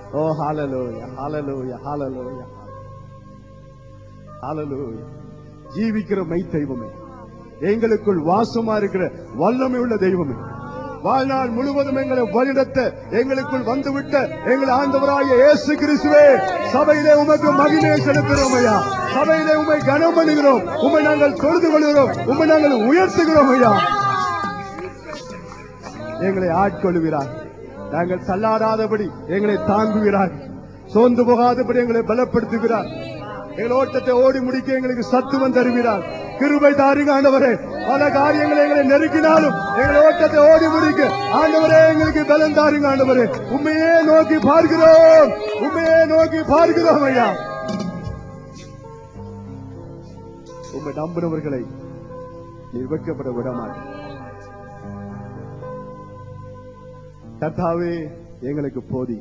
ஓ ஹalleluya ஹalleluya ஹalleluya ஹalleluya ஜீவிக்கிற மெய் தெய்வமே எங்களுக்குள் வாசமா இருக்கிற வல்லமை உள்ள தெய்வமே வாழ்நாள் முழுவதும் எங்களை வழிநடத்த எங்களுக்குள் வந்துவிட்ட எங்கள் ஆண்டவராகிய இயேசு கிறிஸ்துவே சபையிலே உமக்கு மகிமையை செலுத்துகிறோம் ஐயா சபையிலே உமை கனம் பண்ணுகிறோம் உமை நாங்கள் தொழுது கொள்கிறோம் உமை நாங்கள் உயர்த்துகிறோம் ஐயா எங்களை ஆட்கொள்கிறார் நாங்கள் தள்ளாடாதபடி எங்களை தாங்குகிறார் சோர்ந்து போகாதபடி எங்களை பலப்படுத்துகிறார் எங்கள் ஓட்டத்தை ஓடி முடிக்க எங்களுக்கு சத்துவம் தருகிறார் கிருபை தாருங்க ஆண்டவரே பல காரியங்களை எங்களை நெருக்கினாலும் எங்கள் ஓட்டத்தை ஓடி முடிக்க ஆண்டவரே எங்களுக்கு பலம் தாருங்க ஆண்டவரே உண்மையே நோக்கி பார்க்கிறோம் உண்மையே நோக்கி பார்க்கிறோம் ஐயா உண்மை நம்பினவர்களை நீ வெட்கப்பட விட மாட்டேன் கர்த்தாவே எங்களுக்கு போதி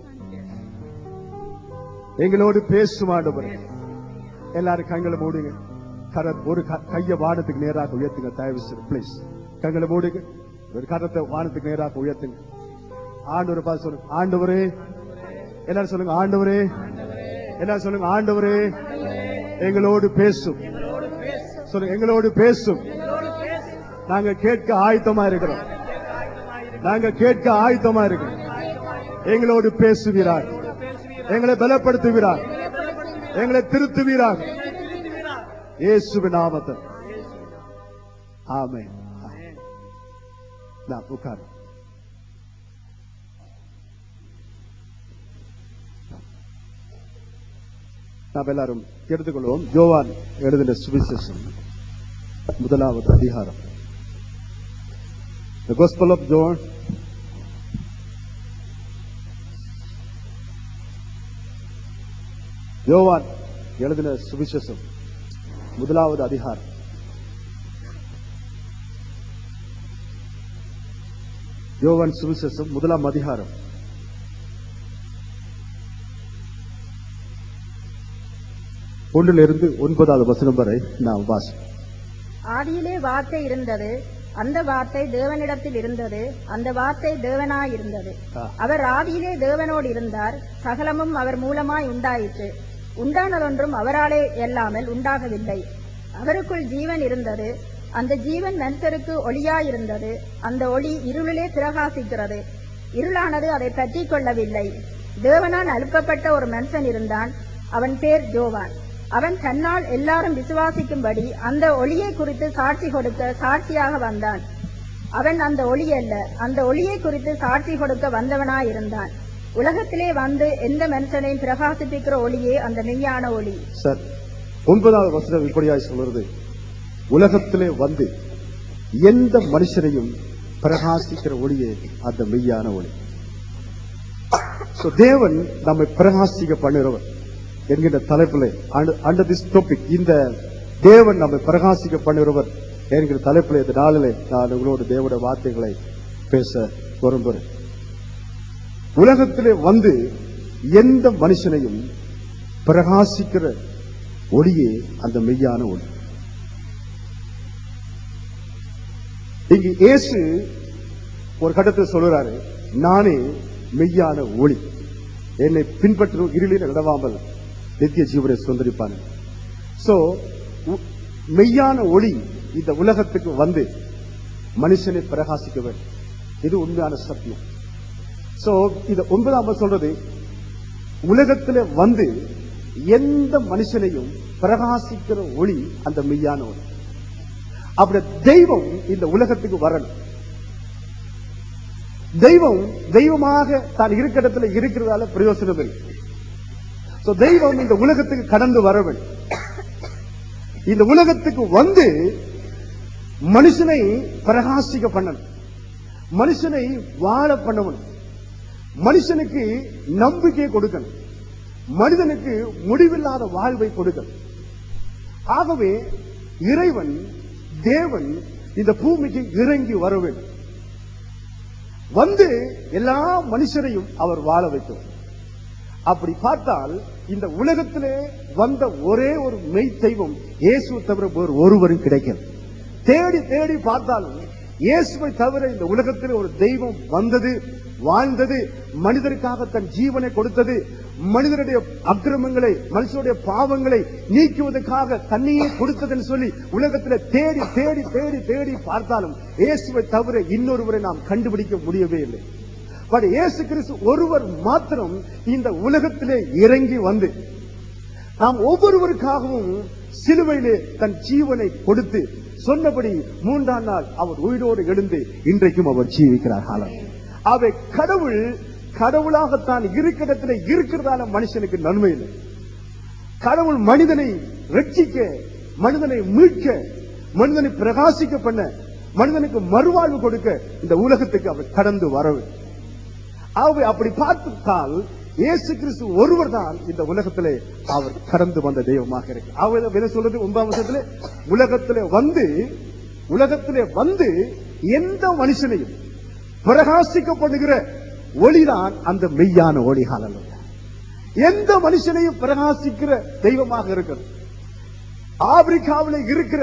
எங்களோடு பேசும் ஆண்டவரே எல்லாரும் கண்களை மூடுங்க கர ஒரு க- கையை வானத்துக்கு நேராக உயர்த்துங்க தயவு செய்து ப்ளீஸ் கண்களை மூடுங்க ஒரு கரத்தை வானத்துக்கு நேராக உயர்த்துங்க ஆண்டவர் பார்த்து சொல்லுங்க ஆண்டவரே எல்லாரும் சொல்லுங்க ஆண்டவரே எல்லாரும் சொல்லுங்க ஆண்டவரே எங்களோடு பேசும் சொல்லுங்க எங்களோடு பேசும் நாங்க கேட்க ஆயத்தமா இருக்கிறோம் நாங்க கேட்க ஆயத்தமா இருக்கிறோம் எங்களோடு பேசுகிறார் எங்களை பலப்படுத்துகிறார் எங்களை திருத்துகிறார் இயேசுவின் நாமத்தில் ஆமென் நான் உட்கார் நாம் எல்லாரும் எடுத்துக்கொள்வோம் யோவான் எழுதின சுவிசேஷம் முதலாவது அதிகாரம் The Gospel of John யோவான் எழுதின சுவிசேஷம் முதலாவது அதிகாரம் யோவான் சுவிசேஷம் முதலாம் அதிகாரம் ஒன்றிலிருந்து ஒன்பதாவது வசனம் வரை நாம் வாசி ஆதியிலே வார்த்தை இருந்தது அந்த வார்த்தை தேவனிடத்தில் இருந்தது அந்த வார்த்தை தேவனாய் இருந்தது ஆ. அவர் ஆதியிலே தேவனோடு இருந்தார் சகலமும் அவர் மூலமாய் உண்டாயிற்று உண்டானதொன்றும் அவராலே அல்லாமல் உண்டாகவில்லை அவருக்குள் ஜீவன் இருந்தது அந்த ஜீவன் மனுஷருக்கு ஒளியாயிருந்தது அந்த ஒளி இருளிலே பிரகாசிக்கிறது இருளானது அதை பற்றிக் கொள்ளவில்லை தேவனால் அனுப்பப்பட்ட ஒரு மனுஷன் இருந்தான் அவன் பேர் ஜோவான் அவன் தன்னால் எல்லாரும் விசுவாசிக்கும்படி அந்த ஒளியை குறித்து சாட்சி கொடுக்க சாட்சியாக வந்தான் அவன் அந்த ஒளி அல்ல அந்த ஒளியை குறித்து சாட்சி கொடுக்க வந்தவனாயிருந்தான் உலகத்திலே வந்து எந்த மனுஷனையும் பிரகாசிப்பிக்கிற ஒளியே அந்த மெய்யான ஒளி சார் ஒன்பதாவது வசனம் இப்படியாய் சொல்றது உலகத்திலே வந்து எந்த மனுஷனையும் பிரகாசிக்கிற ஒளியே அந்த மெய்யான ஒளி So, தேவன் நம்மை பிரகாசிக்க பண்ணுகிறவர் என்கின்ற தலைப்பில் அண்டர் திஸ் டாபிக் இந்த தேவன் நம்மை பிரகாசிக்க பண்ணுகிறவர் என்கிற தலைப்பில் இந்த நாளிலே நான் உங்களோட தேவனுடைய வார்த்தைகளை பேச விரும்புகிறேன் உலகத்திலே வந்து எந்த மனுஷனையும் பிரகாசிக்கிற ஒளியே அந்த மெய்யான ஒளி இங்கு இயேசு ஒரு கட்டத்தில் சொல்லுறாரு நானே மெய்யான ஒளி என்னை பின்பற்றும் இருளில் நடவாமல் நித்திய ஜீவனை சுதந்திரிப்பான சோ உ- மெய்யான ஒளி இந்த உலகத்துக்கு வந்து மனுஷனை பிரகாசிக்க வேண்டும் இது உண்மையான சத்தியம் சோ இது ஒன்பதாம் சொல்றது உலகத்துல வந்து எந்த மனுஷனையும் பிரகாசிக்கிற ஒளி அந்த மெய்யான ஒளி அப்படி தெய்வம் இந்த உலகத்துக்கு வரணும் தெய்வம் தெய்வமாக தான் இருக்கிற இடத்துல இருக்கிறதால பிரயோசனம் இல்லை So, தெய்வம் இந்த உலகத்துக்கு கடந்து வர வேண்டும் இந்த உலகத்துக்கு வந்து மனுஷனை பிரகாசிக்க பண்ணணும் மனுஷனை வாழ பண்ணணும் மனுஷனுக்கு நம்பிக்கை கொடுக்கணும் மனிதனுக்கு முடிவில்லாத வாழ்வை கொடுக்கணும் ஆகவே இறைவன் தேவன் இந்த பூமிக்கு இறங்கி வர வேண்டும் வந்து எல்லா மனுஷரையும் அவர் வாழ வைக்கும் அப்படி பார்த்தால் இந்த உலகத்திலே வந்த ஒரே ஒரு மெய் தெய்வம் இயேசு தவிர வேறு ஒருவரும் கிடைக்கும் தேடி தேடி பார்த்தாலும் இயேசுவை தவிர இந்த உலகத்தில் ஒரு தெய்வம் வந்தது வாழ்ந்தது மனிதருக்காக தன் ஜீவனை கொடுத்தது மனிதனுடைய அக்கிரமங்களை மனுஷனுடைய பாவங்களை நீக்குவதற்காக தன்னையே கொடுத்ததுன்னு சொல்லி உலகத்துல தேடி தேடி தேடி தேடி பார்த்தாலும் இயேசுவை தவிர இன்னொருவரை நாம் கண்டுபிடிக்க முடியவே இல்லை பட் இயேசு கிறிஸ்து ஒருவர் மாத்திரம் இந்த உலகத்திலே இறங்கி வந்து நாம் ஒவ்வொருவருக்காகவும் சிலுவையிலே தன் ஜீவனை கொடுத்து சொன்னபடி மூன்றாம் நாள் அவர் உயிரோடு எழுந்து இன்றைக்கும் அவர் ஜீவிக்கிறார் காலம் அவை கடவுள் கடவுளாகத்தான் இருக்கிற இருக்கிறதால மனுஷனுக்கு நன்மை இல்லை கடவுள் மனிதனை ரட்சிக்க மனிதனை மீட்க மனிதனை பிரகாசிக்க பண்ண மனிதனுக்கு மறுவாழ்வு கொடுக்க இந்த உலகத்துக்கு அவர் கடந்து வரவு ஆகவே அப்படி பார்த்தால் இயேசு கிறிஸ்து ஒருவர் தான் இந்த உலகத்திலே அவர் கடந்து வந்த தெய்வமாக இருக்கு அவர் என்ன சொல்றது ஒன்பதாம் வருஷத்துல உலகத்திலே வந்து உலகத்திலே வந்து எந்த மனுஷனையும் பிரகாசிக்கப்படுகிற ஒளிதான் அந்த மெய்யான ஒளி காலம் எந்த மனுஷனையும் பிரகாசிக்கிற தெய்வமாக இருக்கிறது ஆப்பிரிக்காவில் இருக்கிற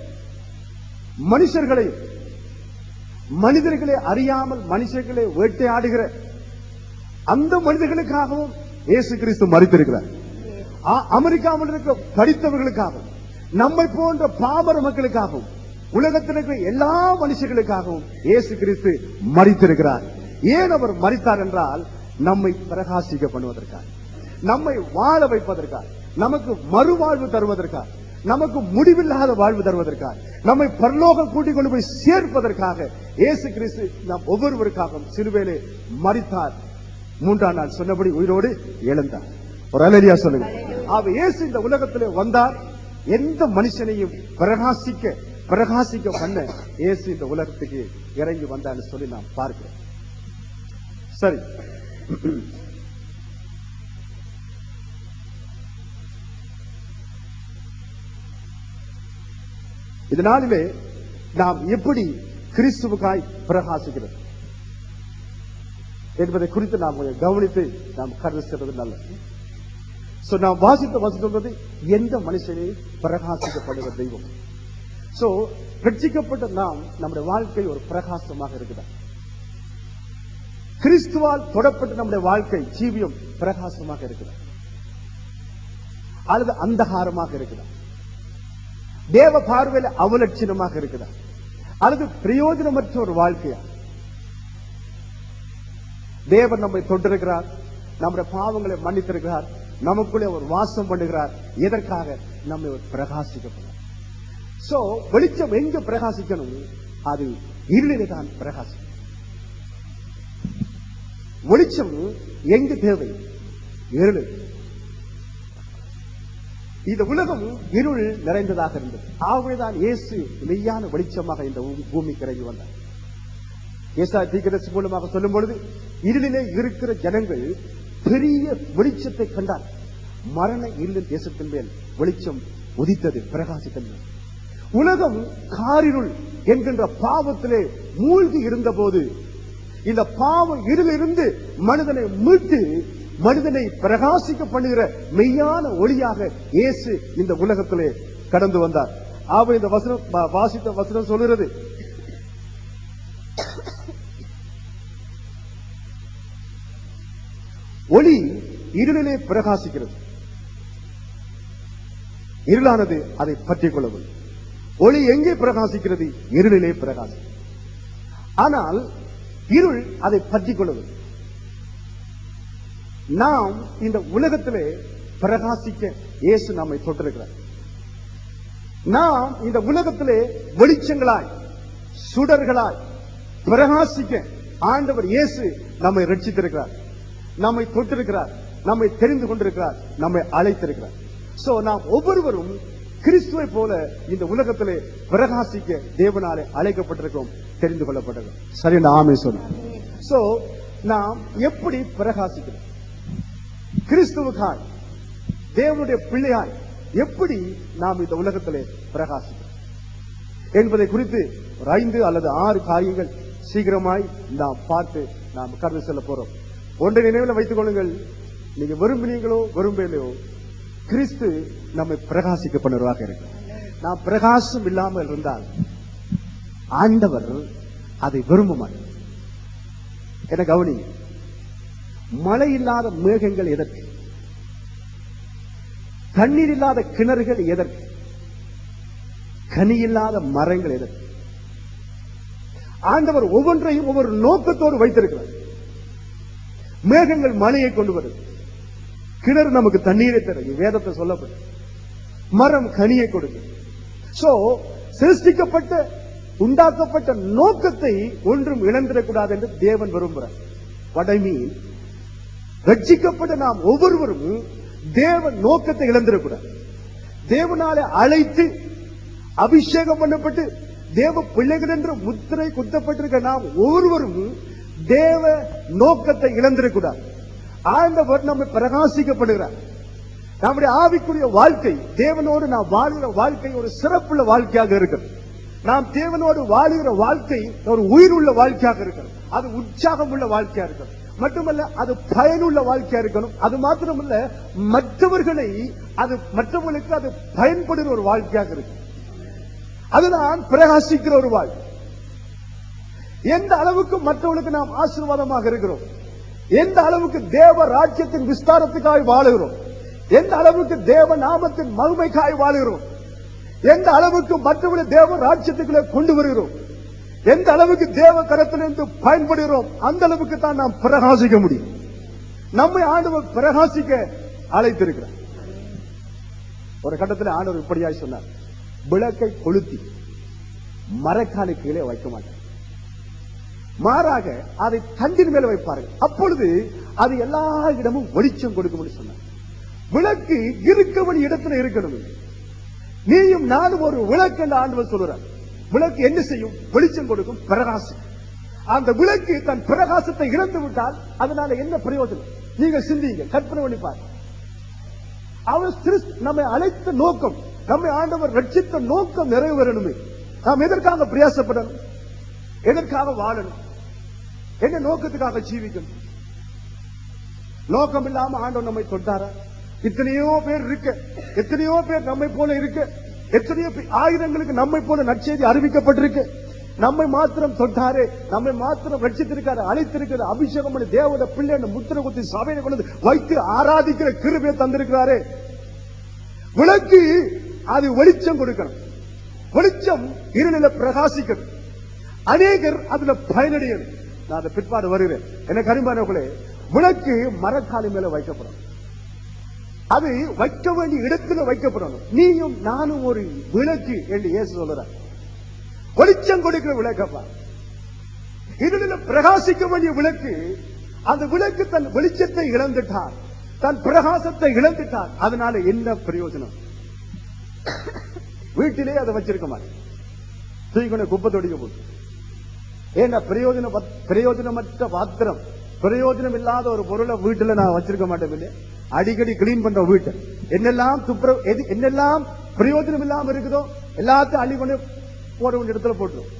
மனுஷர்களையும் மனிதர்களை அறியாமல் மனுஷர்களை வேட்டையாடுகிற அந்த மனிதர்களுக்காகவும் இயேசு கிறிஸ்து மறித்திருக்கிறார் ஆ- அமெரிக்காவில் இருக்க படித்தவர்களுக்காகவும் நம்மை போன்ற பாமர மக்களுக்காகவும் உலகத்தில் இருக்கிற எல்லா மனுஷர்களுக்காகவும் இயேசு கிறிஸ்து மறித்திருக்கிறார் ஏன் அவர் மறித்தார் என்றால் நம்மை பிரகாசிக்க பண்ணுவதற்காக நம்மை வாழ வைப்பதற்காக நமக்கு மறுவாழ்வு தருவதற்காக நமக்கு முடிவில்லாத வாழ்வு தருவதற்காக நம்மை பரலோகம் கூட்டிக் கொண்டு போய் சேர்ப்பதற்காக இயேசு கிறிஸ்து நாம் ஒவ்வொருவருக்காகவும் சிலுவையிலே மறித்தார் மூன்றாம் நாள் சொன்னபடி உயிரோடு எழுந்தார் ஒரு அலலியா சொல்லுங்க அவ இயேசு இந்த உலகத்திலே வந்தார் எந்த மனுஷனையும் பிரகாசிக்க பிரகாசிக்க பண்ண இயேசு இந்த உலகத்துக்கு இறங்கி வந்தான்னு சொல்லி நாம் பார்க்கிறோம் சரி இதனாலே நாம் எப்படி கிறிஸ்துவுக்காய் பிரகாசிக்கிறது என்பதை குறித்து நாம் கொஞ்சம் கவனித்து நாம் கருது செல்வது நல்லது சோ நாம் வாசித்த வசனம் எந்த மனுஷனையும் பிரகாசிக்கப்படுகிற தெய்வம் சோ ரட்சிக்கப்பட்ட நாம் நம்முடைய வாழ்க்கை ஒரு பிரகாசமாக இருக்குதா கிறிஸ்துவால் தொடப்பட்ட நம்முடைய வாழ்க்கை ஜீவியம் பிரகாசமாக இருக்குதா அல்லது அந்தகாரமாக இருக்குதா தேவ பார்வையில அவலட்சணமாக இருக்குதா அல்லது பிரயோஜனமற்ற ஒரு வாழ்க்கையா தேவன் நம்மை தொட்டிருக்கிறார் நம்முடைய பாவங்களை மன்னித்திருக்கிறார் நமக்குள்ளே ஒரு வாசம் பண்ணுகிறார் எதற்காக நம்மை ஒரு பிரகாசிக்கப்படும் சோ வெளிச்சம் எங்க பிரகாசிக்கணும் அது இருளிலே தான் பிரகாசிக்கும் வெளிச்சம் எங்க தேவை இருள் இந்த உலகம் இருள் நிறைந்ததாக இருந்தது ஆகவேதான் இயேசு மெய்யான வெளிச்சமாக இந்த பூ- பூமிக்கு இறங்கி வந்தார் ஏசா தீர்க்கதரிசி மூலமாக சொல்லும் பொழுது இருளிலே இருக்கிற ஜனங்கள் பெரிய வெளிச்சத்தை கண்டார் மரண இருளின் தேசத்தின் மேல் வெளிச்சம் உதித்தது பிரகாசித்தது உலகம் காரிருள் என்கின்ற பாவத்திலே மூழ்கி இருந்தபோது இந்த பாவ இருளிலிருந்து மனிதனை மீட்டு மனிதனை பிரகாசிக்க பண்ணுகிற மெய்யான ஒளியாக இயேசு இந்த உலகத்திலே கடந்து வந்தார் ஆக இந்த வசனம் வா- வாசித்த வசனம் சொல்கிறது ஒளி இருளிலே பிரகாசிக்கிறது இருளானது அதை பற்றிக் கொள்ளவில்லை ஒளி எங்கே பிரகாசிக்கிறது இருளிலே பிரகாசி ஆனால் இருள் அதை பற்றிக் கொள்ளவில்லை நாம் இந்த உலகத்திலே பிரகாசிக்க இயேசு நம்மை தொட்டிருக்கிறார் நாம் இந்த உலகத்திலே வெளிச்சங்களாய் சுடர்களாய் பிரகாசிக்க ஆண்டவர் இயேசு நம்மை ரட்சித்திருக்கிறார் நம்மை தொட்டிருக்கிறார் நம்மை தெரிந்து கொண்டிருக்கிறார் நம்மை அழைத்திருக்கிறார் சோ நாம் ஒவ்வொருவரும் கிறிஸ்துவை போல இந்த உலகத்திலே பிரகாசிக்க தேவனாலே அழைக்கப்பட்டிருக்கோம் தெரிந்து கொள்ளப்பட்டிருக்கோம் சரி ஆமே சொன்னோம் சோ நாம் எப்படி பிரகாசிக்கிறோம் கிறிஸ்துவுக்காய் தேவனுடைய பிள்ளையாய் எப்படி நாம் இந்த உலகத்திலே பிரகாசிக்கிறோம் என்பதை குறித்து ஒரு ஐந்து அல்லது ஆறு காரியங்கள் சீக்கிரமாய் நாம் பார்த்து நாம் கடந்து செல்ல போறோம் ஒன்றை நினைவில் வைத்துக் கொள்ளுங்கள் நீங்க விரும்பினீங்களோ விரும்பலையோ கிறிஸ்து நம்மை பிரகாசிக்க பண்ணுவதாக இருக்கு நாம் பிரகாசம் இல்லாமல் இருந்தால் ஆண்டவர் அதை விரும்ப மாட்டார் என கவனி மழை இல்லாத மேகங்கள் எதற்கு தண்ணீர் இல்லாத கிணறுகள் எதற்கு கனி இல்லாத மரங்கள் எதற்கு ஆண்டவர் ஒவ்வொன்றையும் ஒவ்வொரு நோக்கத்தோடு வைத்திருக்கிறார் மேகங்கள் மழையை கொண்டு வருது கிணறு நமக்கு தண்ணீரை தரும் வேதத்தை சொல்லப்படும் மரம் கனியை கொடுக்கும் சோ சிருஷ்டிக்கப்பட்ட உண்டாக்கப்பட்ட நோக்கத்தை ஒன்றும் இழந்திடக்கூடாது என்று தேவன் விரும்புகிறார் what I mean ரட்சிக்கப்பட்ட நாம் ஒவ்வொருவரும் தேவன் நோக்கத்தை இழந்திடக்கூடாது தேவனாலே அழைத்து அபிஷேகம் பண்ணப்பட்டு தேவ பிள்ளைகள் என்ற முத்திரை குத்தப்பட்டிருக்க நாம் ஒவ்வொருவரும் தேவ நோக்கத்தை இழந்திடக்கூடாது ஆண்டவர் நம்மை பிரகாசிக்கப்படுகிறார் நம்முடைய ஆவிக்குரிய வாழ்க்கை தேவனோடு நாம் வாழ்கிற வாழ்க்கை ஒரு சிறப்புள்ள வாழ்க்கையாக இருக்கிறது நாம் தேவனோடு வாழுகிற வாழ்க்கை ஒரு உயிருள்ள வாழ்க்கையாக இருக்கணும் அது உற்சாகம் உள்ள வாழ்க்கையா இருக்கணும் மட்டுமல்ல அது பயனுள்ள வாழ்க்கையா இருக்கணும் அது மாத்திரமல்ல மற்றவர்களை அது மற்றவர்களுக்கு அது பயன்படுகிற ஒரு வாழ்க்கையாக இருக்கு அதுதான் பிரகாசிக்கிற ஒரு வாழ்க்கை எந்த அளவுக்கு மற்றவர்களுக்கு நாம் ஆசீர்வாதமாக இருக்கிறோம் எந்த அளவுக்கு தேவ ராஜ்யத்தின் விஸ்தாரத்துக்காய் வாழுகிறோம் எந்த அளவுக்கு தேவ நாமத்தின் மகிமைக்காய் வாழுகிறோம் எந்த அளவுக்கு மற்றவர்களை தேவ ராஜ்யத்துக்குள்ளே கொண்டு வருகிறோம் எந்த அளவுக்கு தேவ கரத்திலிருந்து பயன்படுகிறோம் அந்த அளவுக்கு தான் நாம் பிரகாசிக்க முடியும் நம்மை ஆண்டவர் பிரகாசிக்க அழைத்திருக்கிறார் ஒரு கட்டத்தில் ஆண்டவர் இப்படியாய் சொன்னார் விளக்கை கொளுத்தி மரக்காலை கீழே வைக்க மாட்டார் மாறாக அதை தண்டின் மேல வைப்பார்கள் அப்பொழுது அது எல்லா இடமும் வெளிச்சம் கொடுக்கும் சொன்னார் விளக்கு இருக்கவன் இடத்துல இருக்கணும் நீயும் நானும் ஒரு விளக்கு என்று ஆண்டவர் சொல்றார் விளக்கு என்ன செய்யும் வெளிச்சம் கொடுக்கும் பிரகாசம் அந்த விளக்கு தன் பிரகாசத்தை இழந்து விட்டால் அதனால என்ன பிரயோஜனம் நீங்க சிந்திங்க கற்பனை பண்ணி பாருங்க அவர் கிறிஸ்து நம்மை அழைத்த நோக்கம் நம்மை ஆண்டவர் ரட்சித்த நோக்கம் நிறைவேறணுமே நாம் எதற்காக பிரயாசப்படணும் எதற்காக வாழணும் என்ன நோக்கத்துக்காக ஜீவிக்கணும் நோக்கம் இல்லாம ஆண்டவர் நம்மை தொட்டாரா இத்தனையோ பேர் இருக்க எத்தனையோ பேர் நம்மை போல இருக்க எத்தனையோ பேர் ஆயிரங்களுக்கு நம்மை போல நற்செய்தி அறிவிக்கப்பட்டிருக்கு நம்மை மாத்திரம் தொட்டாரே நம்மை மாத்திரம் ரட்சித்திருக்காரு அழைத்திருக்கிற அபிஷேகம் பண்ணி தேவத பிள்ளை முத்திர குத்தி சபையை கொண்டு வந்து வைத்து ஆராதிக்கிற கிருபையை தந்திருக்கிறாரே விளக்கு அது வெளிச்சம் கொடுக்கணும் வெளிச்சம் இருநில பிரகாசிக்கணும் அநேகர் அதுல பயனடையணும் நான் அதை பிற்பாடு வருகிறேன் என்ன கரும்பானவர்களே விளக்கு மரக்காலி மேல வைக்கப்படும் அது வைக்க வேண்டிய இடத்துல வைக்கப்படணும் நீயும் நானும் ஒரு விளக்கு என்று இயேசு சொல்றார் வெளிச்சம் கொடுக்கிற விளக்கப்பா இதுல பிரகாசிக்க வேண்டிய விளக்கு அந்த விளக்கு தன் வெளிச்சத்தை இழந்துட்டார் தன் பிரகாசத்தை இழந்துட்டார் அதனால என்ன பிரயோஜனம் வீட்டிலே அதை வச்சிருக்க மாட்டேன் தூக்கி குப்பை தொடிக்க போட்டு ஏன்னா பிரயோஜன பிரயோஜனமற்ற பாத்திரம் பிரயோஜனம் இல்லாத ஒரு பொருளை வீட்டுல நான் வச்சிருக்க மாட்டேன் இல்லையா அடிக்கடி கிளீன் பண்ற வீட்டை என்னெல்லாம் துப்புர எது என்னெல்லாம் பிரயோஜனம் இல்லாம இருக்குதோ எல்லாத்தையும் அள்ளி கொண்டு போட வேண்டிய இடத்துல போட்டுரும்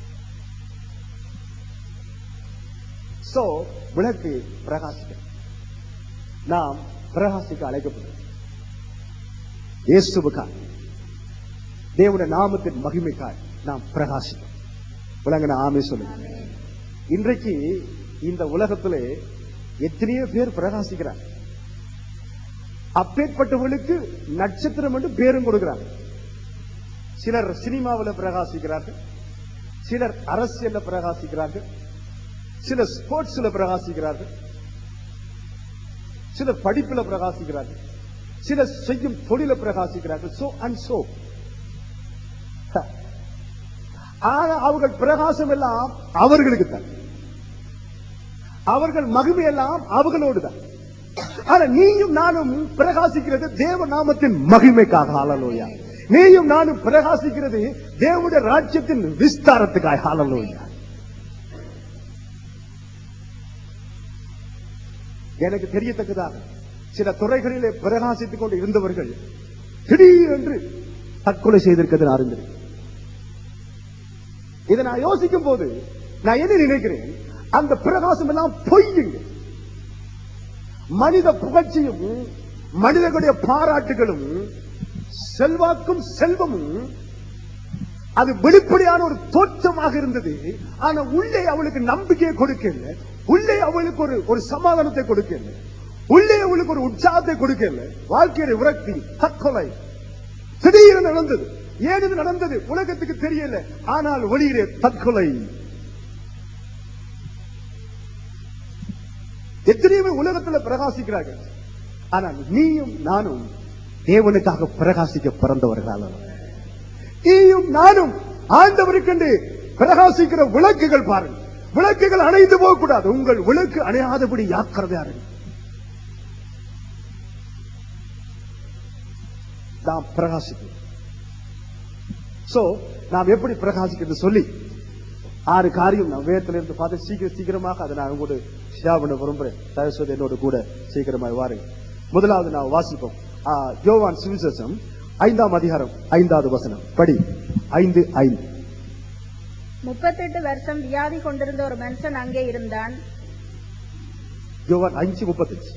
சோ விளக்கு பிரகாசிக்க நாம் பிரகாசிக்க அழைக்கப்படும் இயேசுவுக்காய் தேவனுடைய நாமத்தின் மகிமைக்காய் நாம் பிரகாசிக்கும் விளங்கின ஆமே சொல்லுங்க இன்றைக்கு இந்த உலகத்திலே எத்தனையோ பேர் பிரகாசிக்கிறார் அப்பேற்பட்டவர்களுக்கு நட்சத்திரம் என்று பேரும் கொடுக்கிறார் சிலர் சினிமாவில் பிரகாசிக்கிறார்கள் சிலர் அரசியல்ல பிரகாசிக்கிறார்கள் சிலர் ஸ்போர்ட்ஸ்ல பிரகாசிக்கிறார்கள் சிலர் படிப்புல பிரகாசிக்கிறார்கள் சிலர் செய்யும் தொழில பிரகாசிக்கிறார்கள் சோ அண்ட் சோ ஆனா அவர்கள் பிரகாசம் எல்லாம் அவர்களுக்கு தான் அவர்கள் மகிமை எல்லாம் அவர்களோடு தான் ஆனா நீயும் நானும் பிரகாசிக்கிறது தேவ நாமத்தின் மகிமைக்காக ஹalleluya நீயும் நானும் பிரகாசிக்கிறது தேவனுடைய ராஜ்யத்தின் விஸ்தாரத்துக்காக ஹalleluya எனக்கு தெரியத்தக்கதாக சில துறைகளிலே பிரகாசித்துக் கொண்டு இருந்தவர்கள் திடீரென்று தற்கொலை செய்திருக்கிறது நான் அறிந்திருக்கிறேன் இதை நான் யோசிக்கும் போது நான் என்ன நினைக்கிறேன் அந்த பிரகாசம் எல்லாம் பொய்யுங்க மனித புகழ்ச்சியும் மனிதர்களுடைய பாராட்டுகளும் செல்வாக்கும் செல்வமும் அது வெளிப்படையான ஒரு தோற்றமாக இருந்தது ஆனா உள்ளே அவளுக்கு நம்பிக்கையை கொடுக்கல உள்ளே அவளுக்கு ஒரு ஒரு சமாதானத்தை கொடுக்கல உள்ளே அவளுக்கு ஒரு உற்சாகத்தை கொடுக்கல வாழ்க்கையில விரக்தி தற்கொலை திடீரென நடந்தது ஏன் இது நடந்தது உலகத்துக்கு தெரியல ஆனால் வெளியிலே தற்கொலை எத்தனையோ பேர் உலகத்துல பிரகாசிக்கிறார்கள் ஆனால் நீயும் நானும் தேவனுக்காக பிரகாசிக்க பிறந்தவர்கள் அல்ல. நீயும் நானும் ஆண்டவருக்கென்று பிரகாசிக்கிற விளக்குகள் பாருங்கள் விளக்குகள் அணைந்து போகக்கூடாது உங்கள் விளக்கு அணையாதபடி யாக்கிறதா இருங்கள் நாம் பிரகாசிக்கிறோம் சோ நாம் எப்படி பிரகாசிக்கிறது சொல்லி ஆறு காரியம் நான் வேதத்துல இருந்து பார்த்து சீக்கிரம் சீக்கிரமாக அதை நான் உங்களோட ஷேர் பண்ண விரும்புறேன் தயவு செய்து என்னோட கூட சீக்கிரமாய் வாருங்க முதலாவது நான் வாசிப்போம் ஆ, யோவான் சுவிசேஷம் ஐந்தாம் அதிகாரம் ஐந்தாவது வசனம் படி ஐந்து ஐந்து முப்பத்தெட்டு வருஷம் வியாதி கொண்டிருந்த ஒரு மனுஷன் அங்கே இருந்தான் யோவான் அஞ்சு முப்பத்தஞ்சு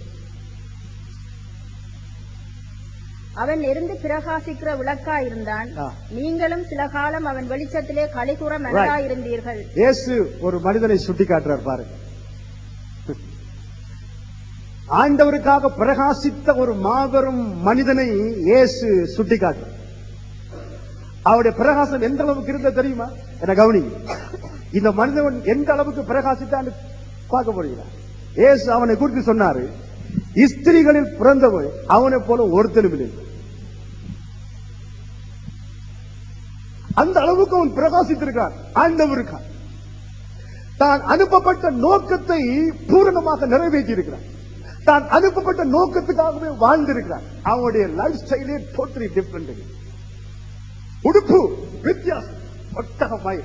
அவன் எரிந்து பிரகாசிக்கிற விளக்கா இருந்தான் ஆ. நீங்களும் சில காலம் அவன் வெளிச்சத்திலே களிகூற மனதாயிருந்தீர்கள் இயேசு ஒரு மனிதனை சுட்டி காட்டுறார் பாருங்க ஆண்டவருக்காக பிரகாசித்த ஒரு மாபெரும் மனிதனை இயேசு சுட்டி காட்டுறார் அவருடைய பிரகாசம் எந்த அளவுக்கு இருந்தது தெரியுமா என கவனி இந்த மனிதன் எந்த அளவுக்கு பிரகாசித்தான்னு பார்க்க போறீங்களா இயேசு அவனை குறித்து சொன்னாரு ஸ்திரீகளில் பிறந்தவன் அவனை போல ஒருத்தனும் இல்லை அந்த அளவுக்கு அவன் பிரகாசித்திருக்கான் ஆண்டவருக்கான் தான் அனுப்பப்பட்ட நோக்கத்தை பூரணமாக நிறைவேற்றி இருக்கிறான் தான் அனுப்பப்பட்ட நோக்கத்துக்காகவே வாழ்ந்திருக்கிறான் அவனுடைய லைஃப் ஸ்டைலே டோட்டலி டிஃப்ரெண்ட் உடுப்பு வித்தியாசம் ஒட்டகமாய்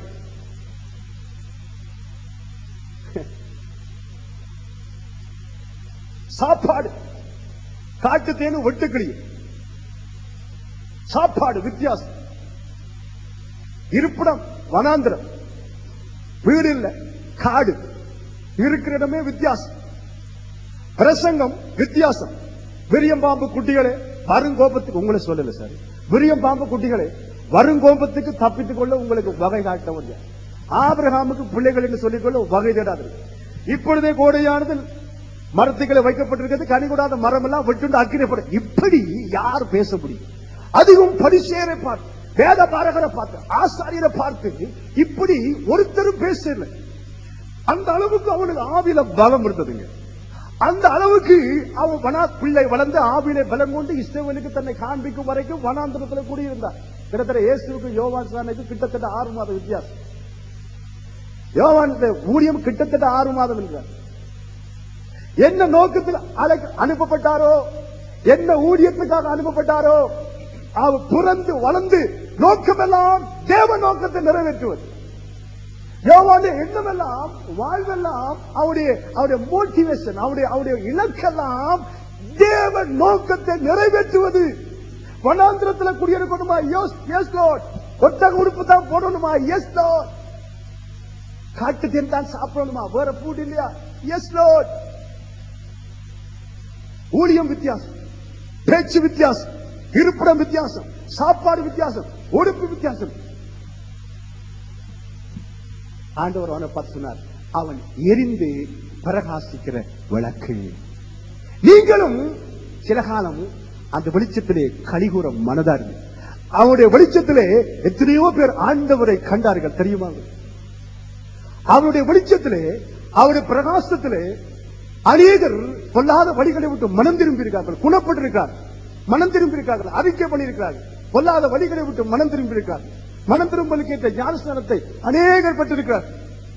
சாப்பாடு காட்டு தேனும் வெட்டுக்கிளியும் சாப்பாடு வித்தியாசம் இருப்பிடம் வனாந்திரம் வீடு இல்ல காடு இருக்கிற இடமே வித்தியாசம் பிரசங்கம் வித்தியாசம் விரியம்பாம்பு குட்டிகளே வருங்கோபத்துக்கு உங்களை சொல்லல சார் விரியம்பாம்பு குட்டிகளே வருங்கோபத்துக்கு தப்பித்துக் கொள்ள உங்களுக்கு வகை காட்டவர் யார்? ஆபிரகாமுக்கு பிள்ளைகள் என்று சொல்லிக்கொள்ள வகை தேடாது இப்பொழுதே கோடையானது மரத்துக்களை வைக்கப்பட்டிருக்கிறது கனி கூடாத மரம் எல்லாம் வெட்டுண்டு அக்கிரப்படும் இப்படி யார் பேச முடியும் அதிகம் பரிசேரை பார்த்து வேத பாரகரை பார்த்து ஆசாரியரை பார்த்து இப்படி ஒருத்தரும் பேசல அந்த அளவுக்கு அவனுக்கு ஆவில பலம் இருந்ததுங்க அந்த அளவுக்கு அவன் வனா பிள்ளை வளர்ந்து ஆவிலே பலம் கொண்டு இஸ்ரவேலுக்கு தன்னை காண்பிக்கும் வரைக்கும் வனாந்திரத்துல கூடியிருந்தார் கிட்டத்தட்ட இயேசுக்கு யோவான் சானைக்கு கிட்டத்தட்ட ஆறு மாத வித்தியாசம் யோவான் ஊழியம் கிட்டத்தட்ட ஆறு மாதம் என்றார் என்ன நோக்கத்தில் அழைக்க அனுப்பப்பட்டாரோ என்ன ஊழியத்துக்காக அனுப்பப்பட்டாரோ அவர் பிறந்து வளர்ந்து நோக்கமெல்லாம் தேவ நோக்கத்தை நிறைவேற்றுவது யோவானுடைய எண்ணமெல்லாம் வாழ்வெல்லாம் அவருடைய அவருடைய மோட்டிவேஷன் அவருடைய அவருடைய இலக்கெல்லாம் தேவ நோக்கத்தை நிறைவேற்றுவது வனாந்திரத்துல குடியிருக்கணுமா எஸ் எஸ் லார்ட் ஒட்டக உடுப்பு தான் போடணுமா எஸ் லார்ட் காட்டு தேன் தான் சாப்பிடணுமா வேற ஃபுட் இல்லையா எஸ் லார்ட் ஊழியம் வித்தியாசம் பேச்சு வித்தியாசம் இருப்பிடம் வித்தியாசம் சாப்பாடு வித்தியாசம் உடுப்பு வித்தியாசம் ஆண்டவர் அவனை பார்த்து சொன்னார் அவன் எரிந்து பிரகாசிக்கிற விளக்கு நீங்களும் சில காலம் அந்த வெளிச்சத்திலே கலிகூற மனதாரு அவனுடைய வெளிச்சத்திலே எத்தனையோ பேர் ஆண்டவரை கண்டார்கள் தெரியுமா அவருடைய வெளிச்சத்திலே அவருடைய பிரகாசத்திலே அநேகர் பொல்லாத வழிகளை விட்டு மனம் திரும்பி இருக்கார்கள் குணப்பட்டிருக்கிறார்கள் மனம் திரும்பி இருக்கார்கள் அறிக்கை பண்ணியிருக்கிறார்கள் பொல்லாத வழிகளை விட்டு மனம் திரும்பி இருக்கார்கள் மனம் திரும்பலுக்கு ஏற்ற ஞானஸ்தானத்தை அநேகர் பெற்றிருக்கிறார்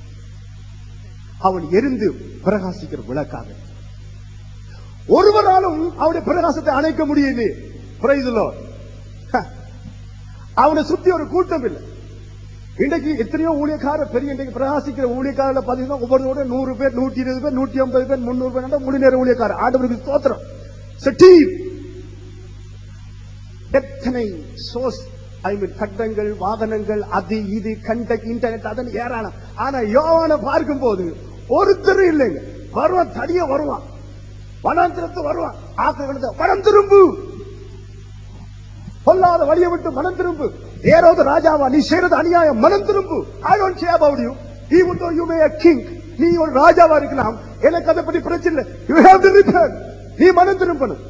அவன் எரிந்து பிரகாசிக்கிற விளக்காக ஒருவராலும் அவருடைய பிரகாசத்தை அணைக்க முடியலையே Praise the Lord. ஹ. அவனை சுத்தி ஒரு கூட்டம் இல்லை இன்றைக்கு எத்தனையோ ஊழியக்கார பெரிய இன்றைக்கு பிரகாசிக்கிற ஊழியக்காரில் பாத்தீங்கன்னா ஒவ்வொருவரோட நூறு பேர் நூற்றி இருபது பேர் நூற்றி ஐம்பது பேர் முன்னூறு பேர் முழு நேர ஊழியக்காரர் ஆண்டவருக்கு ஸ்தோத்திரம் செட்டி எத்தனை சோர்ஸ் ஐ மீன் கட்டங்கள் வாகனங்கள் அது இது கண்டக் இன்டர்நெட் அதன் ஏராளம் ஆனா யோவான பார்க்கும் போது ஒருத்தர் இல்லைங்க வருவான் தனியா வருவான் வனாந்திரத்து வருவான் ஆக்கிரமணத்தை மனம் திரும்பு பொல்லாத வழியை விட்டு மனம் திரும்பு ஏரோது ராஜாவா நீ செய்யறது அநியாயம் மனம் திரும்பு I don't care about you even though you may a king நீ ஒரு ராஜாவா இருக்கலாம் எனக்கு அதை பத்தி பிரச்சனை இல்லை யூ ஹேவ் டு ரிப்பேர் நீ மனம் திரும்பணும்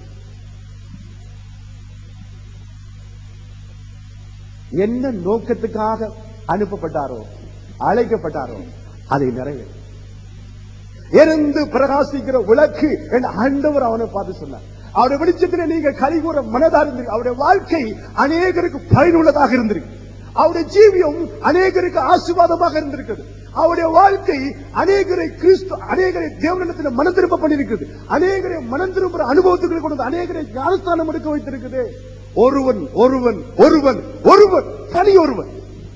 என்ன நோக்கத்துக்காக அனுப்பப்பட்டாரோ அழைக்கப்பட்டாரோ அதை நிறைவேறும் எரிந்து பிரகாசிக்கிற விளக்கு என் ஆண்டவர் அவனை பார்த்து சொன்னார் அவருடைய வெளிச்சத்திலே நீங்க கலிகூற மனதா இருந்திருக்கு அவருடைய வாழ்க்கை அநேகருக்கு பயனுள்ளதாக இருந்திருக்கு அவருடைய ஜீவியம் அநேகருக்கு ஆசீர்வாதமாக இருந்திருக்கிறது அவருடைய வாழ்க்கை அநேகரை கிறிஸ்து அநேகரை தேவனிடத்தில் மனம் திரும்ப பண்ணிருக்குது அநேகரை மனம் திரும்புற அனுபவத்துக்கு கொண்டு வந்து அநேகரை ஞானஸ்தானம் எடுக்க வைத்திருக்குது ஒருவன் ஒருவன் ஒருவன் ஒருவன் தனி ஒருவன்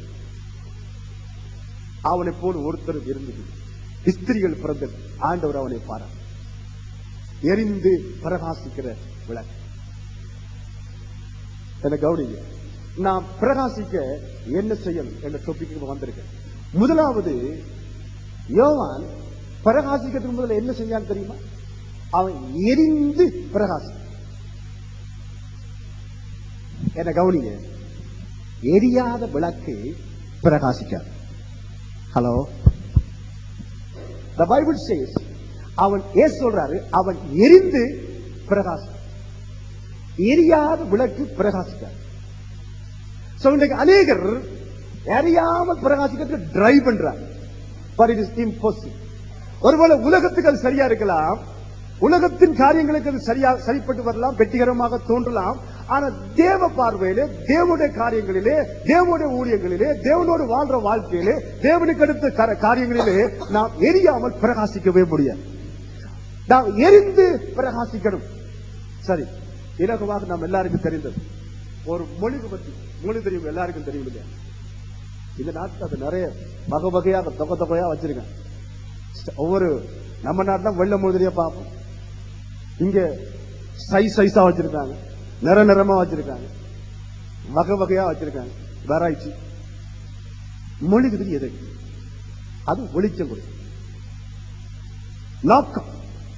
அவனை போல் ஒருத்தரும் இருந்தது ஸ்திரிகள் பிறந்தது ஆண்டவர் அவனை பாரா எரிந்து பிரகாசிக்கிற விளக்கு என்ன கவனிங்க நான் பிரகாசிக்க என்ன செய்யணும் என்ற டொபிக்கு வந்திருக்கேன் முதலாவது யோவான் பிரகாசிக்கிறதுக்கு முதல்ல என்ன செஞ்சான்னு தெரியுமா அவன் எரிந்து பிரகாசி என்ன கவனிங்க எரியாத விளக்கு பிரகாசிக்காது ஹலோ The Bible says அவன் ஏன் சொல்றாரு அவன் எரிந்து பிரகாசி எரியாத விளக்கு பிரகாசிக்காது சோ இன்றைக்கு அநேகர் எரியாமல் பிரகாசிக்கிறதுக்கு ட்ரை பண்றாங்க பட் இட் இஸ் இம்பாசிபிள் ஒருவேளை உலகத்துக்கு அது சரியா இருக்கலாம் உலகத்தின் காரியங்களுக்கு அது சரியா சரிப்பட்டு வரலாம் வெற்றிகரமாக தோன்றலாம் ஆனா தேவ பார்வையிலே தேவனுடைய காரியங்களிலே தேவனுடைய ஊழியங்களிலே தேவனோடு வாழ்ற வாழ்க்கையிலே தேவனுக்கு அடுத்த கர- காரியங்களிலே நாம் எரியாமல் பிரகாசிக்கவே முடியாது நாம் எரிந்து பிரகாசிக்கணும் சரி இலகுவாக நாம் எல்லாருக்கும் தெரிந்தது ஒரு மொழிக்கு பற்றி மொழி தெரியும் எல்லாருக்கும் தெரியும் இல்லையா இந்த நாட்டுல அது நிறைய வகை வகையாக தொகை தொகையா வச்சிருக்கேன் ஒவ்வொரு நம்ம நாட்டுல வெள்ள மொழியா பார்ப்போம் இங்க சைஸ் சைஸா வச்சிருக்காங்க நிற நிறமா வச்சிருக்காங்க வகை வகையா வச்சிருக்காங்க வெரைட்டி மொழிகுதி எது அது ஒளிச்சம் கொடுக்கும் நோக்கம்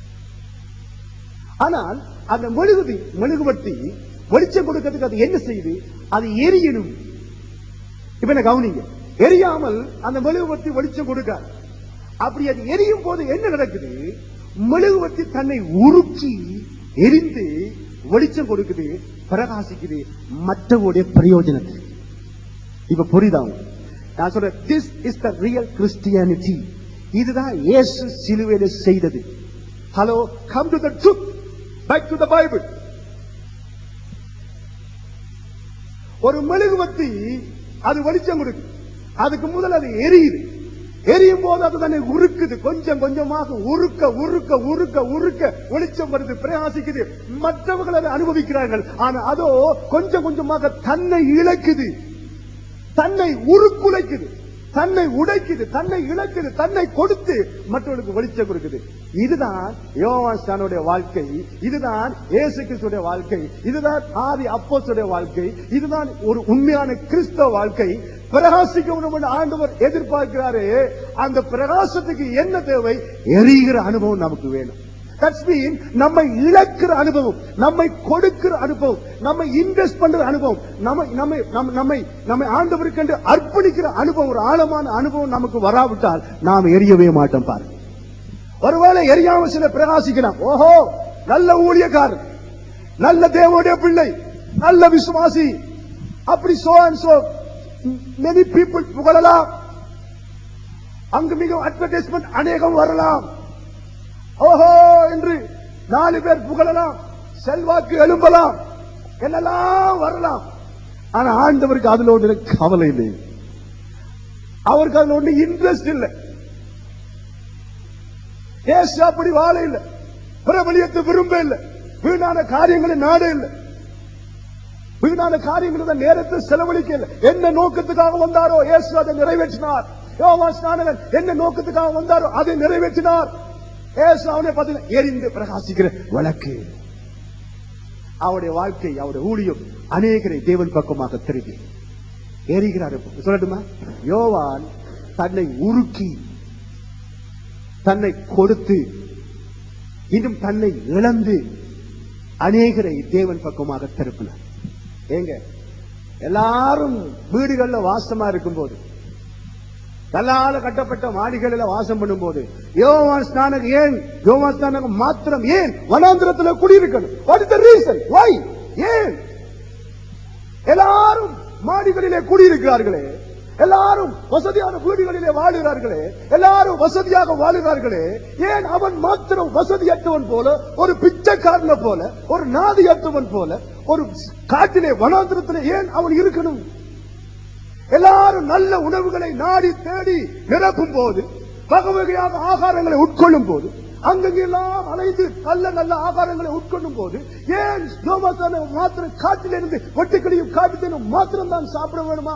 ஆனால் அந்த மெழுகுதி மெழுகுவர்த்தி வெளிச்சம் கொடுக்கிறதுக்கு அது என்ன செய்யுது அது எரியணும் இப்ப என்ன கவனிங்க எரியாமல் அந்த மெழுகுவர்த்தி வெளிச்சம் கொடுக்காது அப்படி அது எரியும் போது என்ன நடக்குது மெழுகுவர்த்தி தன்னை உருக்கி எரிந்து வெளிச்சம் கொடுக்குது பிரகாசிக்குது மற்றவருடைய பிரயோஜனத்துக்கு இப்ப புரியுதா உங்களுக்கு? நான் சொல்றேன் this is the real Christianity இதுதான் இயேசு சிலுவையில செய்தது hello come to the truth back to the Bible ஒரு மெழுகுவர்த்தி அது வெளிச்சம் கொடுக்கு அதுக்கு முதல் அது எரியுது எரியும் போது அது தன்னை உருக்குது கொஞ்சம் கொஞ்சமாக உருக்க உருக்க உருக்க உருக்க வெளிச்சம் வருது பிரகாசிக்குது மற்றவர்கள் அதை அனுபவிக்கிறார்கள் ஆனா அதோ கொஞ்சம் கொஞ்சமாக தன்னை இழக்குது தன்னை உருக்குலைக்குது தன்னை உடைக்குது தன்னை இழக்குது தன்னை கொடுத்து மற்றவர்களுக்கு வெளிச்சம் கொடுக்குது இதுதான் யோவான் ஸ்தானுடைய வாழ்க்கை இதுதான் இயேசு கிறிஸ்துடைய வாழ்க்கை இதுதான் ஆதி அப்போஸ்தலருடைய வாழ்க்கை இதுதான் ஒரு உண்மையான கிறிஸ்தவ வாழ்க்கை பிரகாசிக்க வேண்டும் என்று ஆண்டவர் எதிர்பார்க்கிறாரு அந்த பிரகாசத்துக்கு என்ன தேவை எரிகிற அனுபவம் நமக்கு வேணும் தட்ஸ் மீன் நம்மை இழக்கிற அனுபவம் நம்மை கொடுக்கிற அனுபவம் நம்மை இன்வெஸ்ட் பண்ற அனுபவம் நம்ம நம்மை நம்ம- நம்மை நம்மை ஆண்டவருக்கு என்று அர்ப்பணிக்கிற அனுபவம் ஒரு ஆழமான அனுபவம் நமக்கு வராவிட்டால் நாம் எரியவே மாட்டோம் பாருங்க ஒருவேளை எரியாம சில பிரகாசிக்கலாம் ஓஹோ நல்ல ஊழியக்காரர் நல்ல தேவனுடைய பிள்ளை நல்ல விசுவாசி அப்படி so and so many people புகழலாம் அங்கு மிக அட்வர்டைஸ்மெண்ட் அநேகம் வரலாம் ஓஹோ என்று நாலு பேர் புகழலாம் செல்வாக்கு எழும்பலாம் என்னெல்லாம் வரலாம் ஆனா ஆண்டவருக்கு அதுல ஒன்று கவலை இல்லை அவருக்கு அதுல ஒண்ணு இன்ட்ரெஸ்ட் இல்லை ஏசு அப்படி வாழ இல்லை பிரபலியத்தை விரும்ப இல்லை வீணான காரியங்களை நாட இல்லை வீணான காரியங்களை தான் நேரத்தை செலவழிக்க இல்லை என்ன நோக்கத்துக்காக வந்தாரோ இயேசு அதை நிறைவேற்றினார் யோவான் ஸ்நானகன் என்ன நோக்கத்துக்காக வந்தாரோ அதை நிறைவேற்றினார் இயேசு அவனை பார்த்து எரிந்து பிரகாசிக்கிற வழக்கு அவருடைய வாழ்க்கை அவருடைய ஊழியம் அநேகரை தேவன் பக்கமாக திரும்பி எரிகிறார் இப்போ. சொல்லட்டுமா யோவான் தன்னை உருக்கி தன்னை கொடுத்து இன்னும் தன்னை இழந்து அநேகரை தேவன் பக்கமாக திருப்பினார் ஏங்க எல்லாரும் வீடுகள்ல வாசமா இருக்கும்போது கல்லால கட்டப்பட்ட மாளிகையில வாசம் பண்ணும்போது யோவான் ஸ்நானக ஏன் யோவான் ஸ்நானகம் மாத்திரம் ஏன் வனாந்திரத்துல குடியிருக்கணும் what is the reason why ஏன் எல்லாரும் மாடிகளிலே குடியிருக்கிறார்களே எல்லாரும் வசதியான வீடுகளிலே வாழுகிறார்களே எல்லாரும் வசதியாக வாழுகிறார்களே ஏன் அவன் மாத்திரம் வசதியற்றவன் போல ஒரு பிச்சைக்காரனை போல ஒரு நாதியற்றவன் போல ஒரு காட்டிலே வனாந்திரத்திலே ஏன் அவன் இருக்கணும் எல்லாரும் நல்ல உணவுகளை நாடி தேடி நிரப்பும் போது வகை வகையாக ஆகாரங்களை உட்கொள்ளும் போது அங்கெல்லாம் அலைந்து நல்ல நல்ல ஆகாரங்களை உட்கொள்ளும் போது ஏன் யோமாத்தான மாத்திரம் காட்டிலிருந்து வெட்டுக்களையும் காட்டுத்தையும் மாத்திரம் தான் சாப்பிட வேணுமா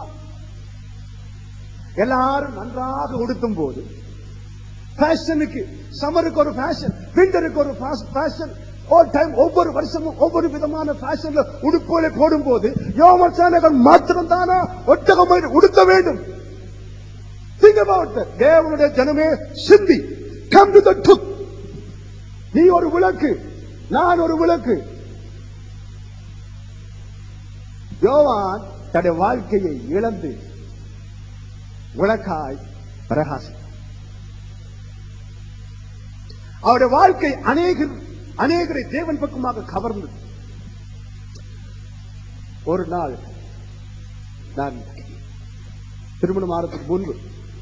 எல்லாரும் நன்றாக உடுத்தும் போது ஃபேஷனுக்கு சம்மருக்கு ஒரு ஃபேஷன் விண்டருக்கு ஒரு ஃபேஷன் ஒரு டைம் ஒவ்வொரு வருஷமும் ஒவ்வொரு விதமான ஃபேஷன்ல உடுப்புகளை போடும் போது யோமசானகன் மாத்திரம் தானா ஒட்டகம் உடுத்த வேண்டும் Think about that. தேவனுடைய ஜனமே சிந்தி கம் டு த ட்ரூத் நீ ஒரு விளக்கு நான் ஒரு விளக்கு யோவான் தன்னுடைய வாழ்க்கையை இழந்து விளக்காய் பிரகாசி அவருடைய வாழ்க்கை அநேகர் அநேகரை தேவன் பக்கமாக கவர்ந்தது ஒரு நாள் நான் திருமணம் ஆறதுக்கு முன்பு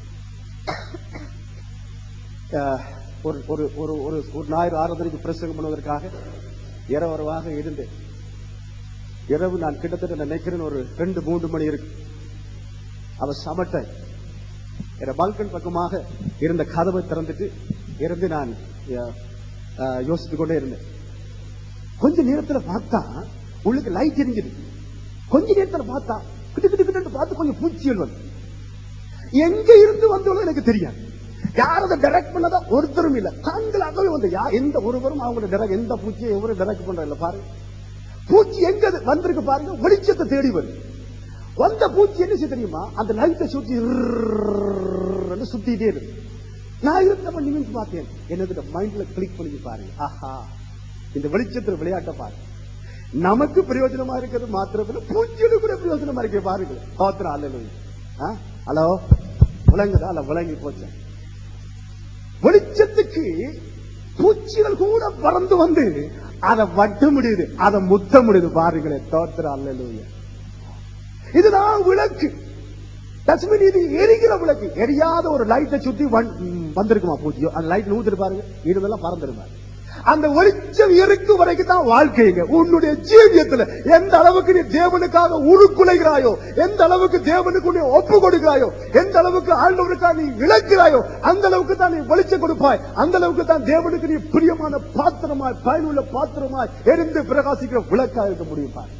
அஹ், ஒரு ஒரு ஒரு ஒரு ஒரு ஞாயிறு ஆராதனைக்கு பிரசங்கம் பண்ணுவதற்காக இரவரவாக இருந்தேன் இரவு நான் கிட்டத்தட்ட நினைக்கிறேன் ஒரு ரெண்டு மூன்று மணி இருக்கு அவ சமட்டை என் பால்கன் பக்கமாக இருந்த கதவை திறந்துட்டு இருந்து நான் அஹ், அஹ், யோசித்துக் கொண்டே இருந்தேன் கொஞ்ச நேரத்துல பார்த்தா உள்ளுக்கு லைட் எரிஞ்சுது கொஞ்ச நேரத்துல பார்த்தா கிட்டு கிட்டு கிட்டு பார்த்து கொஞ்சம் பூச்சிகள் வந்து எங்க இருந்து வந்தோம் எனக்கு தெரியாது யார் அதை டைரக்ட் பண்ணதா ஒருத்தரும் இல்ல தாங்களாகவே வந்து யா எந்த ஒருவரும் அவங்களோட direct- எந்த பூச்சியை எவரும் டைரக்ட் பண்ற இல்ல பாருங்க பூச்சி எங்க அது வந்திருக்கு பாருங்க வெளிச்சத்தை தேடி வருது வந்த பூச்சி என்ன செய்ய தெரியுமா அந்த லைட்டை சுத்தி இருன்னு சுத்திட்டே இருக்கு நான் இருந்தப்ப நிமிந்து பார்த்தேன் என்னது மைண்ட்ல கிளிக் பண்ணி பாருங்க ஆஹா இந்த வெளிச்சத்துல விளையாட்ட பாருங்க நமக்கு பிரயோஜனமா இருக்கிறது மாத்திரத்துல பூச்சிகளுக்கு கூட பிரயோஜனமா இருக்கு பாருங்க பாத்திரம் அல்ல ஹலோ விளங்குதா அல்ல விளங்கி போச்சு வெளிச்சத்துக்கு பூச்சிகள் கூட பறந்து வந்து அதை வட்ட முடியுது அதை முத்த முடியுது பாருங்களேன் தோத்திரம் அல்ல இதுதான் விளக்கு தஸ்மின் இது எரிகிற விளக்கு எரியாத ஒரு லைட்டை சுத்தி வந்- ம், வந்திருக்குமா பூஜ்ஜியோ அந்த லைட் ஊத்துட்டு பாருங்க இதுவெல்லாம் பறந்துருப்பாரு அந்த வெளிச்சம் இருக்கும் வரைக்கும் தான் வாழ்க்கைங்க உன்னுடைய ஜீவியத்துல எந்த அளவுக்கு நீ தேவனுக்காக உருக்குலைகிறாயோ எந்த அளவுக்கு தேவனுக்கு நீ ஒப்பு கொடுக்கிறாயோ எந்த அளவுக்கு ஆண்டவருக்காக நீ இழக்கிறாயோ அந்த அளவுக்கு தான் நீ வெளிச்சம் கொடுப்பாய் அந்த அளவுக்கு தான் தேவனுக்கு நீ பிரியமான பாத்திரமாய் பயனுள்ள பாத்திரமாய் எரிந்து பிரகாசிக்கிற விளக்கா இருக்க முடியும் பாரு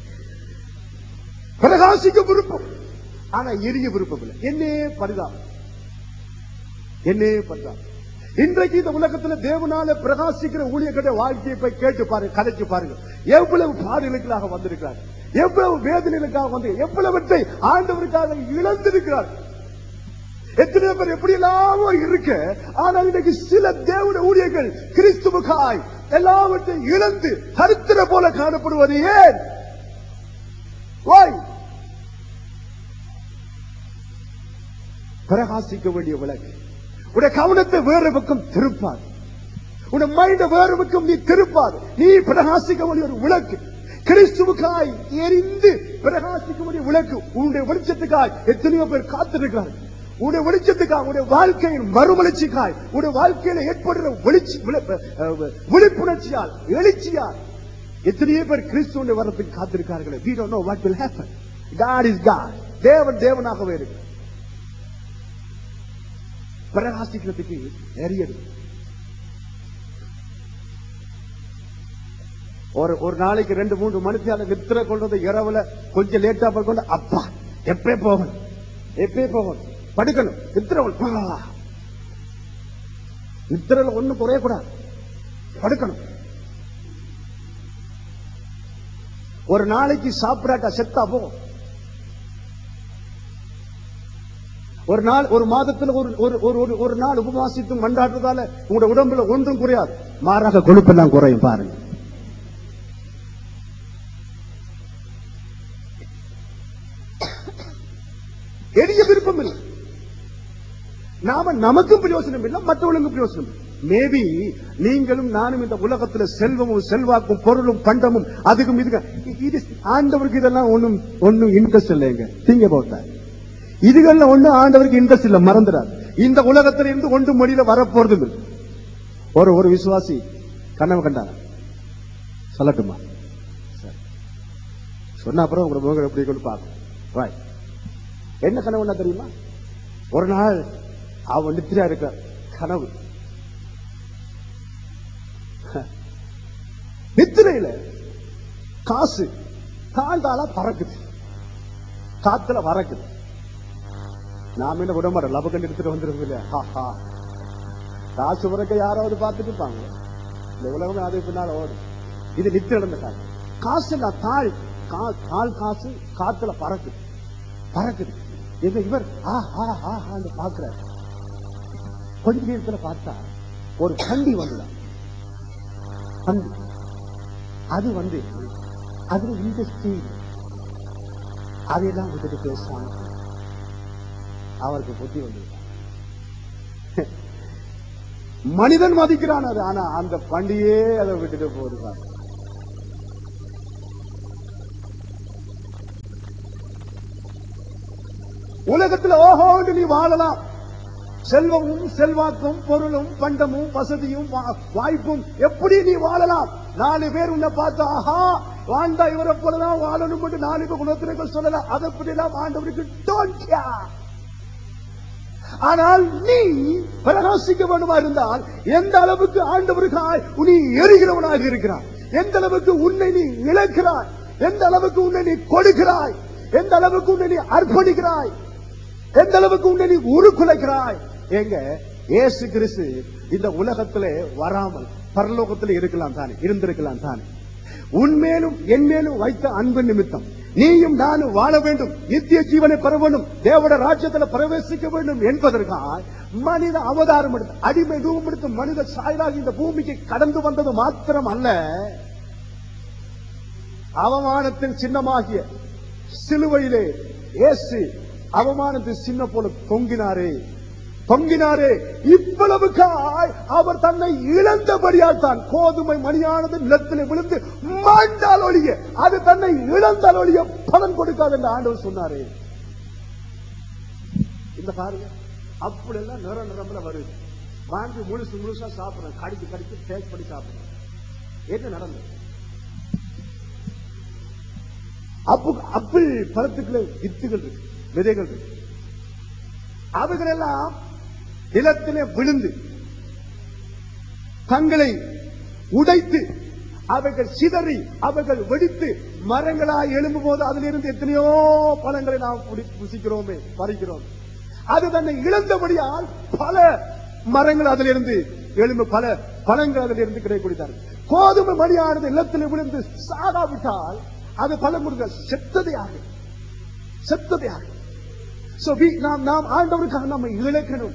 பிரகாசிக்க விருப்பம் ஆனா எரிய விருப்பம் இல்லை என்னே பரிதாபம் என்னே பரிதாபம் இன்றைக்கு இந்த உலகத்துல தேவனால பிரகாசிக்கிற ஊழியர்கிட்ட வாழ்க்கையை போய் கேட்டு பாருங்க கதைச்சு பாருங்க எவ்வளவு பாடுகளுக்காக வந்திருக்கிறார் எவ்வளவு வேதனைகளுக்காக வந்து எவ்வளவற்றை ஆண்டவருக்காக இழந்திருக்கிறார் எத்தனை பேர் எப்படி எல்லாமோ இருக்க ஆனால் இன்னைக்கு சில தேவன ஊழியர்கள் கிறிஸ்துவுக்காய் எல்லாவற்றையும் இழந்து கருத்திர போல காணப்படுவது ஏன் Why? பிரகாசிக்க வேண்டிய விளக்கு உடைய கவனத்தை வேறு பக்கம் திருப்பாது உடைய மைண்ட வேறு பக்கம் நீ திருப்பாது நீ பிரகாசிக்க வேண்டிய ஒரு விளக்கு கிறிஸ்துவுக்காய் எரிந்து பிரகாசிக்க வேண்டிய விளக்கு உன்னுடைய வெளிச்சத்துக்காய் எத்தனையோ பேர் காத்திருக்கிறார்கள் உன்னுடைய வெளிச்சத்துக்காக உன்னுடைய வாழ்க்கையின் மறுமலர்ச்சிக்காய் உன்னுடைய வாழ்க்கையில ஏற்படுற வெளிச்சி விழி- அஹ் விழிப்புணர்ச்சியால் எழுச்சியால் எத்தனையோ பேர் கிறிஸ்துவனுடைய வரத்துக்கு காத்திருக்கார்களே we don't know what will happen god is god தேவன் தேவனாகவே இருக்கு பிரகாசிக்கிறதுக்கு எரியது ஒரு ஒரு நாளைக்கு ரெண்டு மூன்று மணித்தியால நித்திர கொண்டது இரவுல கொஞ்சம் லேட்டா போய் கொண்டு அப்பா எப்பே போகணும் எப்பே போகணும் படுக்கணும் நித்திர நித்திரல ஒண்ணும் குறையக்கூடாது படுக்கணும் ஒரு நாளைக்கு சாப்பிடாட்டா செத்தா போகும் ஒரு நாள் ஒரு மாதத்துல ஒரு ஒரு ஒரு ஒரு ஒரு நாள் உபவாசித்து மண்டாடுறதால உங்களோட உடம்புல ஒன்றும் குறையாது மாறாக கொழுப்பெல்லாம் குறையும் பாருங்க எரிய விருப்பம் இல்லை நாம நமக்கும் பிரயோசனம் இல்லை மற்றவர்களுக்கும் பிரயோசனம் இல்லை மேபி நீங்களும் நானும் இந்த உலகத்துல செல்வமும் செல்வாக்கும் பொருளும் பண்டமும் அதுக்கும் இதுக்கு இது ஆண்டவருக்கு இதெல்லாம் ஒண்ணும் ஒண்ணும் இன்ட்ரெஸ்ட் இல்லைங்க திங்க போட்ட இதுகள்ல ஒண்ணும் ஆண்டவருக்கு இன்ட்ரெஸ்ட் இல்ல மறந்துடாது இந்த உலகத்துல இருந்து ஒன்று மொழியில வரப்போறதும் இல்லை ஒரு ஒரு விசுவாசி கனவு கண்டாங்க சொல்லட்டுமா சரி. சொன்ன அப்புறம் உங்க முகம் எப்படி கொண்டு பார்க்கும் Right. என்ன கனவுன்னா தெரியுமா ஒரு நாள் அவன் நித்திரா இருக்க கனவு நித்திரையில காசு தாழ்ந்தால பறக்குது காத்துல பறக்குது நாம என்ன விட மாட்டோம் லபக்கண்டு எடுத்துட்டு வந்துருவோம் இல்லையா ஹா, ஹா. காசு பிறக்க யாராவது பார்த்துட்டு இருப்பாங்க இந்த உலகம் அது பின்னால ஓடும் இது நித்திர நடந்த காசு காசு இல்ல தாழ் கா- தாழ் காசு காத்துல பறக்குது பறக்குது இவ இவர் ஆ ஆ ஆ ஆன்னு பாக்குறாரு கொஞ்ச நேரத்துல பார்த்தா ஒரு கண்டி வந்துதான் கண்டி அது வந்து அதுல இந்த ஸ்டீல் அதையெல்லாம் விட்டுட்டு பேசாம அவருக்கு புத்தி வந்து மனிதன் மதிக்கிறான் அது ஆனா அந்த பண்டியே அதை விட்டுட்டு போடுறான் உலகத்துல ஓஹோன்னு நீ வாழலாம் செல்வமும் செல்வாக்கும் பொருளும் பண்டமும் வசதியும் வா- வாய்ப்பும் எப்படி நீ வாழலாம் நாலு பேர் உன்னை பார்த்து ஆஹா வாழ்ந்தா இவரை போலதான் வாழணும் என்று நாலு பேர் குணத்தினர்கள் சொல்லலாம் அதை பற்றி எல்லாம் ஆண்டவருக்கு don't care. ஆனால் நீ பிரகாசிக்க வேண்டுமா இருந்தால் எந்த அளவுக்கு ஆண்டவருக்காய் நீ எரிகிறவனாக இருக்கிறாய் எந்த அளவுக்கு உன்னை நீ இழக்கிறாய் எந்த அளவுக்கு உன்னை நீ கொடுக்கிறாய் எந்த அளவுக்கு உன்னை நீ அர்ப்பணிக்கிறாய் எந்த அளவுக்கு உன்னை நீ உருக்குலைக்கிறாய் எங்க இயேசு கிறிஸ்து இந்த உலகத்திலே வராமல் பரலோகத்திலே இருக்கலாம் தானே இருந்திருக்கலாம் தானே உன்மேலும் என் மேலும் வைத்த அன்பு நிமித்தம் நீயும் நானும் வாழ வேண்டும் நித்திய ஜீவனை பெற வேண்டும் தேவட ராஜ்யத்தில் பிரவேசிக்க வேண்டும் என்பதற்காக மனித அவதாரம் எடுத்து அடிமை ரூபம் எடுத்து மனித சாயலாக இந்த பூமிக்கு கடந்து வந்தது மாத்திரம் அல்ல அவமானத்தின் சின்னமாகிய சிலுவையிலே இயேசு அவமானத்தின் சின்ன போல தொங்கினாரே தொங்கினாரே இவ்வளவுக்காய் அவர் தன்னை இழந்தபடியால் தான் கோதுமை மணியானது நிலத்திலே விழுந்து மாண்டால் ஒழிய அது தன்னை இழந்தால் ஒழிய பலன் கொடுக்காது என்று ஆண்டவர் சொன்னாரே இந்த பாருங்க அப்படியெல்லாம் நிற நிறம்ல வருது வாங்கி முழுசு முழுசா சாப்பிடுறேன் கடிச்சு கடிச்சு டேஸ்ட் பண்ணி சாப்பிடுறேன் என்ன நடந்தது அப்பு அப்பிள் பழத்துக்குள்ள வித்துகள் இருக்கு விதைகள் இருக்கு அவைகள் எல்லாம் நிலத்திலே விழுந்து தங்களை உடைத்து அவைகள் சிதறி அவைகள் வெடித்து மரங்களாய் எழும்பும் போது அதிலிருந்து எத்தனையோ பழங்களை நாம் புடி- புசிக்கிறோமே பறிக்கிறோம் அது தன்னை இழந்தபடியால் பல மரங்கள் அதிலிருந்து எழும்பு பல பழங்கள் அதிலிருந்து கிடைக்கூடியதார்கள் கோதுமை மணியானது நிலத்தில் விழுந்து சாகாவிட்டால் அது பலம் கொடுக்க செத்ததையாக செத்ததையாக So we- நாம் நாம் ஆண்டவருக்காக நம்ம இழக்கணும்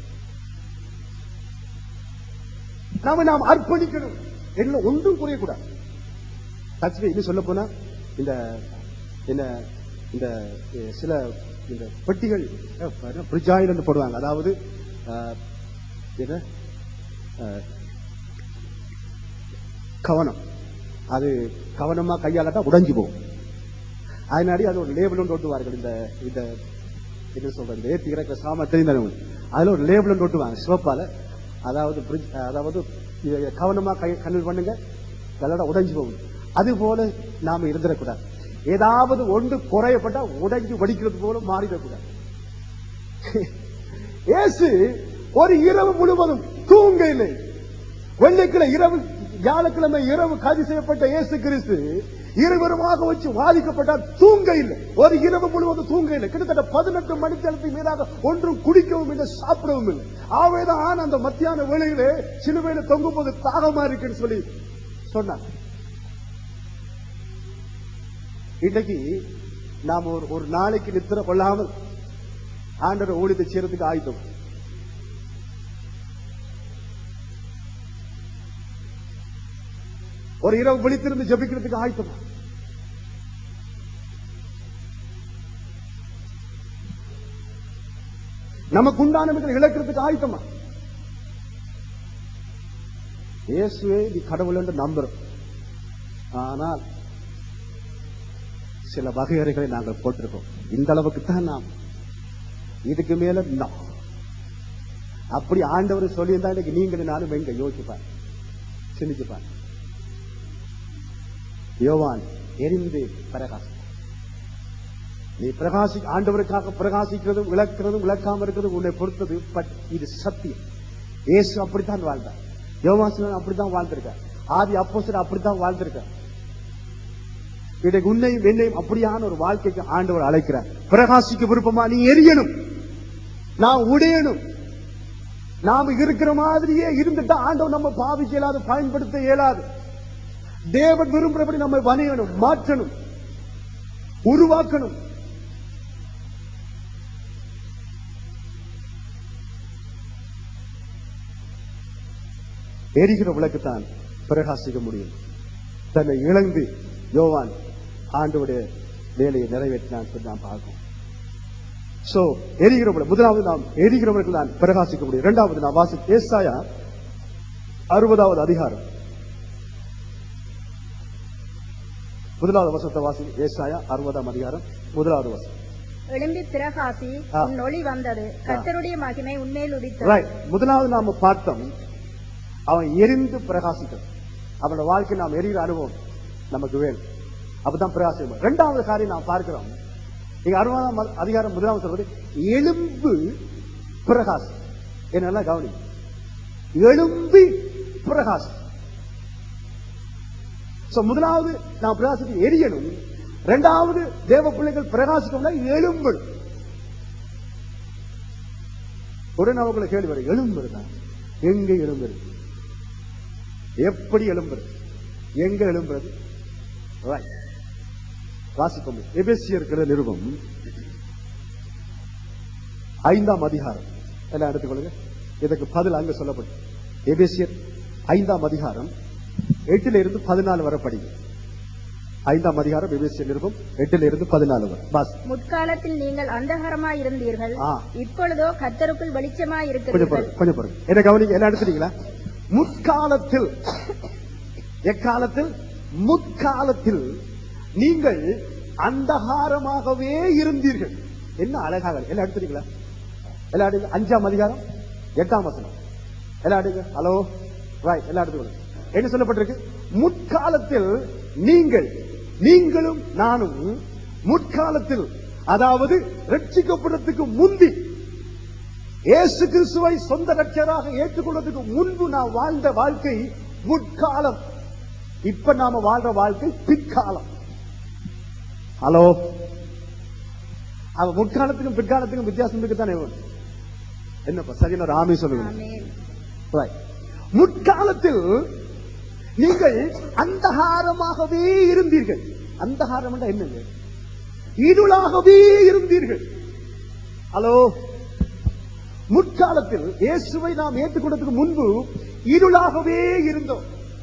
நாம நாம் அர்ப்பணிக்கணும் என்ன ஒன்றும் குறையக்கூடாது ஆக்சுவலி இன்னும் சொல்ல போனா இந்த என்ன இந்த அஹ், சில இந்த பெட்டிகள் பிரிட்ஜாயில் போடுவாங்க அதாவது அஹ், என்ன அஹ், கவனம் அது கவனமா கையாளட்டா உடைஞ்சு போகும் அதனாடி அது ஒரு லேபிள் ஒன்று ஓட்டுவார்கள் இந்த இந்த என்ன சொல்றது இந்த ஏத்தி இறக்கிற சாம தெரிந்தவங்க அதுல ஒரு லேபிள் ஒன்று ஓட்டுவாங்க சிவப்பால அதாவது bridge- அதாவது இதை கவனமா கை கண்ணில் பண்ணுங்க கல்லட உடைஞ்சு போகும் அது போல நாம இருந்துடக்கூடாது ஏதாவது ஒன்று குறையப்பட்டா உடைஞ்சு வடிக்கிறது போல மாறிடக்கூடாது இயேசு ஒரு இரவு முழுவதும் தூங்க இல்லை வெள்ளிக்கிழமை இரவு வியாழக்கிழமை இரவு கைது செய்யப்பட்ட இயேசு கிறிஸ்து இருவருமாக வச்சு வாதிக்கப்பட்டார் தூங்க இல்லை ஒரு இரவு முழுவதும் தூங்க இல்லை கிட்டத்தட்ட பதினெட்டு மணித்தளத்துக்கு மீதாக ஒன்றும் குடிக்கவும் இல்லை சாப்பிடவும் இல்லை ஆவேதான் அந்த மத்தியான வேளையிலே சிலுவையில தொங்கும் போது தாகமா இருக்குன்னு சொல்லி சொன்னார் இன்னைக்கு நாம் ஒரு ஒரு நாளைக்கு நித்திர கொள்ளாமல் ஆண்டவர் ஊழியத்தை செய்யறதுக்கு ஆயுதம் ஒரு இரவு விழித்திருந்து ஜெபிக்கிறதுக்கு ஆயத்தமா நமக்கு உண்டானவர்கள் இழக்கிறதுக்கு ஆயத்தமா இயேசுவே நீ கடவுள் என்று நம்புறோம் ஆனால் சில வகையறைகளை நாங்கள் போட்டிருக்கோம் இந்த அளவுக்கு தான் நாம் இதுக்கு மேல no. அப்படி ஆண்டவர் சொல்லியிருந்தா இன்னைக்கு நீங்களும் நானும் எங்க யோசிப்பார் சிந்திச்சுப்பார் யோவான் எரிந்து பிரகாசம் நீ பிரகாசி ஆண்டவருக்காக பிரகாசிக்கிறதும் விளக்குறதும் விளக்காம இருக்கிறதும் உன்னை பொறுத்தது பட் இது சத்தியம் இயேசு அப்படித்தான் வாழ்ந்தார் யோவாசன் அப்படித்தான் வாழ்ந்திருக்கார் ஆதி அப்போஸ்தலர் அப்படித்தான் வாழ்ந்திருக்கார் இன்றைக்கு உன்னையும் என்னையும் அப்படியான ஒரு வாழ்க்கைக்கு ஆண்டவர் அழைக்கிறார் பிரகாசிக்க விருப்பமா நீ எரியணும் நான் உடையணும் நாம இருக்கிற மாதிரியே இருந்துட்டா ஆண்டவர் நம்ம பாவிக்க இயலாது பயன்படுத்த இயலாது தேவன் விரும்புறபடி நம்ம வணையணும் மாற்றணும் உருவாக்கணும் எரிகிற விளக்குத்தான் பிரகாசிக்க முடியும் தன்னை இழந்து யோவான் ஆண்டவுடைய வேலையை நிறைவேற்றினான் சொல்லி நாம் பார்க்கிறோம் சோ எரிகிறவர்கள் முதலாவது நாம் எரிகிறவர்கள் தான் பிரகாசிக்க முடியும் இரண்டாவது நாம் வாசி ஏசாயா அறுபதாவது அதிகாரம் முதலாவது வசனத்தை வாசி ஏசாயா அறுபதாம் அதிகாரம் முதலாவது வசனம் எழும்பி பிரகாசி ஆ. உன் ஒளி வந்தது கர்த்தருடைய மகிமை உன்மேல் உதித்தது ரைட் முதலாவது நாம பார்த்தோம் அவன் எரிந்து பிரகாசிக்கும் அவனோட வாழ்க்கை நாம் எரிகிற அனுபவம் நமக்கு வேணும் அப்பதான் பிரகாசிக்கும் இரண்டாவது காரியம் நாம் பார்க்கிறோம் இங்க அறுபதாம் அ- அதிகாரம் முதலாவது சொல்றது எலும்பு பிரகாசம் என்னெல்லாம் கவனி எலும்பி பிரகாசம் So, முதலாவது நாம் பிரகாசிக்க எரியணும் இரண்டாவது தேவ பிள்ளைகள் பிரகாசிக்கணும்னா எழும்பணும் உடனே அவங்களை கேள்வி வரும் எழும்புறதா எங்க எழும்புறது எப்படி எழும்புறது எங்க எழும்புறது Right. வாசிப்போம் எபேசியர்கிற நிருபம் ஐந்தாம் அதிகாரம் எல்லாம் எடுத்துக்கொள்ளுங்க இதற்கு பதில் அங்க சொல்லப்படும் எபேசியர் ஐந்தாம் அதிகாரம் எட்டுல இருந்து பதினாலு வரை படிங்க ஐந்தாம் அதிகாரம் எபேசியர் நிருபம் எட்டுல இருந்து பதினாலு வரை பாஸ் முற்காலத்தில் நீங்கள் அந்தகரமாய் இருந்தீர்கள் ஆ. இப்பொழுதோ கர்த்தருக்குள் வெளிச்சமாய் கொஞ்சம் இருக்கிறீர்கள் பாருங்க கொஞ்சம் பாருங்க என்ன கவனிங்க எல்லாம் எடுத்துட்டீங்களா முற்காலத்தில் எக்காலத்தில் முற்காலத்தில் நீங்கள் அந்தகாரமாகவே இருந்தீர்கள் என்ன அழகாக எல்லாம் எடுத்துட்டீங்களா எல்லாம் எடுங்க அஞ்சாம் அதிகாரம் எட்டாம் வசனம் எல்லாம் எடுங்க ஹலோ ராய் எல்லாம் எடுத்துக்கணும் என்ன சொல்லப்பட்டிருக்கு முற்காலத்தில் நீங்கள் நீங்களும் நானும் முற்காலத்தில் அதாவது ரட்சிக்கப்படுறதுக்கு முந்தி இயேசு கிறிஸ்துவை சொந்த ரட்சராக ஏற்றுக்கொள்வதற்கு முன்பு நான் வாழ்ந்த வாழ்க்கை முற்காலம் இப்ப நாம வாழ்ற வாழ்க்கை பிற்காலம் ஹலோ அவ முற்காலத்துக்கும் பிற்காலத்துக்கும் வித்தியாசம் இருக்குதானே என்னப்பா சரியான ஒரு ஆமி சொல்லுங்க ஆமென். Right. முற்காலத்தில் நீங்கள் அந்தகாரமாகவே இருந்தீர்கள் அந்தகாரம் என்றால் என்னங்க இருளாகவே இருந்தீர்கள் ஹலோ முற்காலத்தில் இயேசுவை நாம் ஏற்றுக்கொண்டதுக்கு முன்பு இருளாகவே இருந்தோம்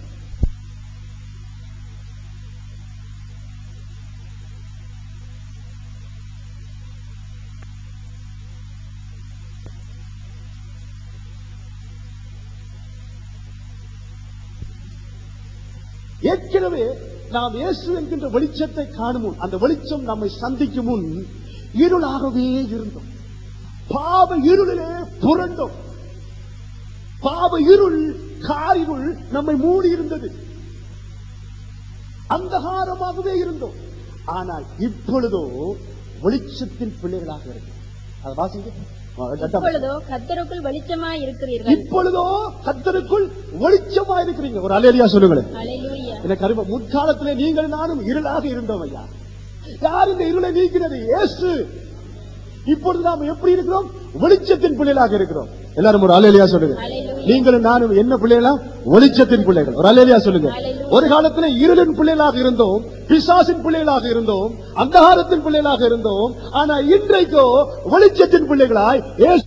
ஏற்கனவே நாம் இயேசு என்கின்ற வெளிச்சத்தை காணும் முன் அந்த வெளிச்சம் நம்மை சந்திக்கும் முன் இருளாகவே இருந்தோம் பாவ இருளிலே புரண்டோம் பாவ இருள் காரிருள் நம்மை மூடி இருந்தது அந்தகாரமாகவே இருந்தோம் ஆனால் இப்பொழுதோ வெளிச்சத்தின் பிள்ளைகளாக இருக்கிறோம் அதை வாசிங்க ஆ, எட்டாம் இப்பொழுதோ கர்த்தருக்குள் வெளிச்சமாய் இருக்கிறீர்கள் இப்பொழுதோ கத்தருக்குள் வெளிச்சமா இருக்கிறீங்க ஒரு அலேலியா சொல்லுங்களேன் அல்லேலூயா எனக்கு அறிவு முற்காலத்திலே நீங்கள் நானும் இருளாக இருந்தோம் ஐயா யார் இந்த இருளை நீக்கினது இயேசு இப்பொழுது நாம் எப்படி இருக்கிறோம் வெளிச்சத்தின் பிள்ளைகளாக இருக்கிறோம் எல்லாரும் ஒரு அலேலியா சொல்லுங்க அல்லேலூயா. நீங்களும் நானும் என்ன பிள்ளைகளா வெளிச்சத்தின் பிள்ளைகள் ஒரு அலேலியா சொல்லுங்க அல்லேலூயா. ஒரு காலத்துல இருளின் பிள்ளைகளாக இருந்தோம் பிசாசின் பிள்ளைகளாக இருந்தோம் அந்தகாரத்தின் பிள்ளைகளாக இருந்தோம் ஆனா இன்றைக்கோ வெளிச்சத்தின் பிள்ளைகளாய் இயேசு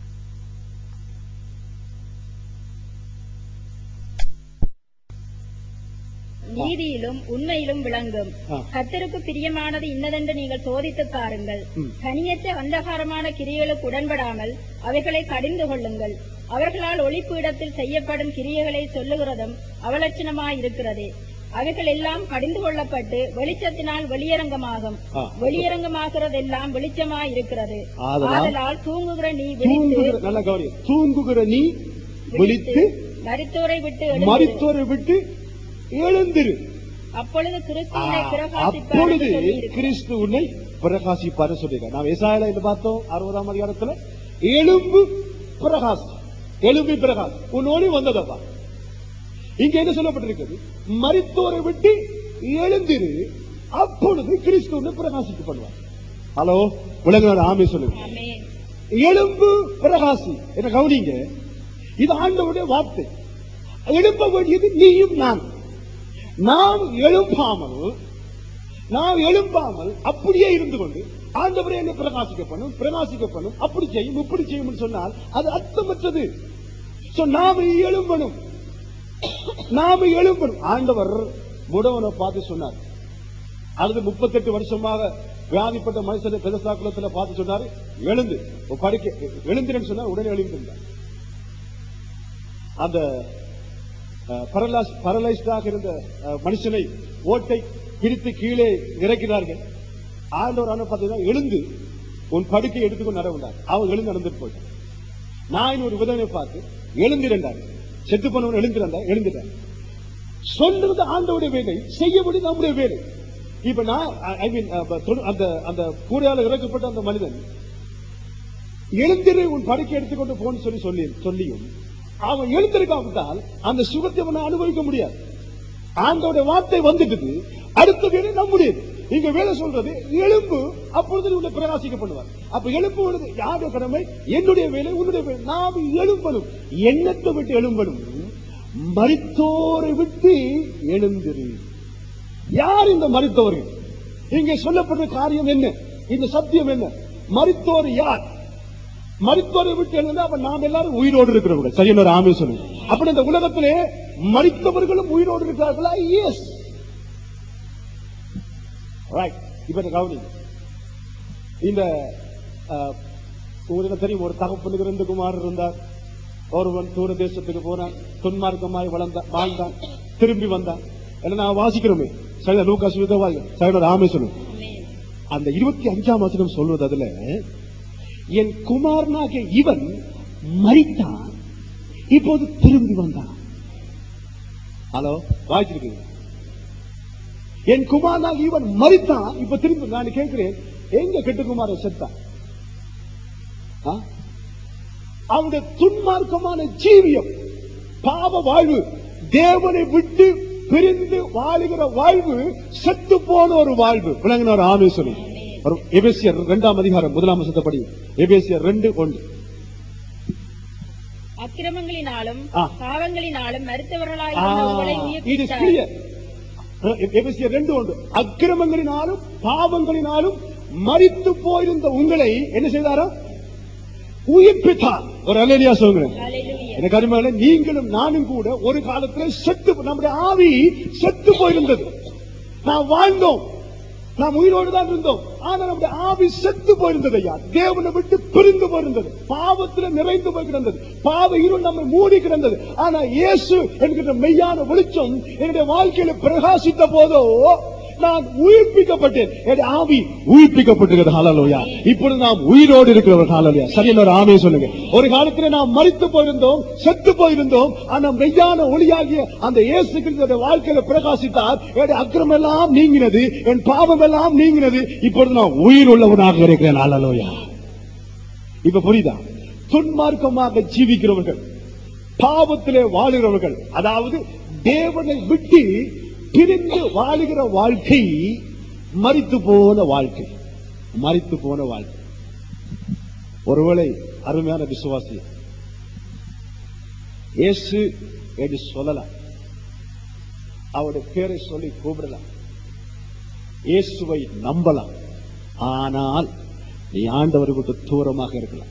நீதி நீதியிலும் உண்மையிலும் விளங்கும் ஆ. கர்த்தருக்கு பிரியமானது இன்னதென்று நீங்கள் சோதித்துப் பாருங்கள் ம். கனியற்ற அந்தகாரமான கிரியைகளுக்கு உடன்படாமல் அவைகளை கடிந்து கொள்ளுங்கள் அவர்களால் ஒளிப்பீடத்தில் செய்யப்படும் கிரியைகளை சொல்லுகிறதும் அவலட்சணமாயிருக்கிறது அவைகள் எல்லாம் கடிந்து கொள்ளப்பட்டு வெளிச்சத்தினால் வெளியரங்கமாகும் ஆ. வெளியரங்கமாகிறதெல்லாம் வெளிச்சமாயிருக்கிறது ஆதலால் ஆதலால் தூங்குகிற நீ விழித்து தூங்குகிற நல்ல கவனி தூங்குகிற நீ விழித்து மரித்தோரை விட்டு எழுந்திரு. மரித்தோரை விட்டு எழுந்திரு அப்பொழுது கிறிஸ்து உன்னை ஆ, பிரகாசிப்பார் அப்பொழுது என்று சொல்லியிருக்கிறார். கிறிஸ்து உன்னை பிரகாசிப்பாரு சொல்லிருக்க நாம் இசாயில என்று பார்த்தோம் அறுபதாம் அதிகாரத்துல எலும்பு பிரகாசி எலும்பு பிரகாசி உன் ஒளி வந்ததப்பா இங்க என்ன சொல்லப்பட்டிருக்கிறது மரித்தோரை விட்டு எழுந்திரு அப்பொழுது கிறிஸ்து உன்னை பிரகாசிக்க பண்ணுவார் ஹலோ உலக ஆமே சொல்லுங்க ஆமென். எலும்பு பிரகாசி என்ன கவனிங்க இது ஆண்டவருடைய வார்த்தை எழும்ப வேண்டியது நீயும் நான் நாம் எழும்பாமல் நாம் எழும்பாமல் அப்படியே இருந்து கொண்டு ஆண்டவரே என்னை பிரகாசிக்க பண்ணும் பிரகாசிக்க பண்ணும் அப்படி செய்யும் இப்படி செய்யும் சொன்னால் அது அர்த்தமற்றது So, நாம எழும்பணும் நாம எழும்பணும் ஆண்டவர் முடவனை பார்த்து சொன்னார் அல்லது முப்பத்தெட்டு வருஷமாக வியாதிப்பட்ட மனுஷனை பெருசாக்குளத்துல பார்த்து சொன்னாரு எழுந்து உன் படுக்கை எழுந்திரன்னு சொன்னா உடனே எழுந்திருந்தார் அந்த பரலைஸ்டாக இருந்த அஹ், மனுஷனை ஓட்டை பிரித்து கீழே இறக்கிறார்கள் ஆண்டவர் ஆன பார்த்தீங்கன்னா எழுந்து உன் படுக்கை எடுத்துக்கொண்டு நடவுண்டார் அவன் எழுந்து நடந்துட்டு போயிட்டான் நான் ஒரு விதவை பார்த்து எழுந்திருந்தார் செத்து போனவன் எழுந்திருந்தார் எழுந்துட்டார் சொல்றது ஆண்டவுடைய வேலை செய்ய வேண்டியது நம்முடைய வேலை இப்ப நான் ஐ மீன் அந்த அந்த கூடையால இறக்கப்பட்ட அந்த மனிதன் எழுந்திரு உன் படுக்கை எடுத்துக்கொண்டு போன்னு சொல்லி சொல்லி சொல்லியும் அவன் எழுந்திருக்காவிட்டால் அந்த சுகத்தை அவனை அனுபவிக்க முடியாது ஆண்டோட வார்த்தை வந்துட்டது அடுத்த வேலை நம்முடையது இங்க வேலை சொல்றது எலும்பு அப்பொழுது உன்னை பிரகாசிக்க பண்ணுவார் அப்ப எழுப்பு பொழுது யாருடைய கடமை என்னுடைய வேலை உன்னுடைய வேலை நாம் எழும்பணும் எண்ணத்தை விட்டு எழும்பணும் மரித்தோரை விட்டு எழுந்திரு யார் இந்த மரித்தவர்கள் இங்கே சொல்லப்பட்ட காரியம் என்ன இந்த சத்தியம் என்ன மரித்தோர் யார் மரித்தோரை விட்டு எழுந்தா அப்ப நாம் எல்லாரும் உயிரோடு இருக்கிறவங்க சரியான ஒரு ஆமே சொல்லுங்க அப்படி இந்த உலகத்திலே மரித்தவர்களும் உயிரோடு இருக்கிறார்களா எஸ் ரைட் இப்ப இந்த கவனி இந்த அஹ், உங்களுக்கு தெரியும் ஒரு தகப்பனுக்கு ரெண்டு குமாரர் இருந்தார் ஒருவன் தூர தேசத்துக்கு போனான் துன்மார்க்கமாய் வளர்ந்தான் வாழ்ந்தான் திரும்பி வந்தான் எல்லாம் நான் வாசிக்கிறோமே சரி லூக்கா சுவிதவாய் சரி ஆமே சொல்லுங்க ஆமென். அந்த இருபத்தி அஞ்சாம் வசனம் சொல்வது அதுல என் குமாரனாகிய இவன் மரித்தான் இப்போது திரும்பி வந்தான் ஹலோ வாய்ச்சிருக்கீங்க என் குமாரனாக இவன் மரித்தான் இப்ப திரும்பி நான் கேட்கிறேன் எங்க கெட்டுக்குமார செத்தான் ஆ? அவனுடைய துன்மார்க்கமான ஜீவியம் பாவ வாழ்வு தேவனை விட்டு பிரிந்து வாழுகிற வாழ்வு செத்து போன ஒரு வாழ்வு விளங்கின ஒரு ஆமே சொல்லுங்க ஒரு எபேசியர் இரண்டாம் அதிகாரம் முதலாம் வசத்தப்படி எபேசியர் ரெண்டு ஒன்று அக்கிரமங்களினாலும் ஆ. பாவங்களினாலும் மருத்துவர்களாய் ஆ, உங்களை இது உயிர்ப்பித்தார் clear. எ- எபேசியர் ரெண்டு ஒன்று அக்கிரமங்களினாலும் பாவங்களினாலும் மரித்து போயிருந்த உங்களை என்ன செய்தாரா உயிர்ப்பித்தார் ஒரு அலேலியா சொல்லுங்க ஹalleluya. எனக்கு அருமையான நீங்களும் நானும் கூட ஒரு காலத்துல செத்து நம்முடைய ஆவி செத்து போயிருந்தது நாம் வாழ்ந்தோம் நாம் உயிரோடு தான் இருந்தோம் ஆனா நம்முடைய ஆவி செத்து போயிருந்தது ஐயா தேவனை விட்டு பிரிந்து போயிருந்தது பாவத்துல நிறைந்து போய் கிடந்தது பாவ இருள் நம்மை மூடி கிடந்தது ஆனா இயேசு என்கிற மெய்யான வெளிச்சம் என்னுடைய வாழ்க்கையில பிரகாசித்த போதோ நான் உயிர்ப்பிக்கப்பட்டேன் என் ஆவி உயிர்ப்பிக்கப்பட்டிருக்கிறது ஹalleluya இப்பொழுது நாம் உயிரோடு இருக்கிறவர் ஹalleluya சரியான ஒரு ஆமே சொல்லுங்க ஒரு காலத்துல நாம் மரித்து போயிருந்தோம் செத்து போயிருந்தோம் ஆனா மெய்யான ஒளியாகிய அந்த இயேசு கிறிஸ்துவோட வாழ்க்கையில பிரகாசித்தார் என் அக்கிரம் எல்லாம் நீங்கினது என் பாவம் எல்லாம் நீங்கினது இப்பொழுது நான் உயிர் உள்ளவனாக இருக்கிறேன் ஹalleluya இப்ப புரியுதா துன்மார்க்கமாக ஜீவிக்கிறவர்கள் பாவத்திலே வாழுகிறவர்கள் அதாவது தேவனை விட்டு பிரிந்து வாழுகிற வாழ்க்கை மரித்து போன வாழ்க்கை மரித்து போன வாழ்க்கை ஒருவேளை அருமையான விசுவாசி இயேசு என்று சொல்லலாம் அவருடைய பேரை சொல்லி கூப்பிடலாம் இயேசுவை நம்பலாம் ஆனால் நீ ஆண்டவரை விட்டு தூரமாக இருக்கலாம்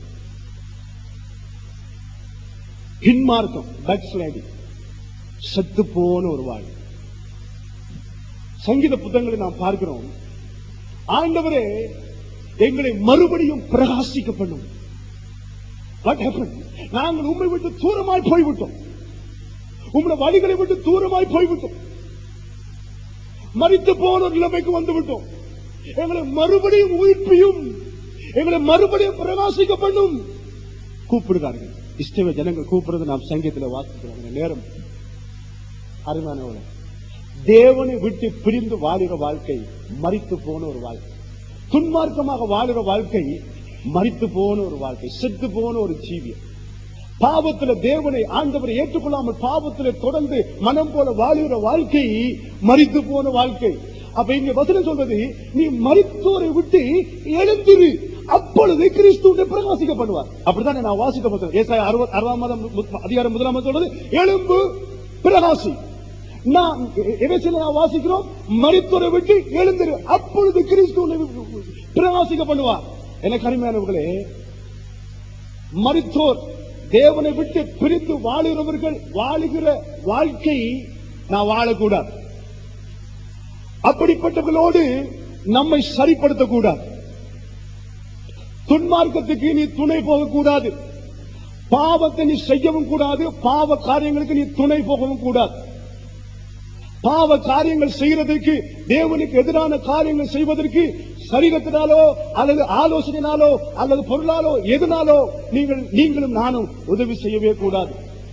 பின்மார்க்கம் பேக் செத்து போன ஒரு வாழ்வு சங்கீத புத்தகங்களை நாம் பார்க்கிறோம் ஆண்டவரே எங்களை மறுபடியும் பிரகாசிக்க பண்ணும் What happened? நாங்கள் உண்மை விட்டு தூரமாய் போய்விட்டோம் உங்களுடைய வழிகளை விட்டு தூரமாய் போய்விட்டோம் மறித்து போன ஒரு நிலைமைக்கு வந்து விட்டோம் எங்களை மறுபடியும் உயிர்ப்பியும் எங்களை மறுபடியும் பிரகாசிக்க பண்ணும் கூப்பிடுகிறார்கள் இஷ்டவ ஜனங்கள் கூப்பிடுறது நாம் சங்கீதத்தில் வாசிக்கிறோம் இந்த நேரம் அருமையானவர்களே தேவனை விட்டு பிரிந்து வாழுகிற வாழ்க்கை மறித்து போன ஒரு வாழ்க்கை துன்மார்க்கமாக வாழுகிற வாழ்க்கை மறித்து போன ஒரு வாழ்க்கை செத்து போன ஒரு ஜீவியம் பாவத்துல தேவனை ஆண்டவரை ஏற்றுக்கொள்ளாமல் பாவத்துல தொடர்ந்து மனம் போல வாழுகிற வாழ்க்கை மறித்து போன வாழ்க்கை அப்ப இங்க வசனம் சொல்வது நீ மறித்தோரை விட்டு எழுந்திரு அப்பொழுது கிறிஸ்து உன்னை பிரகாசிக்க பண்ணுவார் அப்படித்தானே நான் வாசிக்க பார்த்தேன் ஏசாயா அறுபது அறுபதாம் மாதம் மு- அதிகாரம் முதலாம் மாதம் சொல்றது எழும்பு பிரகாசி நான் எபேசியர்ல நான் வாசிக்கிறோம் மரித்தோரை விட்டு எழுந்திரு அப்பொழுது கிறிஸ்து உன்னை பிரகாசிக்க பண்ணுவார் எனக்கு அருமையானவர்களே மரித்தோர் தேவனை விட்டு பிரிந்து வாழுகிறவர்கள் வாழுகிற வாழ்க்கை நான் வாழக்கூடாது அப்படிப்பட்டவர்களோடு நம்மை சரிப்படுத்தக்கூடாது துன்மார்க்கத்துக்கு நீ துணை போகக்கூடாது பாவத்தை நீ செய்யவும் கூடாது பாவ காரியங்களுக்கு நீ துணை போகவும் கூடாது பாவ காரியங்கள் செய்யறதற்கு தேவனுக்கு எதிரான காரியங்கள் செய்வதற்கு சரீரத்தினாலோ அல்லது ஆலோசனையினாலோ அல்லது பொருளாலோ எதனாலோ நீங்கள் நீங்களும் நானும் உதவி செய்யவே கூடாது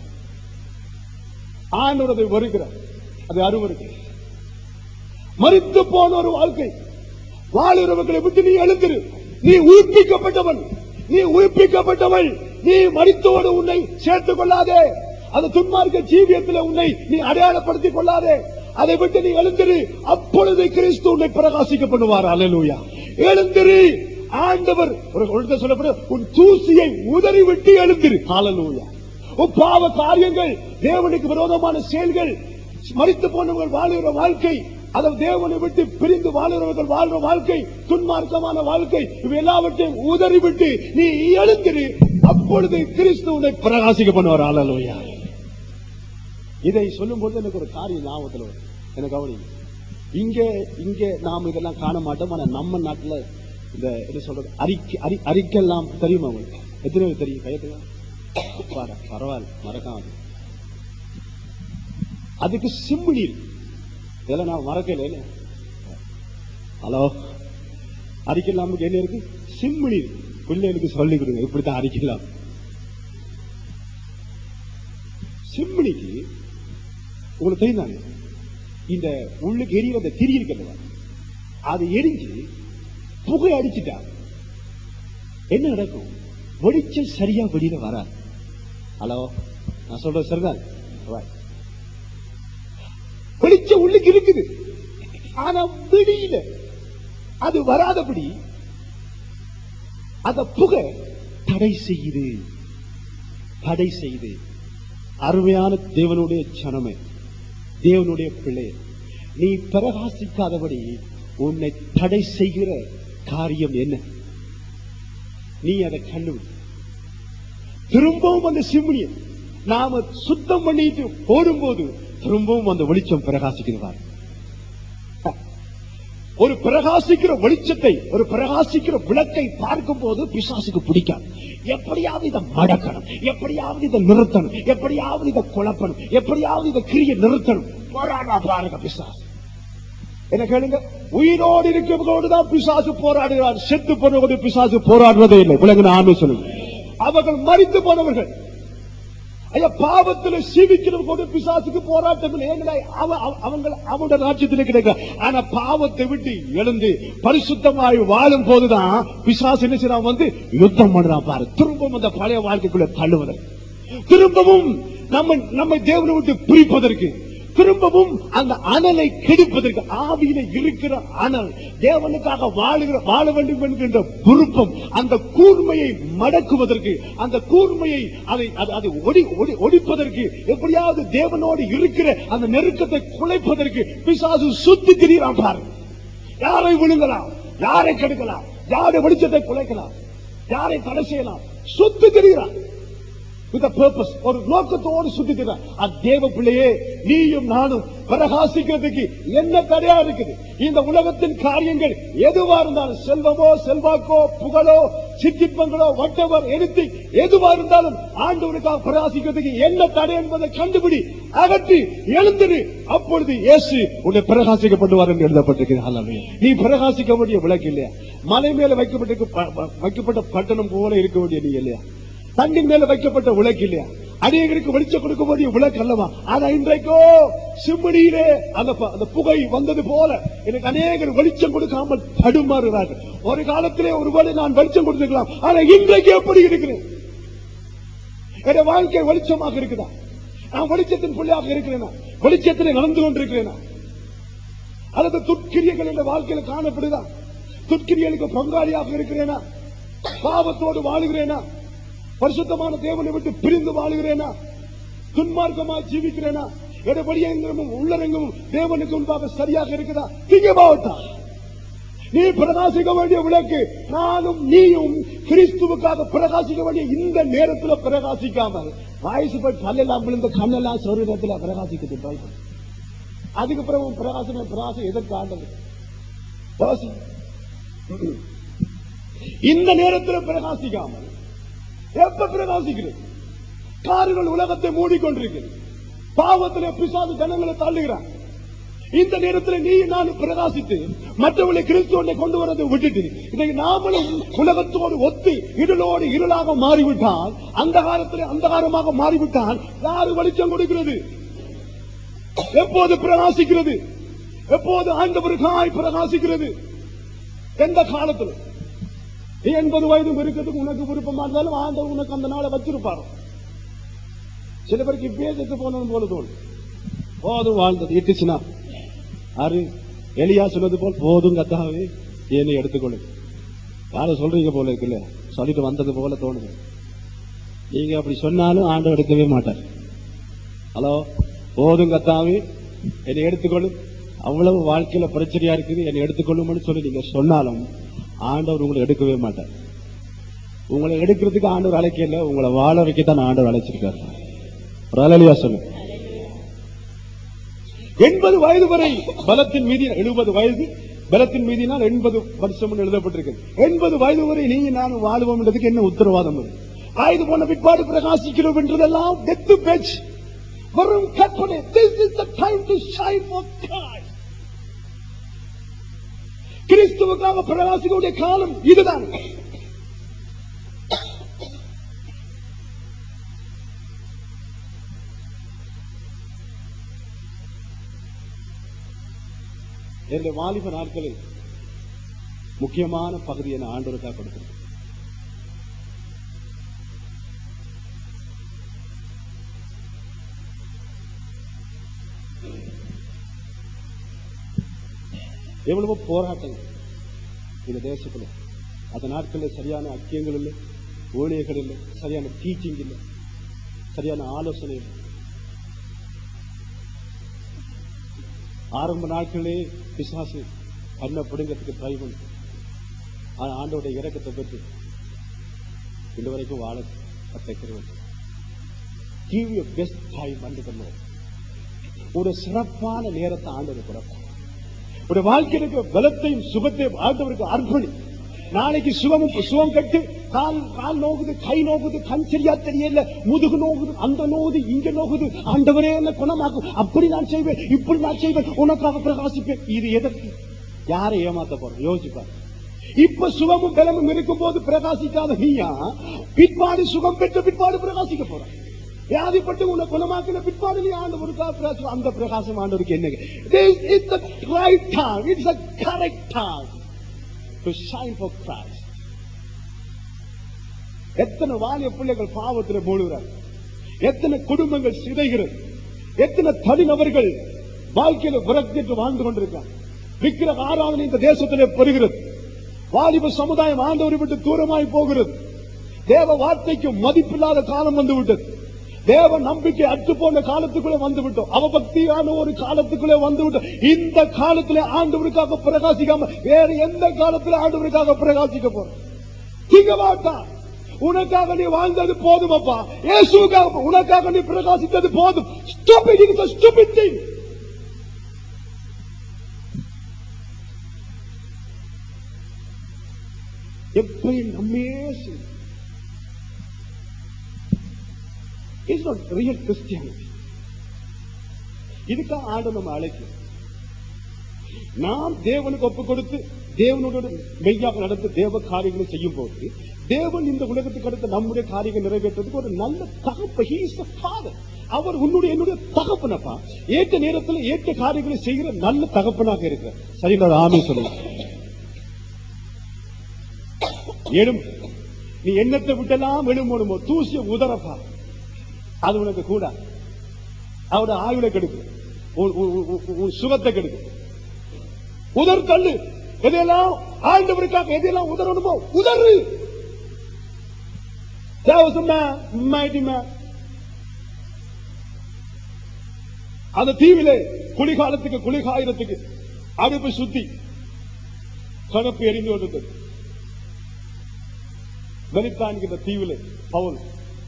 ஆண்டோரதை வருகிறார் அது அருவருக்கு மறித்து போன ஒரு வாழ்க்கை வாழுறவர்களை விட்டு நீ எழுந்திரு நீ உயிர்ப்பிக்கப்பட்டவன் நீ உயிர்ப்பிக்கப்பட்டவள் நீ மறித்தோடு உன்னை சேர்த்துக் கொள்ளாதே அந்த துன்மார்க்க ஜீவியத்தில் உன்னை நீ அடையாளப்படுத்திக் கொள்ளாதே அதை விட்டு நீ எழுந்திரு அப்பொழுது கிறிஸ்து உன்னை பிரகாசிக்க பண்ணுவார் அல்லேலூயா எழுந்திரு ஆண்டவர் ஒரு ஒழுங்க சொல்லப்படும் உன் தூசியை உதறி விட்டு எழுந்திரு ஹalleluya உன் பாவ காரியங்கள் தேவனுக்கு விரோதமான செயல்கள் மறித்து போனவர்கள் வாழுகிற வாழ்க்கை அதாவது தேவனை விட்டு பிரிந்து வாழுகிறவர்கள் வாழ்ற வாழ்க்கை துன்மார்க்கமான வாழ்க்கை இவை எல்லாவற்றையும் உதறி விட்டு நீ எழுந்திரு அப்பொழுது கிறிஸ்து உன்னை பிரகாசிக்க பண்ணுவார் ஆளலோயா இதை சொல்லும் போது எனக்கு ஒரு காரியம் ஞாபகத்தில் வரும் எனக்கு கவனிங்க இங்க இங்க நாம் இதெல்லாம் காண மாட்டோம் ஆனா நம்ம நாட்டுல இந்த என்ன சொல்றது அறிக்கை அறி அறிக்கைலாம் தெரியுமா உங்களுக்கு எத்தனை பேருக்கு தெரியும் கையத்துங்க பாரு, பரவாயில்ல மறக்காம அதுக்கு சிம்மிடி இருக்கு இதெல்லாம் நான் மறக்கல இல்ல? ஹலோ அரிக்கலாமுக்கு என்ன இருக்கு சிம்மிடி இருக்கு பிள்ளைகளுக்கு சொல்லி கொடுங்க இப்படித்தான் அரிக்கலாம் சிம்மினிக்கு உங்களுக்கு தெரியுதாங்க இந்த உள்ளுக்கு எரியிற அந்த திரி இருக்கிறது அது எரிஞ்சு புகை அடிச்சுட்டா என்ன நடக்கும் வெளிச்சம் சரியா வெளியில வராது ஹலோ நான் சொல்றது சரிதான் Right. வெளிச்சம் உள்ளுக்கு இருக்குது ஆனா வெளியில அது வராதபடி அந்த புகை தடை செய்யுது தடை செய்து அருமையான தேவனுடைய சனமே தேவனுடைய பிள்ளை நீ பிரகாசிக்காதபடி உன்னை தடை செய்கிற காரியம் என்ன நீ அதை கண்டுபிடி திரும்பவும் அந்த சிம்னியை நாம சுத்தம் பண்ணிட்டு போடும்போது திரும்பவும் அந்த வெளிச்சம் பிரகாசிக்கிறார் ஒரு பிரகாசிக்கிற வெளிச்சத்தை ஒரு பிரகாசிக்கிற விளக்கை பார்க்கும் போது பிசாசுக்கு பிடிக்காது எப்படியாவது இதை மடக்கணும் எப்படியாவது இதை நிறுத்தணும் எப்படியாவது இதை குழப்பணும் எப்படியாவது இதை கிரிய நிறுத்தணும் போராடா பாருங்க பிசாசு என்ன கேளுங்க உயிரோடு இருக்கிறவர்களோடு தான் பிசாசு போராடுகிறார் செத்து போனவர்களோடு பிசாசு போராடுவதே இல்லை விலங்கு ஆமே சொல்லுங்க அவர்கள் மறித்து போனவர்கள் ஐயா பாவத்துல சீவிக்கிறவங்க பிசாசுக்கு போராட்டம் இல்லை ஏன்னா அவ- அவ- அவங்க அவனோட ராஜ்யத்தில் கிடைக்க ஆனா பாவத்தை விட்டு எழுந்து பரிசுத்தமாய் வாழும் போதுதான் பிசாசு என்ன செய்யறான் வந்து யுத்தம் பண்றான் பாரு திரும்பவும் அந்த பழைய வாழ்க்கைக்குள்ள தள்ளுவதற்கு திரும்பவும் நம்ம நம்மை தேவனை விட்டு பிரிப்பதற்கு திரும்பவும் அந்த அனலை கெடுப்பதற்கு ஆவியில இருக்கிற அனல் தேவனுக்காக வாழுகிற வாழ வேண்டும் என்கின்ற விருப்பம் அந்த கூர்மையை மடக்குவதற்கு அந்த கூர்மையை அதை அது- அதை ஒடி ஒடி- ஒடிப்பதற்கு எப்படியாவது தேவனோடு இருக்கிற அந்த நெருக்கத்தை குலைப்பதற்கு பிசாசு சுத்தி திரிகிறான் பாரு யாரை விழுங்கலாம் யாரை கெடுக்கலாம் யாரை வெளிச்சத்தை குலைக்கலாம் யாரை தடை செய்யலாம் சுத்தி திரிகிறான் with a purpose ஒரு நோக்கத்தோடு சுத்திக்கிறார் அத்தேவ பிள்ளையே நீயும் நானும் பிரகாசிக்கிறதுக்கு என்ன தடையா இருக்குது இந்த உலகத்தின் காரியங்கள் எதுவா இருந்தாலும் செல்வமோ செல்வாக்கோ புகழோ சித்திப்பங்களோ வட்டவர் எடுத்து எதுவா இருந்தாலும் ஆண்டவருக்காக பிரகாசிக்கிறதுக்கு என்ன தடை என்பதை கண்டுபிடி அகற்றி எழுந்திரு அப்பொழுது இயேசு உன்னை பிரகாசிக்கப்படுவார் என்று எழுதப்பட்டிருக்கிறது ஹalleluya. நீ பிரகாசிக்க வேண்டிய விளக்கு இல்லையா மலை மேல வைக்கப்பட்டிருக்க ப- ப- வைக்கப்பட்ட பட்டணம் போல இருக்க வேண்டிய நீ இல்லையா தண்ணின் மேல வைக்கப்பட்ட விளக்கு இல்லையா அநேகருக்கு வெளிச்சம் கொடுக்க வேண்டிய விளக்கு அல்லவா ஆனா இன்றைக்கோ சிம்மடியிலே அந்த ப- அந்த புகை வந்தது போல எனக்கு அநேகர் வெளிச்சம் கொடுக்காமல் தடுமாறுகிறார்கள் ஒரு காலத்திலே ஒருவேளை நான் வெளிச்சம் கொடுத்திருக்கலாம் ஆனா இன்றைக்கு எப்படி இருக்கிறேன் என் வாழ்க்கை வெளிச்சமாக இருக்குதா நான் வெளிச்சத்தின் பிள்ளையாக இருக்கிறேனா வெளிச்சத்திலே நடந்து கொண்டிருக்கிறேனா அல்லது துட்கிரியர்கள் என்ற வாழ்க்கையில காணப்படுதா துட்கிரியலுக்கு பங்காளியாக இருக்கிறேனா பாவத்தோடு வாழுகிறேனா பரிசுத்தமான தேவனை விட்டு பிரிந்து வாழுகிறேனா துன்மார்க்கமா ஜீவிக்கிறேனா என வெளியங்கமும் உள்ளரங்கமும் தேவனுக்கு முன்பாக சரியாக இருக்குதா திங்க மாவட்டம் நீ பிரகாசிக்க வேண்டிய விளக்கு நானும் நீயும் கிறிஸ்துவுக்காக பிரகாசிக்க வேண்டிய இந்த நேரத்துல பிரகாசிக்காமல் வயசு போய் பல்லெல்லாம் விழுந்த கண்ணெல்லாம் சொருகத்துல பிரகாசிக்குது பைபிள் அதுக்கு பிறகு உன் பிரகாசம் பிரகாசம் எதற்கு ஆண்டது யோசி. இந்த நேரத்தில் பிரகாசிக்காமல் எப்ப பிரகாசிக்கிறது கார்கள் உலகத்தை மூடிக்கொண்டிருக்கிறது பாவத்திலே பிசாசு ஜனங்களை தள்ளுகிறான் இந்த நேரத்தில் நீ நான் பிரகாசித்து மற்றவர்களை கிறிஸ்துவனை கொண்டு வரதை விட்டுட்டு இன்னைக்கு நாமளும் உலகத்தோடு ஒத்து இருளோடு இருளாக மாறிவிட்டால் அந்த காலத்தில் அந்தகாரமாக மாறிவிட்டால் யாரு வெளிச்சம் கொடுக்கிறது எப்போது பிரகாசிக்கிறது எப்போது ஆண்டவருக்காய் பிரகாசிக்கிறது எந்த காலத்தில் நீ எண்பது வயது இருக்கிறதுக்கு உனக்கு விருப்பமா இருந்தாலும் ஆண்டவர் உனக்கு அந்த நாளை வச்சிருப்பாரு சில பேருக்கு இப்பயே செத்து போனது போல தோணும் போதும் வாழ்ந்தது இட்டுச்சுனா அரு எலியா சொன்னது போல் போதும் கத்தாவே என்னை எடுத்துக்கொள்ளு யார சொல்றீங்க போல இருக்குல்ல சொல்லிட்டு வந்தது போல தோணுது நீங்க அப்படி சொன்னாலும் ஆண்டவர் எடுக்கவே மாட்டார் ஹலோ போதும் கத்தாவே என்னை எடுத்துக்கொள்ளும் அவ்வளவு வாழ்க்கையில பிரச்சனையா இருக்குது என்னை எடுத்துக்கொள்ளும்னு சொல்லி நீங்க சொன்னாலும் ஆண்டவர் உங்களை எடுக்கவே மாட்டார் உங்களை எடுக்கிறதுக்கு ஆண்டவர் அழைக்கல உங்களை வாழ வைக்கத்தான் ஆண்டவர் அழைச்சிருக்காரு ஒரு அலலியா சொல்லு எண்பது வயது வரை பலத்தின் மீதி எழுபது வயது பலத்தின் மீதினால் எண்பது வருஷம் எழுதப்பட்டிருக்கு எண்பது வயது வரை நீங்க நானும் வாழுவோம் என்றதுக்கு என்ன உத்தரவாதம் இருக்கு? வயது போன பிற்பாடு பிரகாசிக்கிறோம் என்றதெல்லாம் டெத்து பேச்சு வரும் கற்பனை this is the time to shine for Christ கிறிஸ்துவுக்காக பிரகாசிக்கக்கூடிய காலம் இதுதான் என்னுடைய வாலிப நாட்களில் முக்கியமான பகுதியை நான் ஆண்டவருக்காக கொடுக்கிறேன் எவ்வளவோ போராட்டங்கள் இந்த தேசத்துல அந்த நாட்களில் சரியான அக்கியங்கள் இல்லை ஊழியர்கள் இல்லை சரியான டீச்சிங் இல்லை சரியான ஆலோசனை இல்லை ஆரம்ப நாட்களே பிசாசு கண்ணை பிடுங்கிறதுக்கு ட்ரை பண்ணு ஆனா ஆண்டோட இறக்கத்தை பெற்று இந்த வரைக்கும் வாழ கற்றுக்கிறோம் கிவ் யூ பெஸ்ட் டைம் வந்து ஒரு சிறப்பான நேரத்தை ஆண்டவர் பிறப்பார் ஒரு வாழ்க்கைக்கு பலத்தையும் சுகத்தையும் ஆண்டவருக்கு அர்ப்பணி நாளைக்கு சுகமும் சுகம் கட்டு கால் கால் நோகுது கை நோகுது கண் சரியா தெரியல முதுகு நோகுது அந்த நோகுது இங்க நோகுது ஆண்டவரே என்ன குணமாக்கும் அப்படி நான் செய்வேன் இப்படி நான் செய்வேன் உனக்காக பிரகாசிப்பேன் இது எதற்கு யாரை ஏமாத்த போறோம் யோசிப்பார் இப்ப சுகமும் பலமும் இருக்கும் போது பிரகாசிக்காத நீயா பிற்பாடு சுகம் பெற்ற பிற்பாடு பிரகாசிக்க போற வியாதிப்பட்டு உன்னை குணமாக்கின பிற்பாடு நீ ஆண்டவருக்காக பிரகாசம் அந்த பிரகாசம் ஆண்டவருக்கு என்ன This is the right time. It's a correct time to shine for Christ. எத்தனை வாலிய பிள்ளைகள் பாவத்தில் மூழ்கிறார் எத்தனை குடும்பங்கள் சிதைகிறது எத்தனை தனிநபர்கள் வாழ்க்கையில விரக்திட்டு வாழ்ந்து கொண்டிருக்காங்க விக்கிர ஆராதனை இந்த தேசத்திலே பெறுகிறது வாலிப சமுதாயம் ஆண்டவரை விட்டு தூரமாய் போகிறது தேவ வார்த்தைக்கு மதிப்பில்லாத காலம் வந்து விட்டது தேவ நம்பிக்கை அற்று போன காலத்துக்குள்ளே வந்து விட்டோம் அவபக்தியான ஒரு காலத்துக்குள்ளே வந்து விட்டோம் இந்த காலத்திலே ஆண்டவருக்காக பிரகாசிக்காம வேற எந்த காலத்திலே ஆண்டவருக்காக பிரகாசிக்க போறோம் திங்க மாட்டான் உனக்காக நீ வாழ்ந்தது போதும் அப்பா இயேசுக்காக உனக்காக நீ பிரகாசித்தது போதும் stupid it is a stupid thing எப்பயும் நம்மையே செய்யும் இட்ஸ் நாட் ரியல் கிறிஸ்டியானிட்டி இதுக்காக ஆண்டு நம்ம அழைக்கும் நாம் தேவனுக்கு ஒப்பு கொடுத்து தேவனோட மெய்யாக நடந்து தேவ காரியங்களை செய்யும் போது தேவன் இந்த உலகத்துக்கு அடுத்த நம்முடைய காரியங்கள் நிறைவேற்றுறதுக்கு ஒரு நல்ல தகப்ப he is the father. அவர் உன்னுடைய என்னுடைய தகப்பனப்பா ஏற்ற நேரத்தில் ஏற்ற காரியங்களை செய்கிற நல்ல தகப்பனாக இருக்கிறார் சரிங்களா ஆமே சொல்லுங்க எழும் நீ எண்ணத்தை விட்டெல்லாம் எழும்பணுமோ தூசிய உதரப்பா அது உனக்கு கூட அவரோட ஆயுளை கெடுக்கும் உன்- உன்- உன்- உன்- உன் சுகத்தை கெடுக்கும் உதர் தள்ளு எதையெல்லாம் ஆண்டவருக்காக எதையெல்லாம் உதறணுமோ உதறு There was a man, mighty man. அந்த தீவிலே குளிகாலத்துக்கு குளிகாயிரத்துக்கு அடுப்பு சுத்தி கணப்பு எரிந்து கொண்டிருந்தது வெனித்தான்கிற தீவிலே பவுல்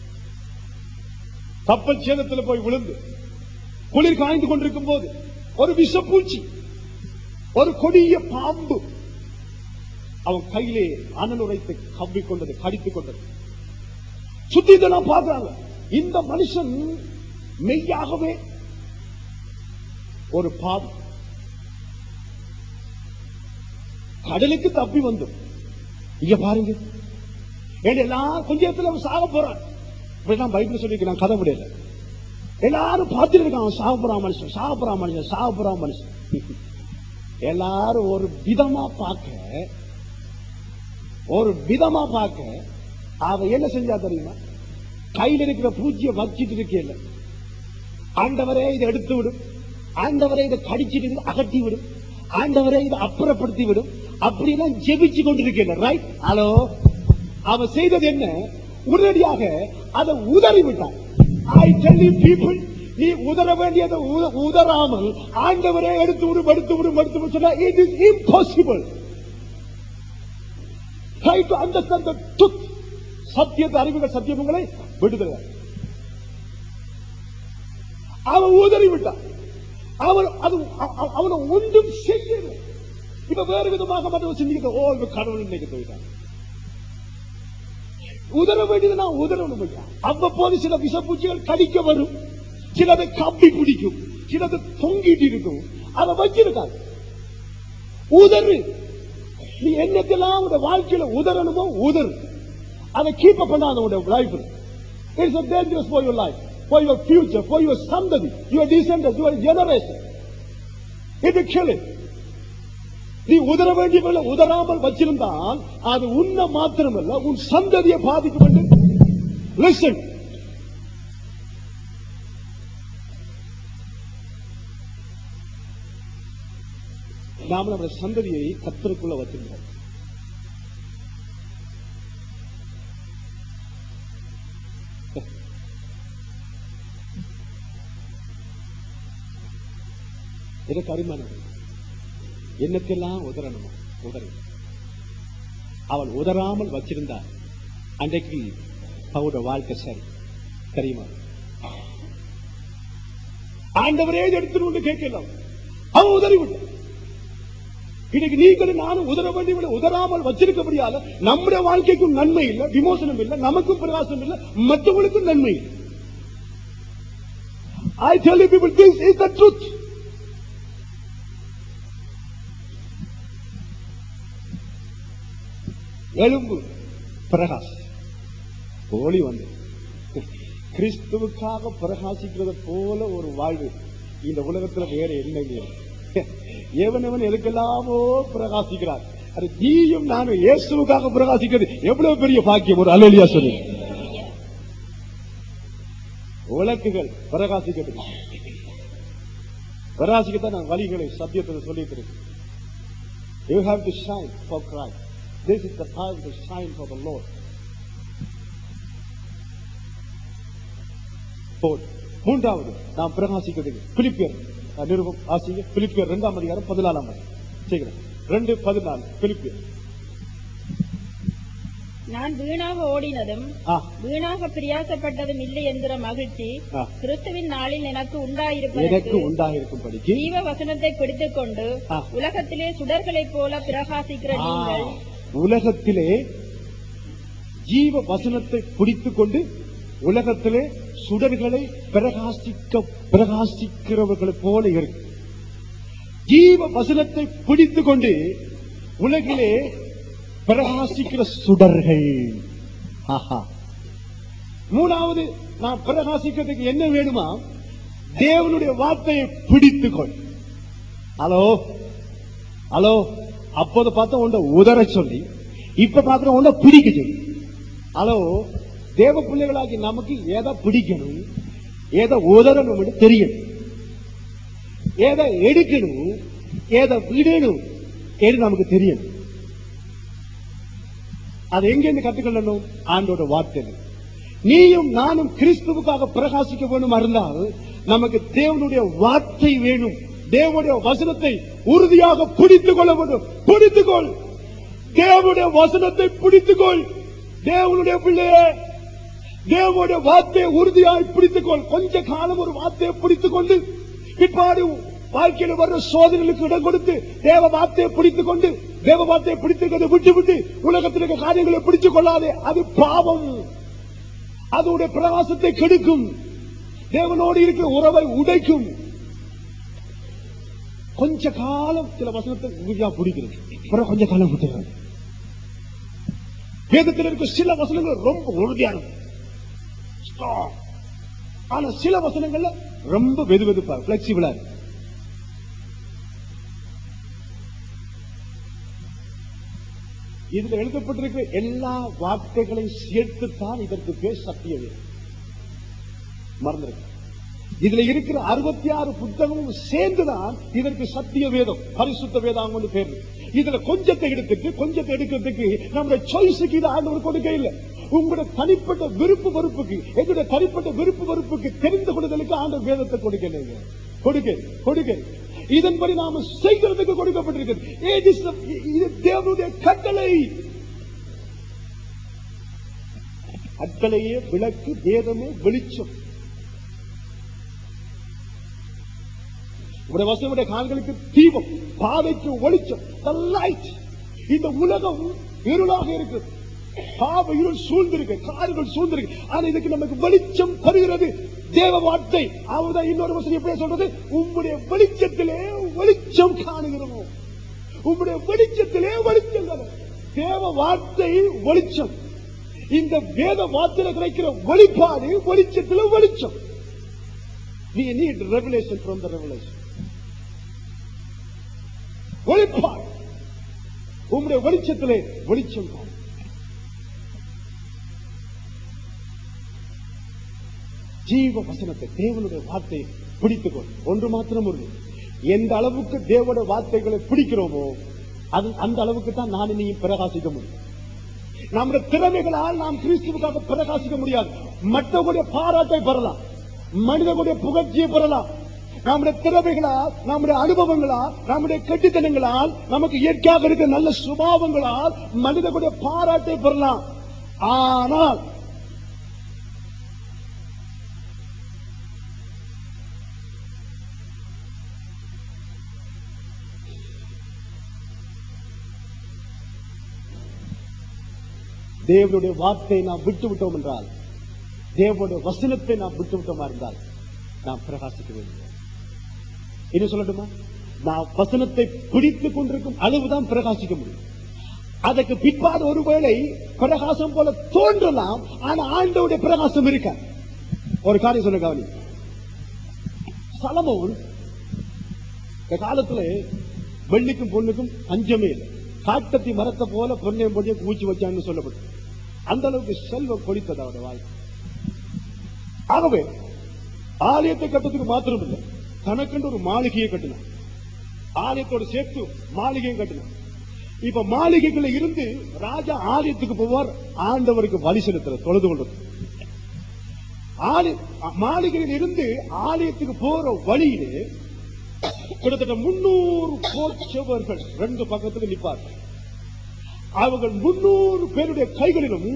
கப்பல் சேதத்தில் போய் விழுந்து குளிர் காய்ந்து கொண்டிருக்கும் போது ஒரு விஷப்பூச்சி ஒரு கொடிய பாம்பு அவன் கையிலே அனல் உரைத்து கவ்விக்கொண்டது கடித்துக் கொண்டது சுத்தி இதெல்லாம் பார்க்கிறாங்க இந்த மனுஷன் மெய்யாகவே ஒரு பாம்பு கடலுக்கு தப்பி வந்தோம் இங்க பாருங்க ஏன் எல்லாரும் கொஞ்ச நேரத்துல அவன் சாக போறான் இப்படிதான் பைபிள் சொல்லி நான் கதை முடியல எல்லாரும் பார்த்துட்டு இருக்கான் அவன் சாக போறான் மனுஷன் சாக போறான் மனுஷன் சாக போறான் மனுஷன் எல்லாரும் ஒரு விதமா பார்க்க ஒரு விதமா பார்க்க அவ என்ன செஞ்சா தெரியுமா கையில இருக்கிற பூச்சியை வச்சிட்டு இருக்கேன் ஆண்டவரே இதை எடுத்து விடும் ஆண்டவரே இதை கடிச்சிட்டு இருந்து அகற்றி விடும் ஆண்டவரே இதை அப்புறப்படுத்தி விடும் அப்படியெல்லாம் ஜெபிச்சு கொண்டிருக்கேன் ரைட் ஹலோ அவ செய்தது என்ன உடனடியாக அதை உதறி விட்டான் ஐ டெல் யூ பீப்புள் நீ உதற வேண்டியதை உத- உதறாமல் ஆண்டவரே எடுத்து விடும் எடுத்து விடும் எடுத்து விடும் சொன்னா it is impossible try to understand the truth சத்தியத்தை அறிவுகள் சத்தியங்களை விடுதலை அவன் உதறி விட்டான் அவன் அது அ- அ- அவனை ஒன்றும் செய்யல இப்ப வேறு விதமாக மற்றவன் சிந்திக்க ஓ இவன் கடவுள் நினைக்க போயிட்டான் உதற வேண்டியது நான் உதறணும் ஐயா அவ்வப்போது சில விஷப்பூச்சிகள் கடிக்க வரும் சிலதை கம்பி பிடிக்கும் சிலது தொங்கிட்டு இருக்கும் அதை வச்சிருக்காங்க உதறு நீ என்னத்தெல்லாம் உடைய வாழ்க்கையில உதறணுமோ உதறு அதை கீப் அப் பண்ணாத உடைய லைஃப்ல it's a dangerous for your life for your future for your சந்ததி your descendants your generation it will kill it நீ உதற வேண்டியவர்களை உதறாமல் வச்சிருந்தால் அது உன்னை மாத்திரமல்ல உன் சந்ததியை பாதிக்கும் என்று லிசன் நாம நம்முடைய சந்ததியை கத்தருக்குள்ள வச்சிருந்தோம் எனக்கு அருமானம் என்னத்தெல்லாம் உதறணுமோ உதறி அவள் உதறாமல் வச்சிருந்தார் அன்றைக்கு அவரோட வாழ்க்கை சரி தெரியுமா ஆண்டவரே இதை எடுத்துட்டு கேட்கலாம் அவன் உதறி விட்டான் இன்னைக்கு நீங்களும் நானும் உதற வேண்டியவளை உதறாமல் வச்சிருக்கபடியால நம்முடைய வாழ்க்கைக்கும் நன்மை இல்லை விமோசனம் இல்லை நமக்கும் பிரகாசம் இல்லை மற்றவங்களுக்கும் நன்மை இல்லை I tell you people, this is the truth. எலும்பு பிரகாஷ் ஒளி வந்து கிறிஸ்துவுக்காக பிரகாசிக்கிறது போல ஒரு வாழ்வு இந்த உலகத்துல வேற என்னங்க எவனவன் எதுக்கெல்லாமோ பிரகாசிக்கிறார் அது நீயும் நானும் இயேசுவுக்காக பிரகாசிக்கிறது எவ்வளவு பெரிய பாக்கியம் ஒரு அலலியா சொல்லு விளக்குகள் பிரகாசிக்கிறது பிரகாசிக்கத்தான் நான் வழிகளை சத்தியத்தை சொல்லிட்டு இருக்கேன் You have to shine for Christ. This is the time to shine for the Lord. போல். மூன்றாவது நாம் பிரகாசிக்கிறதுக்கு பிலிப்பியர் அஹ், நிருபம் ஆசிங்க பிலிப்பியர் இரண்டாம் அதிகாரம் பதினாலாம் அதிகாரம் சீக்கிரம் ரெண்டு பதினாலு பிலிப்பியர் நான் வீணாக ஓடினதும் ஆ, வீணாக பிரயாசப்பட்டதும் இல்லை என்கிற மகிழ்ச்சி ஆ. கிறிஸ்துவின் நாளில் எனக்கு எனக்கு உண்டாயிருப்பதற்கு உண்டாயிருக்கும்படிக்கு ஜீவ வசனத்தை பிடித்துக் கொண்டு ஆ. உலகத்திலே சுடர்களைப் போல பிரகாசிக்கிற ஆ, நீங்கள் உலகத்திலே ஜீவ வசனத்தை பிடித்துக் கொண்டு உலகத்திலே சுடர்களை பிரகாசிக்க பிரகாசிக்கிறவர்களைப் போல இருக்கு ஜீவ வசனத்தை பிடித்துக் கொண்டு உலகிலே பிரகாசிக்கிற சுடர்கள் ஆஹா மூணாவது நான் பிரகாசிக்கிறதுக்கு என்ன வேணுமா தேவனுடைய வார்த்தையை பிடித்துக்கொள் ஹலோ ஹலோ அப்போது பார்த்தா உண்ட உதற சொல்லி இப்ப பாக்குற உண்ட பிடிக்க சொல்லி ஹலோ தேவ பிள்ளைகளாகி நமக்கு எதை பிடிக்கணும் எதை உதறணும் தெரியணும் எதை எடுக்கணும் எதை விடணும் என்று நமக்கு தெரியணும் அது எங்கிருந்து கற்றுக்கொள்ளணும் ஆண்டோட வார்த்தை நீயும் நானும் கிறிஸ்துவுக்காக பிரகாசிக்க வேணும் இருந்தால் நமக்கு தேவனுடைய வார்த்தை வேணும் தேவனுடைய வசனத்தை உறுதியாக பிடித்துக் கொள்ள வேண்டும் பிடித்துக்கொள் தேவனுடைய வசனத்தை பிடித்துக்கொள் தேவனுடைய பிள்ளையே தேவனுடைய வார்த்தையை உறுதியாய் பிடித்துக்கொள் கொஞ்ச காலம் ஒரு வார்த்தையை பிடித்துக் கொண்டு பிற்பாடு வாழ்க்கையில வர்ற சோதனைகளுக்கு இடம் கொடுத்து தேவ வார்த்தையை பிடித்துக் கொண்டு தேவ வார்த்தையை பிடித்துக்கிறதை விட்டு விட்டு உலகத்தில் இருக்க காரியங்களை பிடித்துக் கொள்ளாதே அது பாவம் அதனுடைய பிரகாசத்தை கெடுக்கும் தேவனோடு இருக்கிற உறவை உடைக்கும் கொஞ்ச காலம் சில வசனத்தை உறுதியா பிடிக்கிறது அப்புறம் கொஞ்ச காலம் விட்டுறது வேதத்தில் இருக்க சில வசனங்கள் ரொம்ப உறுதியானது Strong. ஆனா சில வசனங்கள்ல ரொம்ப வெது வெதுப்பா பிளெக்சிபிளா இருக்கு இதுல எழுதப்பட்டிருக்கிற எல்லா வார்த்தைகளையும் சேர்த்துத்தான் இதற்கு பேர் சத்திய வேதம் மறந்துருக்கு இதுல இருக்கிற அறுபத்தி ஆறு புத்தகமும் சேர்ந்துதான் இதற்கு சத்திய வேதம் பரிசுத்த வேதாங்கன்னு பேர் இருக்கு. இதுல கொஞ்சத்தை எடுத்துட்டு கொஞ்சத்தை எடுக்கிறதுக்கு நம்முடைய சாய்ஸுக்கு இது ஆண்டவர் கொடுக்க இல்லை உங்களுடைய தனிப்பட்ட விருப்பு வெறுப்புக்கு எங்களுடைய தனிப்பட்ட விருப்பு வெறுப்புக்கு தெரிந்து கொள்ளுதலுக்கு ஆண்டவர் வேதத்தை கொடுக்கலைங்க கொடுக்க கொடுக்க இதன்படி நாம செய்கிறதுக்கு கொடுக்கப்பட்டிருக்கிறது It is the- இது தேவனுடைய கட்டளை கட்டளையே விளக்கு வேதமே வெளிச்சம் உடைய வசனுடைய கால்களுக்கு தீபம் பாதைக்கு வெளிச்சம் the light இந்த உலகம் இருளாக இருக்கு பாவ இருள் சூழ்ந்திருக்கு காடுகள் சூழ்ந்திருக்கு ஆனா இதுக்கு நமக்கு வெளிச்சம் தருகிறது தேவ வார்த்தை அவர்தான் இன்னொரு வசனம் எப்படி சொல்றது உம்முடைய வெளிச்சத்திலே வெளிச்சம் காணுகிறோம் உம்முடைய வெளிச்சத்திலே வெளிச்சம் காணு. தேவ வார்த்தை வெளிச்சம் இந்த வேத வார்த்தையில கிடைக்கிற வெளிப்பாடு வெளிச்சத்திலே வெளிச்சம் We need revelation from the revelation. வெளிப்பாடு உம்முடைய வெளிச்சத்திலே வெளிச்சம் காணும். ஜீவ வசனத்தை தேவனுடைய வார்த்தையை பிடித்துக்கொள் ஒன்று மாத்திரம் உண்டு எந்த அளவுக்கு தேவனுடைய வார்த்தைகளை பிடிக்கிறோமோ அது அந்த அளவுக்கு தான் நான் இனியும் பிரகாசிக்க முடியும் நம்முடைய திறமைகளால் நாம் கிறிஸ்துவுக்காக பிரகாசிக்க முடியாது மற்றவர்களுடைய பாராட்டை பெறலாம் மனிதர்களுடைய புகழ்ச்சியை பெறலாம் நம்முடைய திறமைகளால் நம்முடைய அனுபவங்களால் நம்முடைய கெட்டித்தனங்களால் நமக்கு இயற்கையாக இருக்கிற நல்ல சுபாவங்களால் மனிதர்களுடைய பாராட்டை பெறலாம் ஆனால் தேவனுடைய வார்த்தையை நாம் விட்டு விட்டோம் என்றால் தேவனுடைய வசனத்தை நாம் விட்டு விட்டோமா இருந்தால் நாம் பிரகாசிக்க வேண்டும் என்ன சொல்லட்டுமா நாம் வசனத்தை பிடித்துக் கொண்டிருக்கும் அளவுதான் பிரகாசிக்க முடியும் அதற்கு பிற்பாடு ஒருவேளை பிரகாசம் போல தோன்றலாம் ஆனா ஆண்டவுடைய பிரகாசம் இருக்க ஒரு காரியம் சொல்ல கவனி சலமோன் இந்த காலத்துல வெள்ளிக்கும் பொண்ணுக்கும் அஞ்சமே இல்லை காட்டத்தி மரத்தை போல பொன்னையும் பொடியை பூச்சி வச்சான்னு சொல்லப்பட்டு அந்த அளவுக்கு செல்வம் கொடித்தது அவருடைய வாழ்க்கை ஆகவே ஆலயத்தை கட்டத்துக்கு மாத்திரம் இல்லை தனக்கென்று ஒரு மாளிகையை கட்டினான் ஆலயத்தோட சேர்த்து மாளிகையும் கட்டினான் இப்ப மாளிகைக்குள்ள இருந்து ராஜா ஆலயத்துக்கு போவார் ஆண்டவருக்கு வழி செலுத்துற தொழுது கொள்றது ஆலய மாளிகையில் இருந்து ஆலயத்துக்கு போற வழியிலே கிட்டத்தட்ட முன்னூறு போச்சவர்கள் ரெண்டு பக்கத்துக்கு நிப்பார்கள் அவர்கள் முன்னூறு பேருடைய கைகளிலும்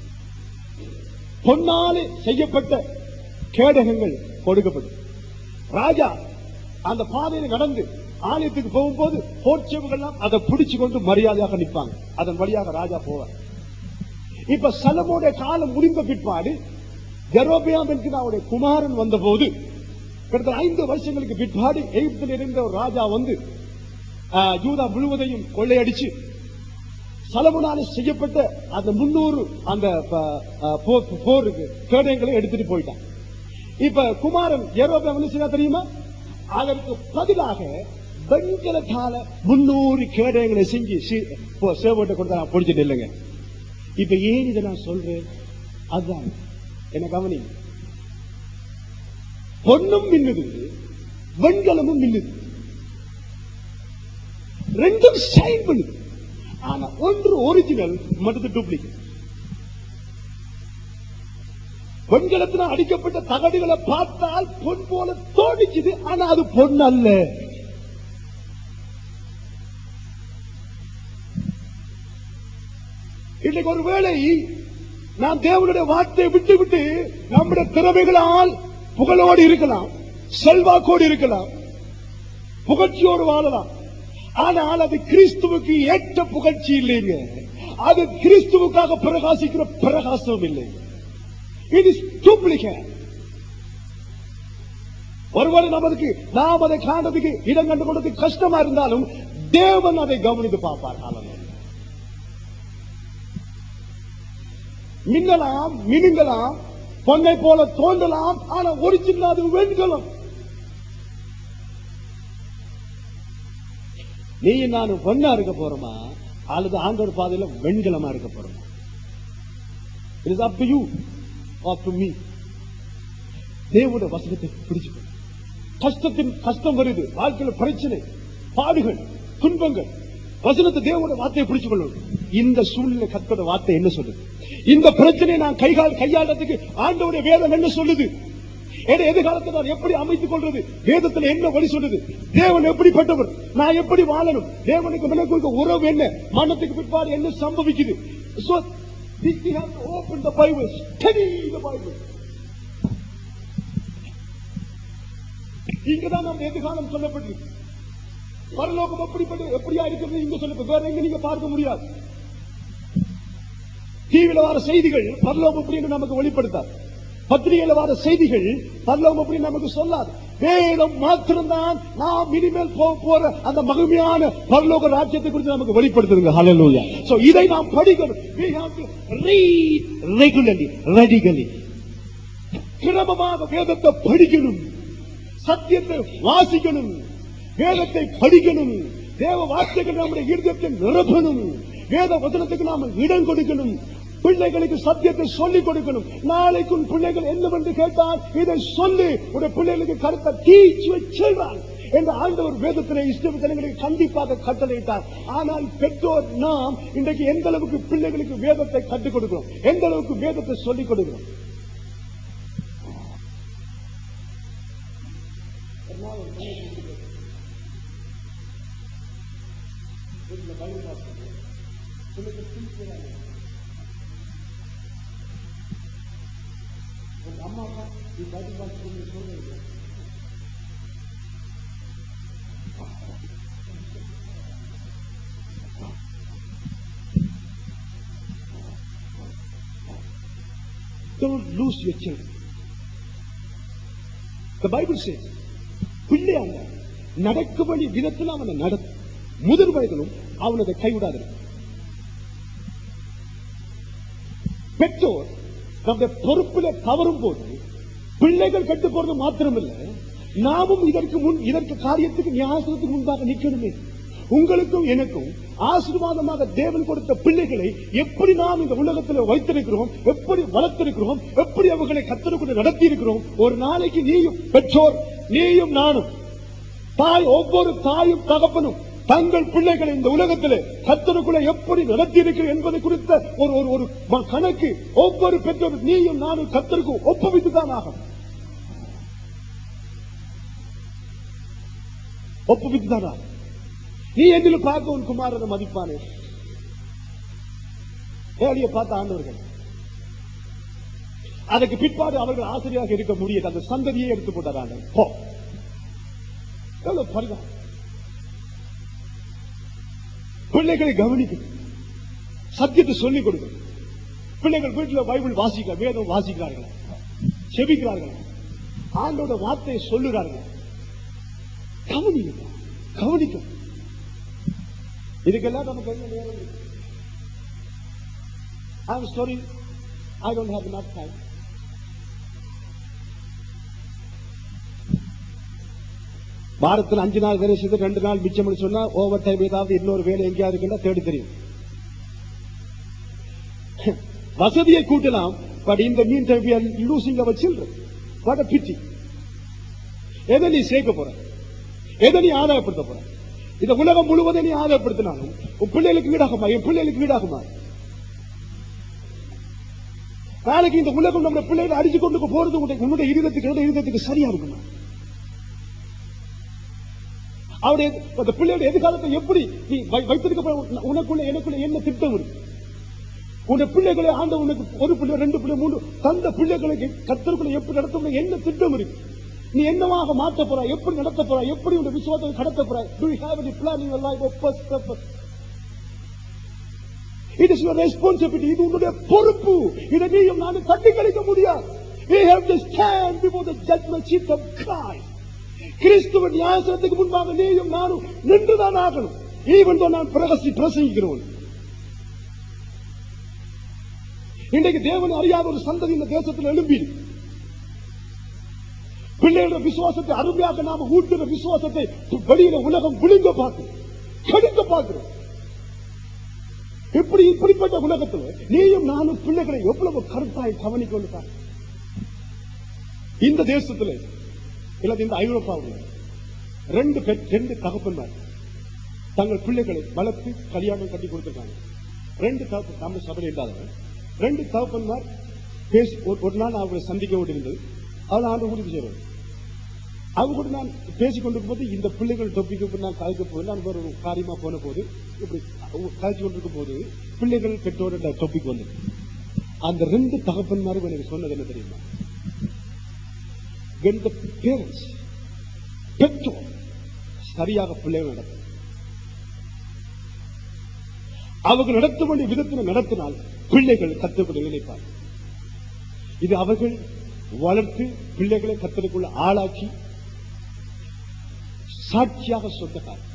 பொன்னாலே செய்யப்பட்ட கேடகங்கள் கொடுக்கப்படும் ராஜா அந்த பாதையில நடந்து ஆலயத்துக்கு போகும்போது போர்ச்சவர்கள்லாம் அதை பிடிச்சு கொண்டு மரியாதையாக நிற்பாங்க அதன் வழியாக ராஜா போவார் இப்ப சலமோடைய காலம் முடிந்த பிற்பாடு ஜெரோபியாம் என்கிற அவருடைய குமாரன் வந்த போது கிட்டத்தட்ட ஐந்து வருஷங்களுக்கு பிற்பாடு எகிப்தில் இருந்த ஒரு ராஜா வந்து ஆஹ், யூதா முழுவதையும் கொள்ளையடிச்சு சலமுனால செய்யப்பட்ட அந்த முன்னூறு அந்த ப- ஆஹ், போர் போருக்கு கேடயங்களை எடுத்துட்டு போயிட்டான் இப்ப குமாரன் ஜெரோபியாம் என்ன செய்யா தெரியுமா அதற்கு பதிலாக வெண்கலத்தால முன்னூறு கேடயங்களை செஞ்சு சேவட்டை கொடுத்தா நான் பிடிச்சிட்டு இல்லைங்க இப்ப ஏன் இதை நான் சொல்றேன் அதுதான் என்ன கவனி பொன்னும் மின்னுது வெண்கலமும் மின்னுது ரெண்டும் ஷைன் பண்ணுது ஆனா ஒன்று ஒரிஜினல் மற்றது டூப்ளிகேட் வெண்கலத்தினால் அடிக்கப்பட்ட தகடுகளை பார்த்தால் பொன் போல தோணிச்சுது ஆனா அது பொன் அல்ல இன்னைக்கு ஒருவேளை நாம் தேவனுடைய வார்த்தையை விட்டு விட்டு நம்முடைய திறமைகளால் புகழோடு இருக்கலாம் செல்வாக்கோடு இருக்கலாம் புகழ்ச்சியோடு வாழலாம் ஆனால் அது கிறிஸ்துவுக்கு ஏற்ற புகழ்ச்சி இல்லைங்க அது கிறிஸ்துவுக்காக பிரகாசிக்கிற பிரகாசம் இல்லை இது டூப்ளிகேட் ஒருவேளை நமக்கு நாம் அதை காண்றதுக்கு இடம் கண்டு கொண்டதுக்கு கஷ்டமா இருந்தாலும் தேவன் அதை கவனித்து பார்ப்பார் ஹalleluya. மின்னலாம் மினுங்கலாம் பொன்னை போல தோன்றலாம் ஆனா ஒரிஜினல் அது வெண்கலம் நீ நானும் பொண்ணா இருக்க போறோமா அல்லது ஆண்டவர் பாதையில வெண்கலமா இருக்க போறோமா it is up to you or to me தேவனுடைய வசனத்தை பிடிச்சுக்கோ கஷ்டத்தின் கஷ்டம் வருது வாழ்க்கையில பிரச்சனை பாடுகள் துன்பங்கள் வசனத்தை தேவனுடைய வார்த்தையை பிடிச்சு கொள்ளணும் இந்த சூழ்நிலை கத்தோட வார்த்தை என்ன சொல்லுது இந்த பிரச்சனையை நான் கைகால் கையாளுறதுக்கு ஆண்டவருடைய வேதம் என்ன சொல்லுது என் எதிர்காலத்தை நான் எப்படி அமைத்துக் கொள்றது வேதத்துல என்ன வழி சொல்லுது தேவன் எப்படிப்பட்டவர் நான் எப்படி வாழணும் தேவனுக்கு எனக்கு இருக்க உறவு என்ன மரணத்துக்கு பிற்பாடு என்ன சம்பவிக்குது So, we we have to open the Bible, study the Bible. இங்கதான் நம்ம எதிர்காலம் சொல்லப்பட்டிருக்கு பரலோகம் எப்படிப்பட்ட எப்படியா இருக்கிறது இங்க சொல்லப்பட்டு வேற எங்க நீங்க பார்க்க முடியாது டிவியில வர செய்திகள் பரலோகம் அப்படின்னு நமக்கு வெளிப்படுத்தாது பத்திரிகையில வர செய்திகள் பரலோகம் அப்படின்னு நமக்கு சொல்லாது வேதம் மாத்திரம்தான் நாம் இனிமேல் போக போற அந்த மகிமையான பரலோக ராஜ்யத்தை குறித்து நமக்கு வெளிப்படுத்துதுங்க ஹalleluya சோ இதை நாம் படிக்கணும் we have to read regularly radically கிரமமாக வேதத்தை படிக்கணும் சத்தியத்தை வாசிக்கணும் வேதத்தை படிக்கணும் தேவ வார்த்தைகள் நம்முடைய இருதயத்தை நிரப்பணும் வேத வசனத்துக்கு நாம இடம் கொடுக்கணும் பிள்ளைகளுக்கு சத்தியத்தை சொல்லிக் கொடுக்கணும் நாளைக்கு உன் பிள்ளைகள் என்னவென்று கேட்டால் இதை சொல்லி உடைய பிள்ளைகளுக்கு கருத்தை டீச் செல்வான் என்ற ஆண்டவர் வேதத்திலே இஷ்டவித்தனங்களுக்கு கண்டிப்பாக கட்டளையிட்டார் ஆனால் பெற்றோர் நாம் இன்றைக்கு எந்த அளவுக்கு பிள்ளைகளுக்கு வேதத்தை கற்றுக் கொடுக்கிறோம் எந்த அளவுக்கு வேதத்தை சொல்லிக் கொடுக்கிறோம் Don't lose your children. The Bible says, பிள்ளை அல்ல நடக்க வேண்டிய விதத்தில் அவனை நடத்து முதிர் வயதிலும் அவன் அதை கைவிடாது பெற்றோர் நம்முடைய பொறுப்பில தவறும் போது பிள்ளைகள் கெட்டு போறது மாத்திரமில்ல நாமும் இதற்கு முன் இதற்கு காரியத்துக்கு நியாசத்துக்கு முன்பாக நிற்கணுமே உங்களுக்கும் எனக்கும் ஆசீர்வாதமாக தேவன் கொடுத்த பிள்ளைகளை எப்படி நாம் இந்த உலகத்தில் வைத்திருக்கிறோம் எப்படி வளர்த்திருக்கிறோம் எப்படி அவர்களை கத்தருக்குள்ள நடத்தி இருக்கிறோம் ஒரு நாளைக்கு நீயும் பெற்றோர் நீயும் நானும் தாய் ஒவ்வொரு தாயும் தகப்பனும் தங்கள் பிள்ளைகளை இந்த உலகத்திலே கத்தருக்குள்ள எப்படி நடத்தி இருக்கிற என்பதை குறித்த ஒரு ஒரு ஒரு ம- கணக்கு ஒவ்வொரு பெற்றோர் நீயும் நானும் கத்தருக்கு ஒப்புவித்து தான் ஆகும் ஒப்புவித்து தான் ஆகும் நீ என்னில் பார்க்க உன் குமாரனை மதிப்பானே ஏழையை பார்த்த ஆண்டவர்கள் அதுக்கு பிற்பாடு அவர்கள் ஆசிரியராக இருக்க முடியாது அந்த சந்ததியை எடுத்து போட்டார் ஆண்டவர் போ எவ்வளவு பரிதாபம் பிள்ளைகளை கவனிக்கணும் சத்தியத்தை சொல்லிக் கொடுக்கணும் பிள்ளைகள் வீட்டில் பைபிள் வாசிக்க வேதம் வாசிக்கிறார்கள் செபிக்கிறார்கள் ஆண்டோட வார்த்தையை சொல்லுகிறார்கள் கவனிங்க கவனிக்க இதுக்கெல்லாம் நமக்கு என்ன நேரம் இருக்கு I'm sorry, I don't have enough time. வாரத்தில் அஞ்சு நாள் வேலை செய்து ரெண்டு நாள் மிச்சம் சொன்னா ஓவர் டைம் ஏதாவது இன்னொரு வேலை எங்கேயாவது இருக்குன்னா தேடி தெரியும் வசதியை கூட்டலாம் பட் இந்த mean time we are losing our children what a pity எதை நீ சேர்க்க போற எதை நீ ஆதாயப்படுத்த போற இந்த உலகம் முழுவதும் நீ ஆதாயப்படுத்தினாலும் உன் பிள்ளைகளுக்கு வீடாகுமா என் பிள்ளைகளுக்கு வீடாகுமா நாளைக்கு இந்த உலகம் நம்ம பிள்ளைகளை அடிச்சு கொண்டு போறது உன்னுடைய உன்னுடைய இருதத்துக்கு என்னுடைய இருதத்துக்கு சரியா இருக்குமா அவருடைய அந்த பிள்ளையோட எதிர்காலத்தை எப்படி நீ வை- வைத்திருக்க போற உன- உனக்குள்ள எனக்குள்ள என்ன திட்டம் இருக்கு உன்னுடைய பிள்ளைகளை ஆண்ட உனக்கு ஒரு பிள்ளை ரெண்டு பிள்ளை மூணு தந்த பிள்ளைகளுக்கு கத்தருக்குள்ள எப்படி நடத்த என்ன திட்டம் இருக்கு நீ என்னவாக மாற்ற போற எப்படி நடத்த போற எப்படி உன் விசுவாசத்தை கடத்த போற do you have any plan in your life or first purpose it is your responsibility இது உன்னுடைய பொறுப்பு இதை நீயும் நானும் தட்டி கழிக்க முடியாது we have to stand before the judgment seat of Christ கிறிஸ்துவ நியாயத்திற்கு முன்பாக நீயும் நானும் நின்றுதான் ஆகணும் ஈவன் நான் பிரகசி பிரசங்கிக்கிறவன் இன்றைக்கு தேவனை அறியாத ஒரு சந்ததி இந்த தேசத்தில் எழும்பி பிள்ளைகளோட விசுவாசத்தை அருமையாக நாம ஊட்டுற விசுவாசத்தை வெளியில உலகம் விழுங்க பார்க்கிறோம் கடிக்க பார்க்கிறோம் இப்படி இப்படிப்பட்ட உலகத்துல நீயும் நானும் பிள்ளைகளை எவ்வளவு கருத்தாய் கவனிக்கொண்டு பாரு. இந்த தேசத்துல இல்லது இந்த ஐரோப்பாவில் ரெண்டு பெண் ரெண்டு தகப்பன்மார் தங்கள் பிள்ளைகளை வளர்த்து கல்யாணம் கட்டி கொடுத்திருக்காங்க ரெண்டு தகப்பன் நம்ம சபையில் இல்லாதவங்க ரெண்டு தகப்பன்மார் பேசி ஒரு- ஒரு நாள் அவங்களை சந்திக்க வேண்டியிருந்தது அவளை ஆண்டு உறுதி செய்வாங்க அவங்க கூட நான் பேசிக் கொண்டிருக்கும் போது இந்த பிள்ளைகள் டொப்பிக்கு நான் கலைக்க போது நான் ஒரு காரியமா போன போது இப்படி கலைச்சு கொண்டிருக்கும் போது பிள்ளைகள் பெற்றோர் டொப்பிக் வந்தது அந்த ரெண்டு தகப்பன்மாரும் எனக்கு சொன்னது என்ன தெரியுமா when the parents பெற்றோர் சரியாக பிள்ளைகள் நடத்தும் அவர்கள் நடத்த வேண்டிய விதத்தில் நடத்தினால் பிள்ளைகள் கற்றுக்கொண்டு நினைப்பார் இது அவர்கள் வளர்த்து பிள்ளைகளை கத்தருக்குள்ள ஆளாக்கி சாட்சியாக சொந்த காரியம்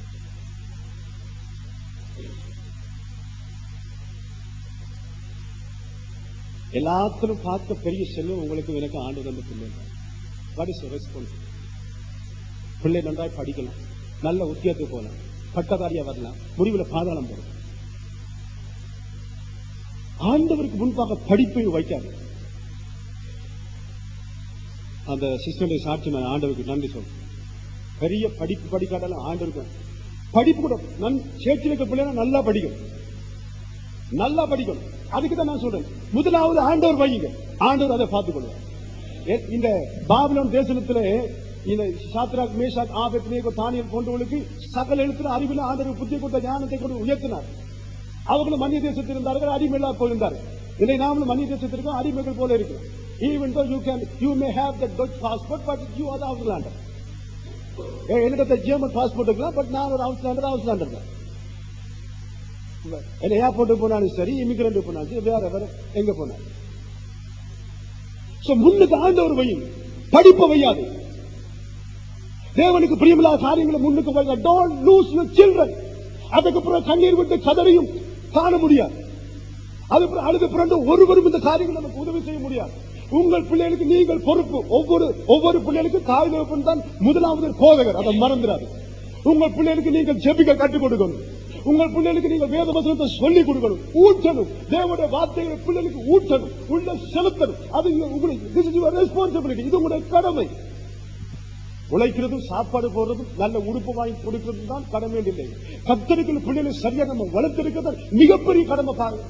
எல்லாத்திலும் பார்க்க பெரிய செல்வம் உங்களுக்கு எனக்கு ஆண்டு தந்த பிள்ளை வாட் இஸ் ரெஸ்பான்ஸ் பிள்ளை நன்றாய் படிக்கலாம் நல்ல உத்தியோகத்துக்கு போகலாம் பட்டதாரியா வரலாம் முடிவுல பாதாளம் போகலாம் ஆண்டவருக்கு முன்பாக படிப்பை வைக்காது அந்த சிஸ்டருடைய சாட்சி நான் ஆண்டவருக்கு நன்றி சொல்றேன் பெரிய படிப்பு படிக்காட்டாலும் ஆண்டவருக்கு படிப்பு கூட நன் சேர்ச்சில் இருக்க பிள்ளைங்க நல்லா படிக்கணும் நல்லா படிக்கணும் அதுக்கு தான் நான் சொல்றேன் முதலாவது ஆண்டவர் வையுங்க ஆண்டவர் அதை பார்த்துக் கொள்வார் எ- இந்த பாபிலோன் தேசத்திலே இந்த சாத்ராக் மேஷாக் ஆபத் மேகோ தானியல் போன்றவர்களுக்கு சகல எழுத்துல அறிவில் ஆண்டவர் புத்தி கொடுத்த ஞானத்தை கொண்டு உயர்த்தினார் அவர்களும் மனித தேசத்தில் இருந்தார்கள் அடிமைகளா போயிருந்தார்கள் இதை நாமளும் மனித தேசத்திற்கும் அடிமைகள் போல இருக்கிறோம் even though you can you may have the Dutch passport but you are the outlander என்னிடத்த ஜெர்மன் பாஸ்போர்ட் இருக்கலாம் பட் நான் ஒரு அவுட்லாண்டர் அவுட்லாண்டர் தான் என்ன ஏர்போர்ட்டுக்கு போனாலும் சரி இமிகிரண்ட் போனாலும் சரி வேற வேற எங்க போனாலும் So, முன்னுக்கு ஆண்டவர் வையும் படிப்பை வையாது தேவனுக்கு பிரியமில்லாத காரியங்களை முன்னுக்கு வைங்க டோன்ட் லூஸ் யுவர் சில்ட்ரன் அதுக்கு பிறகு கண்ணீர் விட்டு கதறியும் காண முடியாது அது பிறகு அழுது பிறந்து ஒருவரும் இந்த காரியங்கள் நமக்கு உதவி செய்ய முடியாது உங்கள் பிள்ளைகளுக்கு நீங்கள் பொறுப்பு ஒவ்வொரு ஒவ்வொரு பிள்ளைகளுக்கு தாய் தகப்பன் தான் முதலாவது போதகர் அதை மறந்துடாது உங்கள் பிள்ளைகளுக்கு நீங்கள் ஜெபிக்க கற்றுக் கொடுக்கணும் உங்கள் பிள்ளைகளுக்கு நீங்கள் வேத வசனத்தை சொல்லிக் கொடுக்கணும் ஊற்றணும் தேவனுடைய வார்த்தைகளை பிள்ளைகளுக்கு ஊற்றணும் உள்ள செலுத்தணும் அது உங்களுக்கு this is your responsibility. இது உங்களுடைய கடமை உழைக்கிறதும் சாப்பாடு போடுறதும் நல்ல உடுப்பு வாங்கி கொடுக்கிறதும் தான் கடமை இல்லை கத்தரிக்கிற பிள்ளைகளை சரியா நம்ம வளர்த்திருக்கிறது மிகப்பெரிய கடமை பாருங்க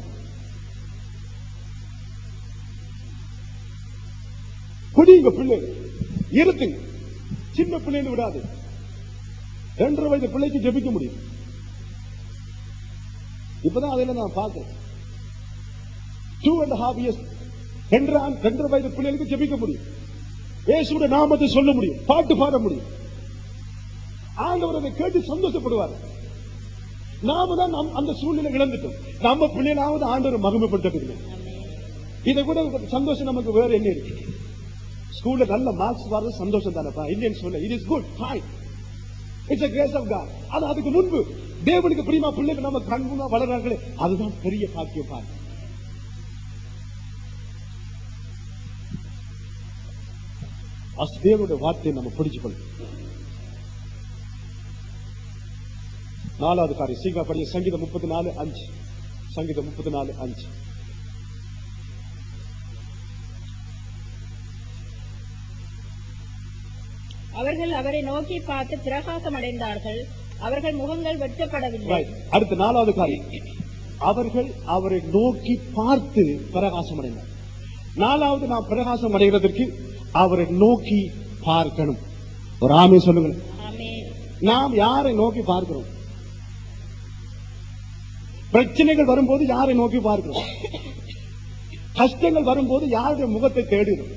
குடிங்க பிள்ளைகள் இருத்துங்க சின்ன பிள்ளைன்னு விடாது ரெண்டரை வயது பிள்ளைக்கு ஜெபிக்க முடியும் இப்பதான் அதில் நான் பார்க்கிறேன் டூ அண்ட் ஹாஃப் இயர்ஸ் ரெண்டரை ஆண்டு- ரெண்டரை வயது பிள்ளைகளுக்கு ஜெபிக்க முடியும் இயேசுடைய நாமத்தை சொல்ல முடியும் பாட்டு பாட முடியும் ஆண்டவர் அதை கேட்டு சந்தோஷப்படுவார் நாம தான் நம் அந்த சூழ்நிலை இழந்துட்டோம் நம்ம பிள்ளைகளாவது ஆண்டவர் மகிமைப்படுத்தவில்லை இதை கூட ஒரு சந்தோஷம் நமக்கு வேற என்ன இருக்கு ஸ்கூல்ல நல்ல மார்க்ஸ் வர்றது சந்தோஷம் தானப்பா இல்லைன்னு சொல்ல it is good fine it's grace of God அது அதுக்கு முன்பு தேவனுக்கு பிரியமா பிள்ளைங்க நம்ம கண்முன்னா வளர்றாங்களே அதுதான் பெரிய பாக்கியம் பாருங்க அஸ் தேவனுடைய வார்த்தையை நம்ம பிடிச்சுக்கணும் நாலாவது காரியம் சீக்கிரம் படிய சங்கீதம் முப்பத்தி நாலு அஞ்சு சங்கீதம் முப்பத்தி நாலு அஞ்சு அவர்கள் அவரை நோக்கி பார்த்து பிரகாசம் அடைந்தார்கள் அவர்கள் முகங்கள் வெட்டப்படவில்லை Right. அடுத்த நாலாவது காரியம் அவர்கள் அவரை நோக்கி பார்த்து பிரகாசம் அடைந்தார் நாலாவது நாம் பிரகாசம் அடைகிறதற்கு அவரை நோக்கி பார்க்கணும் ஒரு ஆமே சொல்லுங்கள் ஆமென். நாம் யாரை நோக்கி பார்க்கிறோம் பிரச்சனைகள் வரும்போது யாரை நோக்கி பார்க்கிறோம் கஷ்டங்கள் வரும்போது யாருடைய முகத்தை தேடுகிறோம்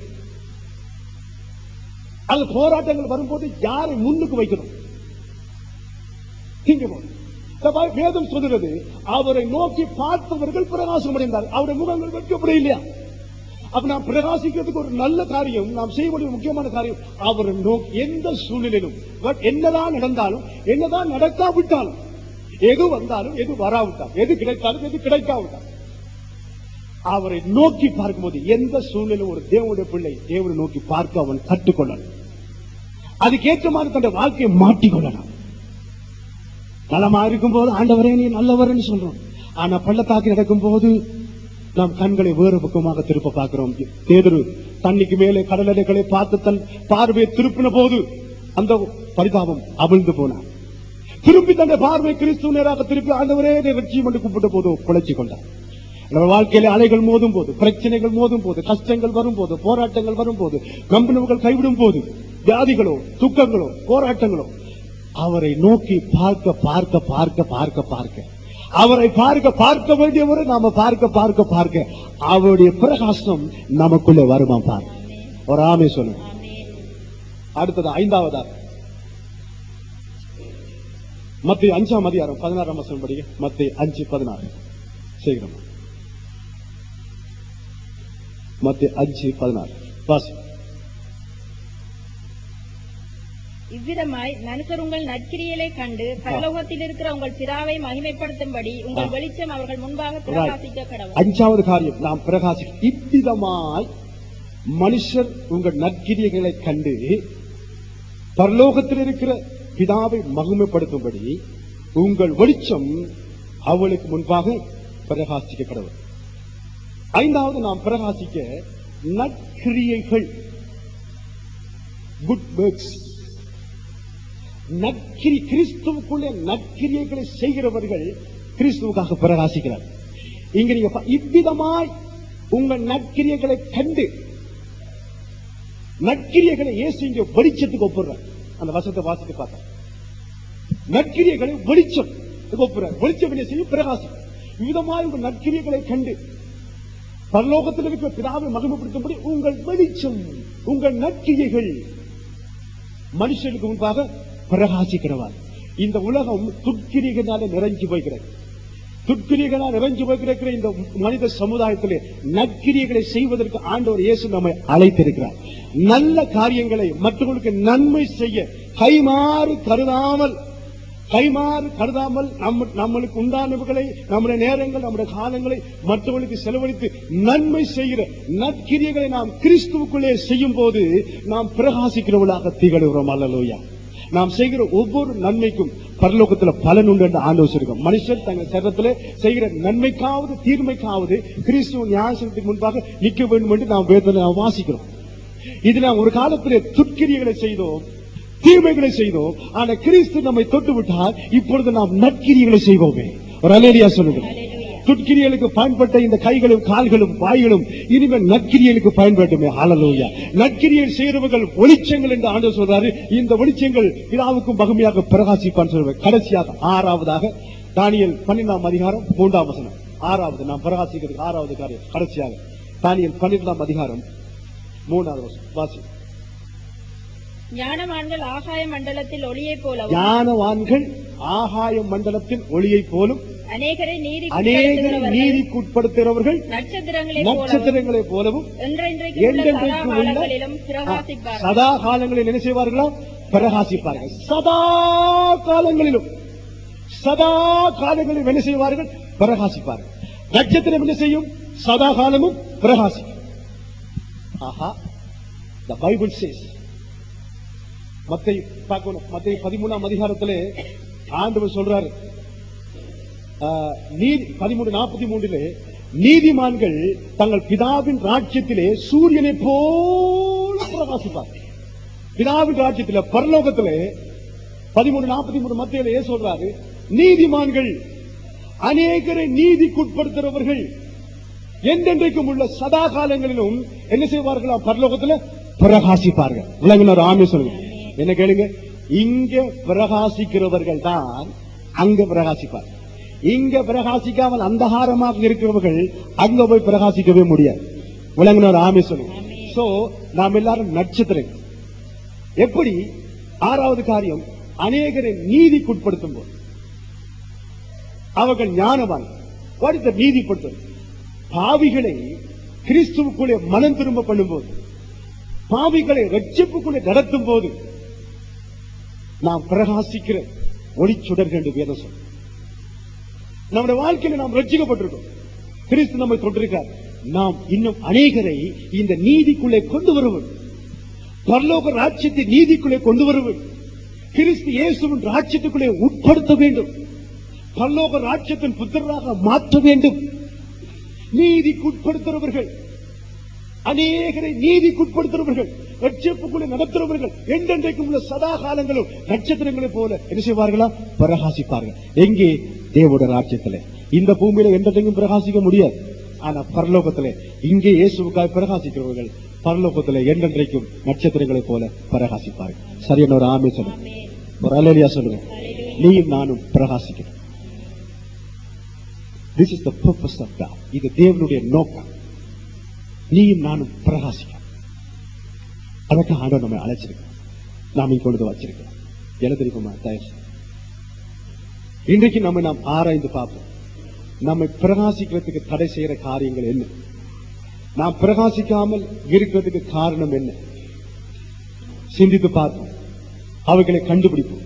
அது போராட்டங்கள் வரும்போது யாரை முன்னுக்கு வைக்கணும் Think about it. இந்த பை- வேதம் சொல்கிறது அவரை நோக்கி பார்த்தவர்கள் பிரகாசம் அடைந்தார் அவருடைய முகங்கள் வெட்கப்பட இல்லையா அப்ப நாம் பிரகாசிக்கிறதுக்கு ஒரு நல்ல காரியம் நாம் செய்ய வேண்டிய முக்கியமான காரியம் அவரை நோக்கி எந்த சூழ்நிலையிலும் but என்னதான் நடந்தாலும் என்னதான் நடக்காவிட்டாலும் எது வந்தாலும் எது வராவிட்டாலும் எது கிடைத்தாலும் எது கிடைக்காவிட்டாலும் அவரை நோக்கி பார்க்கும்போது எந்த சூழ்நிலையும் ஒரு தேவனுடைய பிள்ளை தேவனை நோக்கி பார்க்க அவன் கற்றுக்கொள்ளணும் அதுக்கேற்ற மாதிரி தன்னுடைய வாழ்க்கையை மாட்டிக்கொள்ளலாம் நலமா இருக்கும்போது ஆண்டவரே நீ நல்லவர்னு சொல்றோம் ஆனா பள்ளத்தாக்கு நடக்கும் போது நாம் கண்களை வேறு பக்கமாக திருப்ப பார்க்கிறோம் பேதுரு தண்ணிக்கு மேலே கடலடைகளை பார்த்து தன் பார்வையை திருப்பின போது அந்த பரிதாபம் அவிழ்ந்து போனார் திரும்பி தன்னுடைய பார்வை கிறிஸ்துவ நேராக திருப்பி ஆண்டவரே நீ வெற்றியம் என்று கூப்பிட்ட போது குலைச்சி கொண்டார் நம்ம வாழ்க்கையில அலைகள் மோதும் போது பிரச்சனைகள் மோதும் போது கஷ்டங்கள் வரும் போது போராட்டங்கள் வரும் போது கம்பெனிகள் கைவிடும் போது வியாதிகளோ துக்கங்களோ போராட்டங்களோ அவரை நோக்கி பார்க்க பார்க்க பார்க்க பார்க்க பார்க்க அவரை பார்க்க பார்க்க வேண்டியவரை நாம பார்க்க பார்க்க பார்க்க அவருடைய பிரகாசம் நமக்குள்ளே வருமா பாரு ஒரு ஆமை சொல்லுங்க ஆமென். அடுத்தது ஐந்தாவதா மத்திய அஞ்சாம் அதிகாரம் பதினாறாம் வசனம் படிங்க மத்திய அஞ்சு பதினாறு சீக்கிரம் மத்திய அஞ்சு பதினாறு வாசி இவ்விதமாய் மனுஷர் உங்கள் நற்கிரியலை கண்டு பரலோகத்தில் இருக்கிற உங்கள் பிதாவை மகிமைப்படுத்தும்படி உங்கள் வெளிச்சம் அவர்கள் முன்பாக பிரகாசிக்க கடவுள் அஞ்சாவது காரியம் நாம் பிரகாசி இவ்விதமாய் மனுஷர் உங்கள் நற்கிரியைகளை கண்டு பரலோகத்தில் இருக்கிற பிதாவை மகிமைப்படுத்தும்படி உங்கள் வெளிச்சம் அவளுக்கு முன்பாக பிரகாசிக்க கடவுள் ஐந்தாவது நாம் பிரகாசிக்க நற்கிரியைகள் குட் ஒர்க்ஸ் நற்கிரி கிறிஸ்துவுக்குள்ளே நற்கிரியைகளை செய்கிறவர்கள் கிறிஸ்துவுக்காக பிரகாசிக்கிறார் இங்க நீங்க பா- இவ்விதமாய் உங்கள் நற்கிரியைகளை கண்டு நற்கிரியைகளை இயேசு இங்க வெளிச்சத்துக்கு ஒப்புறார் அந்த வசனத்தை வாசித்து பார்த்தா நற்கிரியைகளை வெளிச்சம் ஒப்புறார் வெளிச்சம் என்ன செய்யும் பிரகாசம் இவ்விதமாய் உங்கள் நற்கிரியைகளை கண்டு பரலோகத்தில் இருக்கிற பிதாவை மகிமைப்படுத்தும்படி உங்கள் வெளிச்சம் உங்கள் நற்கிரியைகள் மனுஷனுக்கு முன்பாக பிரகாசிக்கிறவர் இந்த உலகம் துட்கிரிகளால நிறைஞ்சு போய்கிறது துட்கிரிகளால் நிறைஞ்சு போய்கிற இந்த மனித சமுதாயத்திலே நற்கிரியைகளை செய்வதற்கு ஆண்டவர் இயேசு நம்மை அழைத்திருக்கிறார் நல்ல காரியங்களை மற்றவர்களுக்கு நன்மை செய்ய கைமாறு கருதாமல் கைமாறு கருதாமல் நம்ம நம்மளுக்கு உண்டானவர்களை நம்முடைய நேரங்கள் நம்முடைய காலங்களை மற்றவர்களுக்கு செலவழித்து நன்மை செய்கிற நற்கிரியைகளை நாம் கிறிஸ்துவுக்குள்ளே செய்யும் போது நாம் பிரகாசிக்கிறவர்களாக திகழ்கிறோம் அல்லலோயா நாம் செய்கிற ஒவ்வொரு நன்மைக்கும் பரலோகத்துல பலன் உண்டு என்று ஆலோசிருக்கோம் மனுஷர் தங்கள் சரீரத்திலே செய்கிற நன்மைக்காவது தீர்மைக்காவது கிறிஸ்துவ நியாயத்துக்கு முன்பாக நிற்க வேண்டும் என்று நாம் வேதனை நாம் வாசிக்கிறோம் இது நாம் ஒரு காலத்திலே துட்கிரியைகளை செய்தோம் தீமைகளை செய்தோம் ஆனா கிறிஸ்து நம்மை தொட்டு விட்டால் இப்பொழுது நாம் நற்கிரியைகளை செய்வோமே ஒரு அலேலியா சொல்லுங்க துட்கிரியலுக்கு பயன்பட்ட இந்த கைகளும் கால்களும் வாய்களும் இனிமேல் நற்கிரியலுக்கு பயன்படுமே ஹalleluya நற்கிரியல் செய்கிறவர்கள் ஒளிச்சங்கள் என்று ஆண்டவர் சொல்றாரு இந்த ஒளிச்சங்கள் பிதாவுக்கும் மகிமையாக பிரகாசிப்பான் சொல்வார் கடைசியாக ஆறாவதாக தானியல் பன்னிரெண்டாம் அதிகாரம் மூன்றாம் வசனம் ஆறாவது நாம் பிரகாசிக்கிறதுக்கு ஆறாவது காரியம் கடைசியாக தானியல் பன்னிரெண்டாம் அதிகாரம் மூணாவது வருஷம் வாசி ஞானவான்கள் ஆகாய மண்டலத்தில் ஒளியைப் போலவும் ஞானவான்கள் ஆகாய மண்டலத்தின் ஒளியைப் போலும் அநேகரை நீதி அநேக நீதிக்குட்படுத்துகிறவர்கள் நட்சத்திரங்களைப் போலவும் நட்சத்திரங்களைப் போலவும் என்றென்றைக்கும் உள்ள சதா என்றென்றைக்கும் உள்ள காலங்களிலும் பிரகாசிப்பார் சதா காலங்களில் என்ன செய்வார்களா பிரகாசிப்பார்கள் சதா காலங்களிலும் சதா காலங்களிலும் என்ன செய்வார்கள் பிரகாசிப்பார்கள் நட்சத்திரம் என்ன செய்யும் சதா காலமும் பிரகாசிக்கும் ஆஹா the bible says மத்தை பார்க்கணும் மத்தை பதிமூணாம் அதிகாரத்திலே ஆண்டவர் சொல்றாரு ஆஹ், நீதி பதிமூணு நாற்பத்தி மூன்றிலே நீதிமான்கள் தங்கள் பிதாவின் ராஜ்யத்திலே சூரியனை போல பிரகாசிப்பார் பிதாவின் ராஜ்யத்திலே பரலோகத்திலே பதிமூணு நாற்பத்தி மூணு மத்தியில ஏன் சொல்றாரு நீதிமான்கள் அநேகரை நீதிக்குட்படுத்துறவர்கள் என்றென்றைக்கும் உள்ள சதா காலங்களிலும் என்ன செய்வார்களா பரலோகத்துல பிரகாசிப்பார்கள் விளங்கினார் ஆமே சொல்லுங்க என்ன கேளுங்க இங்க பிரகாசிக்கிறவர்கள் தான் அங்க பிரகாசிப்பார் இங்க பிரகாசிக்காமல் அந்தகாரமாக இருக்கிறவர்கள் அங்க போய் பிரகாசிக்கவே முடியாது விளங்கினார் ஆமே சொல்லுங்க சோ நாம் எல்லாரும் நட்சத்திரங்கள் எப்படி ஆறாவது காரியம் அநேகரை நீதிக்குட்படுத்தும் போது அவர்கள் ஞானவான் வாட் இஸ் த நீதிப்படுத்தும் பாவிகளை கிறிஸ்துவுக்குள்ளே மனம் திரும்ப பண்ணும்போது பாவிகளை ரட்சிப்புக்குள்ளே நடத்தும் போது நாம் பிரகாசிக்கிற ஒளிச்சுடர்கள் என்று வேதம் சொல்லும் நம்முடைய வாழ்க்கையில நாம் ரட்சிக்கப்பட்டிருக்கோம் கிறிஸ்து நம்மை தொட்டிருக்கார் நாம் இன்னும் அநேகரை இந்த நீதிக்குள்ளே கொண்டு வருவோம் பரலோக ராஜ்யத்தை நீதிக்குள்ளே கொண்டு வருவோம் கிறிஸ்து இயேசுவின் ராஜ்யத்துக்குள்ளே உட்படுத்த வேண்டும் பரலோக ராஜ்யத்தின் புத்திரராக மாற்ற வேண்டும் நீதிக்குட்படுத்துறவர்கள் அநேகரை நீதிக்குட்படுத்துறவர்கள் ரட்சிப்புக்குள்ளே நடத்துறவர்கள் என்றென்றைக்கும் உள்ள சதா காலங்களும் நட்சத்திரங்களைப் போல என்ன செய்வார்களா பிரகாசிப்பார்கள் எங்கே தேவோட ராஜ்யத்திலே இந்த பூமியில என்றென்றைக்கும் பிரகாசிக்க முடியாது ஆனா பரலோகத்திலே இங்கே இயேசுவுக்காய் பிரகாசிக்கிறவர்கள் பரலோகத்திலே என்றென்றைக்கும் நட்சத்திரங்களைப் போல பிரகாசிப்பார்கள் சரியான ஒரு ஆமே சொல்லுங்க ஒரு அலேலியா சொல்லுங்க நீயும் நானும் பிரகாசிக்கணும் this is the purpose of God இது தேவனுடைய நோக்கம் நீயும் நானும் பிரகாசிக்கணும் அதற்கு ஆண்டவர் நம்மை அழைச்சிருக்கோம் நாம் இங்கொழுது வச்சிருக்கோம் எழுதிருக்கோமா தயவு செய்து. இன்றைக்கு நம்ம நாம் ஆராய்ந்து பார்ப்போம் நம்மை பிரகாசிக்கிறதுக்கு தடை செய்யற காரியங்கள் என்ன நாம் பிரகாசிக்காமல் இருக்கிறதுக்கு காரணம் என்ன சிந்தித்து பார்ப்போம் அவைகளை கண்டுபிடிப்போம்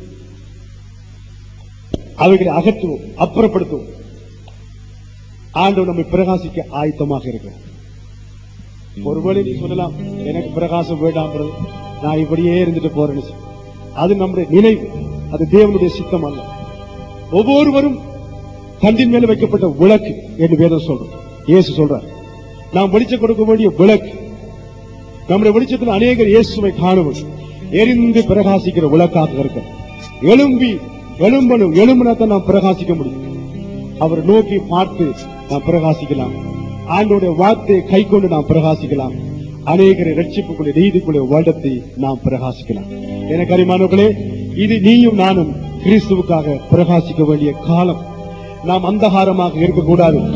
அவைகளை அகற்றுவோம் அப்புறப்படுத்துவோம் ஆண்டவர் நம்மை பிரகாசிக்க ஆயத்தமாக இருக்கிறார் ஒருவேளை நீ சொல்லலாம் எனக்கு பிரகாசம் வேண்டாம் brother. நான் இப்படியே இருந்துட்டு போறேன்னு சொல்லி. அது நம்முடைய நினைவு அது தேவனுடைய சித்தம் அல்ல ஒவ்வொருவரும் கண்டின் மேல வைக்கப்பட்ட விளக்கு என்று வேதம் சொல்றோம் இயேசு சொல்றார் நாம் வெளிச்சம் கொடுக்க வேண்டிய விளக்கு நம்முடைய வெளிச்சத்தில் அநேகர் இயேசுவை காணுவது எரிந்து பிரகாசிக்கிற விளக்காக இருக்க எழும்பி எழும்பணும் எழும்பினாத்தான் நாம் பிரகாசிக்க முடியும் அவர் நோக்கி பார்த்து நாம் பிரகாசிக்கலாம் ஆண்டோடைய வார்த்தையை கை கொண்டு நாம் பிரகாசிக்கலாம் அநேகரை ரட்சிப்புக்குள்ளே நீதிக்குள்ளே வருடத்தை நாம் பிரகாசிக்கலாம் எனக்கு அறிமானவர்களே இது நீயும் நானும் கிறிஸ்துவுக்காக பிரகாசிக்க வேண்டிய காலம் நாம் அந்தகாரமாக இருக்கக்கூடாது